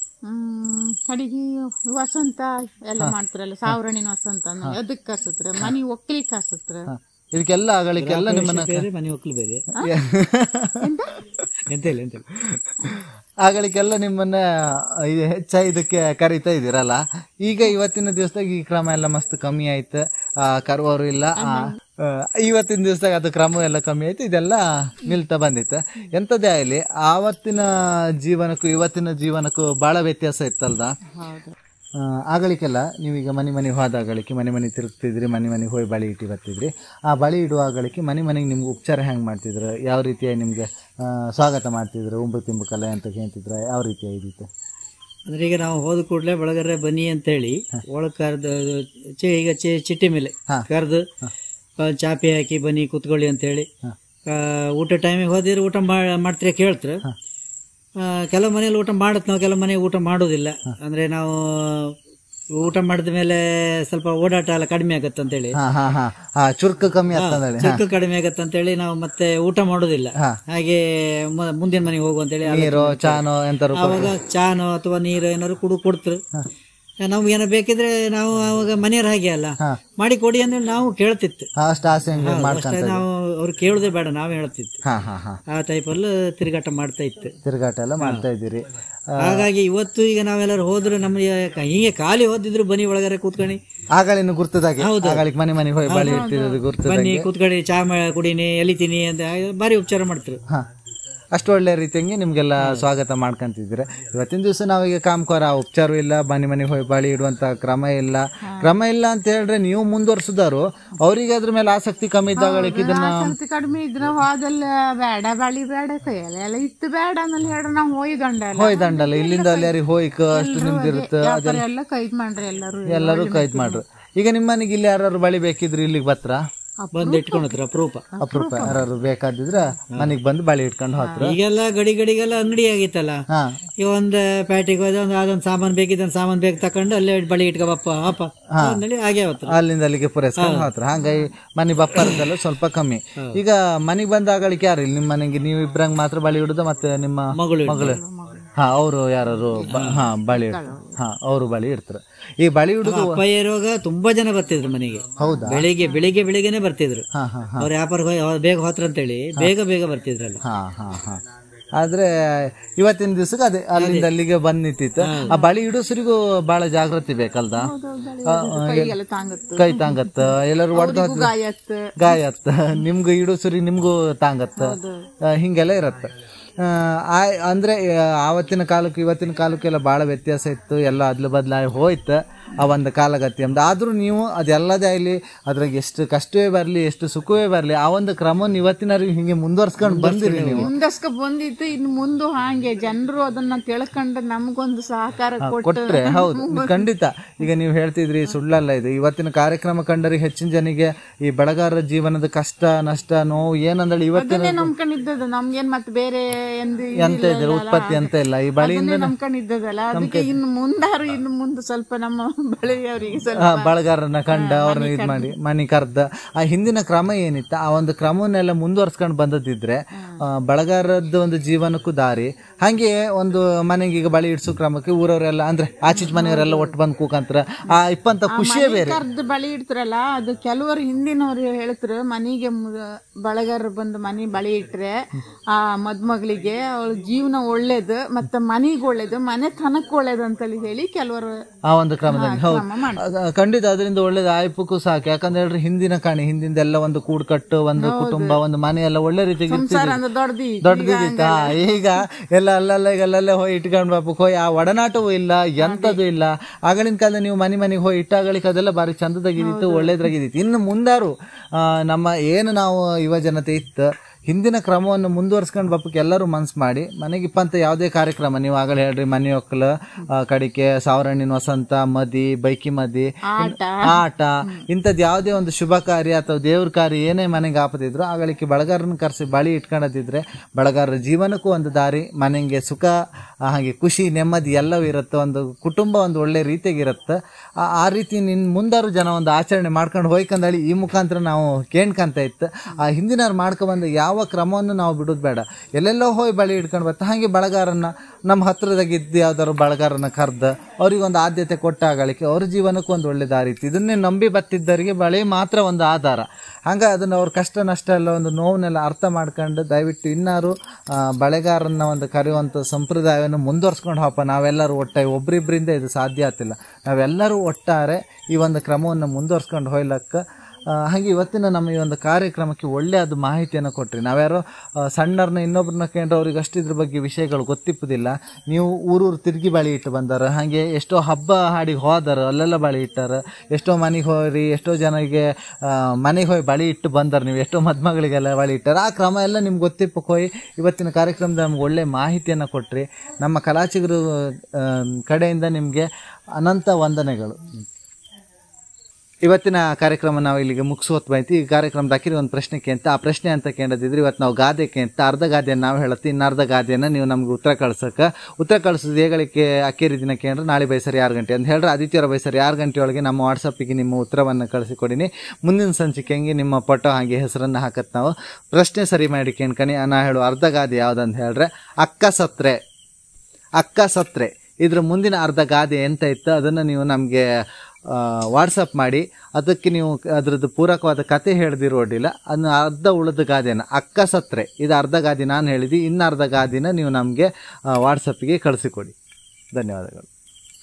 S3: ಹ್ಮ್ ಕಡೆಗೆ ವಸಂತ ಎಲ್ಲ ಮಾಡ್ತಾರಲ್ಲ ಸಾವರಣಿನ ವಸಂತ ಅನ್ನೋ ಅದಕ್ಕೆ ಕರ್ಸತ್ರ ಮನಿ ಒಕ್ಕಲಿಗೆ ಕರ್ಸತ್ರ
S1: ಇದಕ್ಕೆಲ್ಲ ಆಗಲಿಕ್ಕೆಲ್ಲ ನಿಮ್ಮನ್ನ
S2: ಬೇರೆ ಮನೆ ಹೋಗ್ಲಿ ಬೇರೆ ಎಂತ ಇಲ್ಲ ಎಂತ ಇಲ್ಲ
S1: ಆಗಲಿಕ್ಕೆಲ್ಲ ನಿಮ್ಮನ್ನ ಇದು ಹೆಚ್ಚಾಗಿ ಇದಕ್ಕೆ ಕರಿತಾ ಇದ್ದೀರಲ್ಲ ಈಗ ಇವತ್ತಿನ ದಿವಸದಾಗ ಈ ಕ್ರಮ ಎಲ್ಲ ಮಸ್ತ್ ಕಮ್ಮಿ ಆಯ್ತು ಆ, ಕರುವವರು ಇಲ್ಲ ಆ, ಆ, ಇವತ್ತಿನ ದಿವಸದಾಗ ಅದು ಕ್ರಮ ಎಲ್ಲ ಕಮ್ಮಿ ಆಯ್ತು ಇದೆಲ್ಲ ನಿಲ್ತಾ ಬಂದಿತ್ತು ಎಂಥದ್ದೇ ಆಗಲಿ ಆವತ್ತಿನ ಜೀವನಕ್ಕೂ ಇವತ್ತಿನ ಜೀವನಕ್ಕೂ ಭಾಳ ವ್ಯತ್ಯಾಸ ಇತ್ತಲ್ದ
S3: ಹೌದು
S1: ಆ, ಆಗಳಿಗೆಲ್ಲ ನೀವೀಗ ಮನೆ ಮನೆಗೆ ಹೋದಾಗಳಿಕೆ ಮನೆ ಮನೆ ತಿರುಗ್ತಿದ್ರಿ ಮನೆ ಮನೆಗೆ ಹೋಗಿ ಬಳಿ ಇಟ್ಟು ಬರ್ತಿದ್ರಿ ಆ ಬಳಿ ಇಡುವ ಆಗಳಿಕೆ ಮನೆ ಮನೆಗೆ ನಿಮ್ಗೆ ಉಪಚಾರ ಹೆಂಗೆ ಮಾಡ್ತಿದ್ರು ಯಾವ ರೀತಿಯಾಗಿ ನಿಮಗೆ ಸ್ವಾಗತ ಮಾಡ್ತಿದ್ರು ಉಂಬು ತಿಂಬು ಕಲೆ ಅಂತ ಕೇಳ್ತಿದ್ರ ಯಾವ ರೀತಿಯಾಗಿತ್ತು
S2: ಅಂದ್ರೆ ಈಗ ನಾವು ಹೋದ ಕೂಡಲೇ ಬೆಳಗರೆ ಬನ್ನಿ ಅಂತೇಳಿ ಒಳಗೆ ಕರೆದು ಚಿ ಈಗ ಚಿ ಚಿಟ್ಟಿ ಮೇಲೆ ಕರೆದು ಚಾಪಿ ಹಾಕಿ ಬನ್ನಿ ಕೂತ್ಕೊಳ್ಳಿ ಅಂತೇಳಿ ಆ, ಊಟ ಟೈಮಿಗೆ ಹೋದಿದ್ರೆ ಊಟ ಮಾ- ಮಾಡ್ತೀರಾ ಕೇಳ್ತಾರೆ ಕೆಲವು ಮನೇಲಿ ಊಟ ಮಾಡುತ್ತೆ ನಾವು ಕೆಲವು ಮನೆಗೆ ಊಟ ಮಾಡೋದಿಲ್ಲ ಅಂದ್ರೆ ನಾವು ಊಟ ಮಾಡಿದ ಮೇಲೆ ಸ್ವಲ್ಪ ಓಡಾಟ ಎಲ್ಲ ಕಡಿಮೆ ಆಗತ್ತೆ ಅಂತೇಳಿ
S1: ಹಾಂ ಹಾಂ ಹಾಂ ಹಾಂ ಚುರುಕು ಕಮ್ಮಿ ಆಗ್ತದೆ
S2: ಚಿಕ್ಕ ಕಡಿಮೆ ಆಗತ್ತೆ ಅಂತೇಳಿ ನಾವು ಮತ್ತೆ ಊಟ ಮಾಡೋದಿಲ್ಲ ಹಾಗೆ ಮ- ಮುಂದಿನ ಮನೆಗೆ ಹೋಗು ಅಂತೇಳಿ
S1: ನೀರು ಚಾನೋ ಎಂತಾರು
S2: ಅವಾಗ ಚಾನೋ ಅಥವಾ ನೀರು ಏನಾದ್ರು ಕುಡು ಕೊಡ್ತಾರೆ ನಮ್ಗೆ ಏನೋ ಬೇಕಿದ್ರೆ ನಾವು ಅವಾಗ ಮನೆಯವ್ರ ಹಾಗೆ ಅಲ್ಲ ಮಾಡಿ ಕೊಡಿ ಅಂದ್ರೆ ನಾವು ಕೇಳ್ತಿತ್ತು
S1: ಅಷ್ಟು ಆಸೆ ಹಂಗೆ ಮಾಡ್ಕೊಂತ
S2: ಅಷ್ಟೇ ನಾವು ಅವ್ರು ಕೇಳುದೇ ಬೇಡ ನಾವೇ ಹೇಳ್ತಿತ್ತು
S1: ಹಾಂ ಹಾಂ ಹಾಂ
S2: ಆ ಟೈಪಲ್ಲಿ ತಿರುಗಾಟ ಮಾಡ್ತಾ ಇತ್ತು
S1: ತಿರುಗಾಟ ಎಲ್ಲ ಮಾಡ್ತಾ ಇದ್ದೀರಿ
S2: ಹಾಗಾಗಿ ಇವತ್ತು ಈಗ ನಾವೆಲ್ಲರೂ ಹೋದ್ರೆ ನಮಗೆ ಹೀಗೆ ಖಾಲಿ ಹೋದಿದ್ರು ಬನ್ನಿ ಒಳಗಡೆ ಕೂತ್ಕೊಂಡು
S1: ಆಗಳಿನ್ನು ಗುರ್ತದಾಗೆ ಆಗಳಿಗೆ ಮನೆ ಮನೆಗೆ ಹೋಗಿ ಬಳಿ ಇಡ್ತಿರೋದು ಗುರ್ತದಾಗೆ
S2: ಬನ್ನಿ ಕೂತ್ಕೊಳ್ಳಿ ಚಾ ಮಾ- ಕುಡೀನಿ ಎಲಿತೀನಿ ಅಂತ ಭಾರಿ ಉಪಚಾರ ಮಾಡ್ತಾರೆ
S1: ಹಾಂ ಅಷ್ಟು ಒಳ್ಳೆ ರೀತಿಯಂಗೆ ನಿಮಗೆಲ್ಲ ಸ್ವಾಗತ ಮಾಡ್ಕೊಂತಿದ್ರೆ ಇವತ್ತಿನ ದಿವಸ ನಾವೀಗ ಕಾಮ್ಕೋರ ಆ ಉಪಚಾರ ಇಲ್ಲ ಮನೆ ಮನೆಗೆ ಹೋಗಿ ಬಳಿ ಇಡುವಂತ ಕ್ರಮ ಇಲ್ಲ ಕ್ರಮ ಇಲ್ಲ ಅಂತ ಹೇಳಿದ್ರೆ ನೀವು ಮುಂದುವರ್ಸಿದಾರು ಅವರಿಗೆ ಅದ್ರ ಮೇಲೆ ಆಸಕ್ತಿ ಕಮ್ಮಿ ಇದ್ದಾಗಳಿಗೆ ಇದನ್ನ
S3: ಆಸಕ್ತಿ ಕಡಿಮೆ ಇದ್ರೆ ಹೋದಲ್ಲ ಬೇಡ ಬಳಿ ಬೇಡ ಕೈಯಲ್ಲ ಎಲ್ಲ ಇತ್ತು ಬೇಡ ಅನ್ನಲ್ಲಿ ಹೇಳ್ರೆ ನಾವು ಹೋಯ್ದಂಡ
S1: ಹೋಯ್ ದಂಡಲ್ಲ ಇಲ್ಲಿಂದ ಅಲ್ಲಿ ಯಾರಿಗೆ ಹೋಯ್ಕ ಅಷ್ಟು ನಿಮ್ದಿರುತ್ತೆ ಅದೆಲ್ಲ
S3: ಎಲ್ಲ ಕೈದ್ ಮಾಡ್ರಿ ಎಲ್ಲರೂ
S1: ಎಲ್ಲರೂ ಕೈದ್ ಮಾಡ್ರು ಈಗ ನಿಮ್ಮ ಮನೆಗೆ ಇಲ್ಲಿ ಯಾರು ಬಳಿ ಬೇಕಿದ್ರು ಇಲ್ಲಿಗೆ ಬತ್ರ
S2: ಬಂದು ಇಟ್ಕೊಂಡ್ರ ಅಪರೂಪ
S1: ಅಪರೂಪ ಯಾರು ಬೇಕಾದಿದ್ರ ಮನೆಗೆ ಬಂದು ಬಳಿ ಇಟ್ಕೊಂಡು ಹೋತ್ರ
S2: ಈಗೆಲ್ಲ ಗಡಿ ಗಡಿಗೆಲ್ಲ ಅಂಗಡಿ ಆಗಿತ್ತಲ್ಲ
S1: ಹಾ
S2: ಈಗ ಒಂದು ಪ್ಯಾಟಿಗೆ ಹೋದ ಒಂದು ಅದೊಂದು ಸಾಮಾನು ಬೇಕಿದ್ದ ಸಾಮಾನು ಬೇಕು ತಕೊಂಡು ಅಲ್ಲೇ ಬಳಿ ಇಟ್ಕೊಬಪ್ಪ ಅಪ್ಪ ಅಂದೇಳಿ ಹಾಗೆ ಅವತ್ತು
S1: ಅಲ್ಲಿಂದ ಅಲ್ಲಿಗೆ ಪೂರೈಸ್ಕೊಂಡು ಹೋತ್ರ ಹಂಗಾಗಿ ಮನೆ ಬಪ್ಪರದೆಲ್ಲ ಸ್ವಲ್ಪ ಕಮ್ಮಿ ಈಗ ಮನೆಗೆ ಬಂದಾಗಳಿಗೆ ಯಾರು ಇಲ್ಲಿ ನಿಮ್ಮ ಮನೆಗೆ ನೀವು ಇಬ್ರಂಗ್ ಮಾತ್ರ ಬಳಿ ಇಡುದು ಮತ್ತೆ ನಿಮ್ಮ
S2: ಮಗಳು
S1: ಮಗಳು ಹಾ ಅವರು ಯಾರು ಹಾ ಬಳಿ ಇಡ್- ಹಾ ಅವರು ಬಳಿ ಇಡ್ತಾರೆ ಈ ಬಳಿ ಇಡುದು
S2: ಅಪ್ಪ ಇರುವಾಗ ತುಂಬಾ ಜನ ಬರ್ತಿದ್ರು ಮನೆಗೆ
S1: ಹೌದಾ
S2: ಬೆಳಿಗ್ಗೆ ಬೆಳಿಗ್ಗೆ ಬೆಳಿಗ್ಗೆನೆ ಬರ್ತಿದ್ರು
S1: ಹಾ ಹಾ
S2: ಅವ್ರ ವ್ಯಾಪಾರ ಬೇಗ ಹೋತ್ರ ಅಂತೇಳಿ ಬೇಗ ಬೇಗ ಬರ್ತಿದ್ರಲ್ಲ
S1: ಹಾ ಹಾ ಹಾ ಆದ್ರೆ ಇವತ್ತಿನ ದಿವಸಕ್ಕೆ ಅದೇ ಅಲ್ಲಿಂದ ಅಲ್ಲಿಗೆ ಬಂದ್ ನಿಂತಿತ್ತು ಆ ಬಳಿ ಇಡೋಸರಿಗೂ ಬಹಳ ಜಾಗೃತಿ ಬೇಕಲ್ದ ಆ,
S3: ಕೈಗೆಲ್ಲ ತಾಂಗತ್ತು
S1: ಕೈ ತಾಂಗತ್ತ ಎಲ್ಲರೂ ಹೊಡೆದ
S3: ಗಾಯತ್
S1: ಗಾಯತ್ತ ನಿಮ್ಗೂ ಇಡೋಸರಿ ನಿಮ್ಗೂ ತಾಂಗತ್ತ ಆ, ಹಿಂಗೆಲ್ಲ ಇರತ್ತೆ ಆ, ಆ- ಅಂದ್ರೆ ಆ, ಆವತ್ತಿನ ಕಾಲಕ್ಕೆ ಇವತ್ತಿನ ಕಾಲಕ್ಕೆಲ್ಲ ಭಾಳ ವ್ಯತ್ಯಾಸ ಇತ್ತು ಎಲ್ಲ ಅದ್ಲು ಬದಲಾಗಿ ಹೋಯ್ತು ಆ ಒಂದು ಕಾಲಗತಿ ಅಂದ ಆದ್ರೂ ನೀವು ಅದೆಲ್ಲದೇ ಆಗಲಿ ಅದ್ರಾಗ ಎಷ್ಟು ಕಷ್ಟವೇ ಬರಲಿ ಎಷ್ಟು ಸುಖವೇ ಬರಲಿ ಆ ಒಂದು ಕ್ರಮವನ್ನು ಇವತ್ತಿನವರೆಗೆ ಹಿಂಗೆ ಮುಂದುವರ್ಸ್ಕೊಂಡು ಬಂದಿರಿ ನೀವು
S3: ಮುಂದಸ್ಕ ಬಂದಿತ್ತು ಇನ್ನು ಮುಂದೆ ಹಾಗೆ ಜನರು ಅದನ್ನ ತಿಳ್ಕೊಂಡು ನಮಗೊಂದು ಸಹಕಾರ ಕೊಟ್ಟು
S1: ಕೊಟ್ರೆ ಹೌದು ಖಂಡಿತ ಈಗ ನೀವು ಹೇಳ್ತಿದ್ರಿ ಸುಳ್ಳಲ್ಲ ಇದು ಇವತ್ತಿನ ಕಾರ್ಯಕ್ರಮ ಕಂಡರಿಗೆ ಹೆಚ್ಚಿನ ಜನಿಗೆ ಈ ಬೆಳಗಾರರ ಜೀವನದ ಕಷ್ಟ ನಷ್ಟ ನೋವು ಏನಂದ್ರೆ ಇವತ್ತಿನ
S3: ಅದನ್ನೇ ನಂಬ್ಕೊಂಡಿದ್ದದ ನಮ್ಗೇನ್ ಮತ್ತೆ ಬೇರೆ ಎಂದು
S1: ಎಂತ ಇದ್ರೆ ಉತ್ಪತ್ತಿ ಅಂತ ಇಲ್ಲ ಈ ಬಳಿಯಿಂದ
S3: ನಂಬ್ಕೊಂಡಿದ್ದದಲ್ಲ ಅದಕ್ಕೆ ಇನ್ನು ಮುಂದಾರು ಇನ್ನು ಮುಂದೆ ಸ್ವಲ್ಪ ನಮ್ಮ ಬಳಿಯವರಿಗೆ ಸ್ವಲ್ಪ
S1: ಆ, ಬಳಗಾರರನ್ನ ಕಂಡ ಅವ್ರನ್ನ ಇದು ಮಾಡಿ ಮನೆ ಕರ್ದ ಆ ಹಿಂದಿನ ಕ್ರಮ ಏನಿತ್ತು ಆ ಒಂದು ಕ್ರಮವನ್ನೆಲ್ಲ ಮುಂದುವರ್ಸ್ಕೊಂಡು ಬಂದದಿದ್ರೆ ಆ, ಬಳಗಾರದ್ದು ಒಂದು ಜೀವನಕ್ಕೂ ದಾರಿ ಹಾಗೆ ಒಂದು ಮನೆಗೆ ಈಗ ಬಳಿ ಇಡ್ಸೋ ಕ್ರಮಕ್ಕೆ ಊರವರೆಲ್ಲ ಅಂದ್ರೆ ಆಚೀಚ್ ಮನೆಯವರೆಲ್ಲ ಒಟ್ಟು ಬಂದು ಕೂಕಂತ್ರ ಆ ಇಪ್ಪಂತ ಖುಷಿಯೇ ಬೇರೆ
S3: ಕರ್ದು ಬಳಿ ಇಡ್ತಾರಲ್ಲ ಅದು ಕೆಲವರು ಹಿಂದಿನವ್ರು ಹೇಳ್ತಾರೆ ಮನೆಗೆ ಬಳಗಾರ ಬಂದು ಮನೆ ಬಳಿ ಇಟ್ರೆ ಆ ಮದ್ಮಗಳಿಗೆ ಅವಳ ಜೀವನ ಒಳ್ಳೇದು ಮತ್ತೆ ಮನಿಗೆ ಒಳ್ಳೇದು ಮನೆ ತನಕ್ ಒಳ್ಳೇದು ಅಂತೇಳಿ ಹೇಳಿ ಕೆಲವರು
S1: ಆ ಒಂದು ಕ್ರಮದಲ್ಲಿ ಹೌದು ಅದ- ಖಂಡಿತ ಅದರಿಂದ ಒಳ್ಳೇದು ಆಯ್ಪಕ್ಕೂ ಸಾಕು ಯಾಕಂದ್ರೆ ಹೇಳ್ರಿ ಹಿಂದಿನ ಕಾಣಿ ಹಿಂದಿಂದೆಲ್ಲ ಒಂದು ಕೂಡ್ಕಟ್ಟು ಒಂದು ಕುಟುಂಬ ಒಂದು ಮನೆ ಎಲ್ಲ ಒಳ್ಳೆ ರೀತಿಗೆ
S3: ಸಂಸಾರ ಅಂದ್ರೆ ದೊಡ್ಡದಿ
S1: ದೊಡ್ಡದಿತ್ತ ಈಗ ಎಲ್ಲ ಅಲ್ಲಲ್ಲ ಈಗ ಅಲ್ಲಲ್ಲೇ ಹೋಗಿ ಇಟ್ಕೊಂಡು ಬಾಪಕ್ ಹೋಗಿ ಆ ಒಡನಾಟವೂ ಇಲ್ಲ ಎಂಥದ್ದು ಇಲ್ಲ ಆಗಳಿನ ಕಾಲದಲ್ಲಿ ನೀವು ಮನೆ ಮನೆಗೆ ಹೋಗಿ ಇಟ್ಟಾಗಳಿಕೆ ಅದೆಲ್ಲ ಭಾರಿ ಚಂದದಾಗಿದ್ದಿತ್ತು ಒಳ್ಳೇದ್ರಾಗಿದ್ದಿತ್ತು ಇನ್ನು ಮುಂದಾರು ಆ, ನಮ್ಮ ಏನು ನಾವು ಯುವ ಜನತೆ ಇತ್ತು ಹಿಂದಿನ ಕ್ರಮವನ್ನು ಮುಂದುವರ್ಸ್ಕೊಂಡು ಬಾಪಕ್ಕೆ ಎಲ್ಲರೂ ಮನ್ಸು ಮಾಡಿ ಮನೆಗೆ ಇಪ್ಪಂತ ಯಾವುದೇ ಕಾರ್ಯಕ್ರಮ ನೀವು ಆಗಲೇ ಹೇಳ್ರಿ ಮನೆ ಒಕ್ಕಲ ಆ, ಕಡಿಕೆ ಸಾವಿರಣ್ಣಿನ ವಸಂತ ಮದಿ ಬೈಕಿ ಮದಿ
S3: ಆಟ
S1: ಆಟ ಇಂಥದ್ದು ಯಾವುದೇ ಒಂದು ಶುಭ ಕಾರ್ಯ ಅಥವಾ ದೇವ್ರ ಕಾರ್ಯ ಏನೇ ಮನೆಗೆ ಆಪದಿದ್ರು ಆಗಳಿಕೆ ಬಳಗಾರನ ಕರೆಸಿ ಬಳಿ ಇಟ್ಕೊಳ್ಳೋದಿದ್ರೆ ಬಳಗಾರರ ಜೀವನಕ್ಕೂ ಒಂದು ದಾರಿ ಮನೆಗೆ ಸುಖ ಆ, ಹಾಗೆ ಖುಷಿ ನೆಮ್ಮದಿ ಎಲ್ಲವೂ ಇರುತ್ತೆ ಒಂದು ಕುಟುಂಬ ಒಂದು ಒಳ್ಳೆ ರೀತಿಯಾಗಿರುತ್ತೆ ಆ ಆ ರೀತಿ ನಿನ್ ಮುಂದಾರು ಜನ ಒಂದು ಆಚರಣೆ ಮಾಡ್ಕೊಂಡು ಹೋಯ್ಕಂದೇಳಿ ಈ ಮುಖಾಂತರ ನಾವು ಕೇಳ್ಕಂತ ಇತ್ತು ಆ ಹಿಂದಿನವ್ರು ಮಾಡ್ಕೊಬಂದ ಯಾವ ಕ್ರಮವನ್ನು ನಾವು ಬಿಡೋದು ಬೇಡ ಎಲ್ಲೆಲ್ಲೋ ಹೋಗಿ ಬಳಿ ಇಟ್ಕೊಂಡು ಬರ್ತಾ ಹಾಗೆ ಬಳಗಾರನ್ನ ನಮ್ಮ ಹತ್ರದಾಗ ಇದ್ದು ಯಾವ್ದಾದ್ರು ಬಳಗಾರನ್ನ ಕರ್ದು ಅವ್ರಿಗೆ ಒಂದು ಆದ್ಯತೆ ಕೊಟ್ಟಾಗಳಿಕೆ ಅವ್ರ ಜೀವನಕ್ಕೂ ಒಂದು ಒಳ್ಳೆ ದಾರಿ ಇತ್ತು ಇದನ್ನೇ ನಂಬಿ ಬತ್ತಿದ್ದವರಿಗೆ ಬಳಿ ಮಾತ್ರ ಒಂದು ಆಧಾರ ಹಂಗ ಅದನ್ನ ಅವ್ರ ಕಷ್ಟ ನಷ್ಟ ಎಲ್ಲ ಒಂದು ನೋವನ್ನೆಲ್ಲ ಅರ್ಥ ಮಾಡ್ಕೊಂಡು ದಯವಿಟ್ಟು ಇನ್ನಾರು ಆ, ಬಳೆಗಾರನ್ನ ಒಂದು ಕರೆಯುವಂಥ ಸಂಪ್ರದಾಯವನ್ನು ಮುಂದುವರ್ಸ್ಕೊಂಡು ಹೋಪ ನಾವೆಲ್ಲರೂ ಒಟ್ಟಾಗಿ ಒಬ್ರಿಬ್ರಿಂದ ಇದು ಸಾಧ್ಯ ಆಗ್ತಿಲ್ಲ ನಾವೆಲ್ಲರೂ ಒಟ್ಟಾರೆ ಈ ಒಂದು ಕ್ರಮವನ್ನು ಮುಂದುವರ್ಸ್ಕೊಂಡು ಹೋಗ್ಲಕ್ಕ ಆ, ಹಾಗೆ ಇವತ್ತಿನ ನಮ್ಮ ಈ ಒಂದು ಕಾರ್ಯಕ್ರಮಕ್ಕೆ ಒಳ್ಳೆಯದು ಮಾಹಿತಿಯನ್ನು ಕೊಟ್ರಿ ನಾವ್ಯಾರೋ ಆ, ಸಣ್ಣವ್ರನ್ನ ಇನ್ನೊಬ್ರನ್ನ ಕೇಂದ್ರ ಅವ್ರಿಗೆ ಅಷ್ಟು ಇದ್ರ ಬಗ್ಗೆ ವಿಷಯಗಳು ಗೊತ್ತಿಪ್ಪುದಿಲ್ಲ ನೀವು ಊರೂರು ತಿರುಗಿ ಬಳಿ ಇಟ್ಟು ಬಂದಾರ ಹಾಗೆ ಎಷ್ಟೋ ಹಬ್ಬ ಹಾಡಿಗೆ ಹೋದಾರ ಅಲ್ಲೆಲ್ಲ ಬಳಿ ಇಟ್ಟಾರ ಎಷ್ಟೋ ಮನೆಗೆ ಹೋರಿ ಎಷ್ಟೋ ಜನರಿಗೆ ಮನೆಗೆ ಹೋಗಿ ಬಳಿ ಇಟ್ಟು ಬಂದಾರ ನೀವು ಎಷ್ಟೋ ಮದುಮಗಳಿಗೆಲ್ಲ ಬಳಿ ಇಟ್ಟಾರ ಆ ಕ್ರಮ ಎಲ್ಲ ನಿಮ್ಗೆ ಗೊತ್ತಿಪ್ಪಕ್ಕೆ ಹೋಗಿ ಇವತ್ತಿನ ಕಾರ್ಯಕ್ರಮದ ನಮ್ಗೆ ಒಳ್ಳೆ ಮಾಹಿತಿಯನ್ನು ಕೊಟ್ರಿ ನಮ್ಮ ಕಲಾಚಿಗರು ಆ, ಕಡೆಯಿಂದ ನಿಮಗೆ ಅನಂತ ವಂದನೆಗಳು ಇವತ್ತಿನ ಕಾರ್ಯಕ್ರಮ ನಾವು ಇಲ್ಲಿಗೆ ಮುಗಿಸೋತ್ ಬೈತಿ ಈ ಕಾರ್ಯಕ್ರಮದ ಅಕ್ಕಿರಿ ಒಂದು ಪ್ರಶ್ನೆಗೆ ಅಂತ ಆ ಪ್ರಶ್ನೆ ಅಂತ ಕೇಳಿದ್ರೆ ಇವತ್ತು ನಾವು ಗಾದೆಗೆ ಅಂತ ಅರ್ಧ ಗಾದೆಯನ್ನು ನಾವು ಹೇಳತ್ತಿ ಇನ್ನು ಅರ್ಧ ಗಾದೆಯನ್ನು ನೀವು ನಮ್ಗೆ ಉತ್ತರ ಕಳ್ಸಕ್ಕೆ ಉತ್ತರ ಕಳ್ಸೋದು ಹೇಗಳಿಗೆ ಅಕ್ಕೇರಿ ದಿನ ಕೇಂದ್ರ ನಾಳೆ ಬೈಸರಿ ಆರು ಗಂಟೆ ಅಂತ ಹೇಳ್ರೆ ಆದಿತ್ಯವಾರ ಬೈಸರಿ ಆರು ಗಂಟೆ ಒಳಗೆ ನಮ್ಮ ವಾಟ್ಸಪ್ಪಿಗೆ ನಿಮ್ಮ ಉತ್ತರವನ್ನು ಕಳಿಸಿಕೊಡಿನಿ ಮುಂದಿನ ಸಂಚಿಕೆಗೆ ನಿಮ್ಮ ಫೋಟೋ ಹಾಗೆ ಹೆಸರನ್ನು ಹಾಕತ್ ನಾವು ಪ್ರಶ್ನೆ ಸರಿ ಮಾಡಿ ಕೇಳ್ಕನಿ ನಾ ಹೇಳು ಅರ್ಧ ಗಾದೆ ಯಾವುದಂತ ಹೇಳ್ರೆ ಅಕ್ಕ ಸತ್ರೆ ಅಕ್ಕ ಸತ್ರೆ ಇದ್ರ ಮುಂದಿನ ಅರ್ಧ ಗಾದೆ ಎಂತ ಇತ್ತು ಅದನ್ನು ನೀವು ನಮಗೆ ವಾಟ್ಸಪ್ ಮಾಡಿ ಅದಕ್ಕೆ ನೀವು ಅದರದ್ದು ಪೂರಕವಾದ ಕತೆ ಹೇಳ್ದಿರೋಡಿಲ್ಲ ಅದನ್ನ ಅರ್ಧ ಉಳಿದ ಗಾದೆನ ಅಕ್ಕ ಸತ್ರೆ ಇದು ಅರ್ಧ ಗಾದೆ ನಾನು ಹೇಳಿದ್ದು ಇನ್ನು ಅರ್ಧ ಗಾದಿನ ನೀವು ನಮಗೆ ವಾಟ್ಸಪ್ಪಿಗೆ ಕಳಿಸಿಕೊಡಿ ಧನ್ಯವಾದಗಳು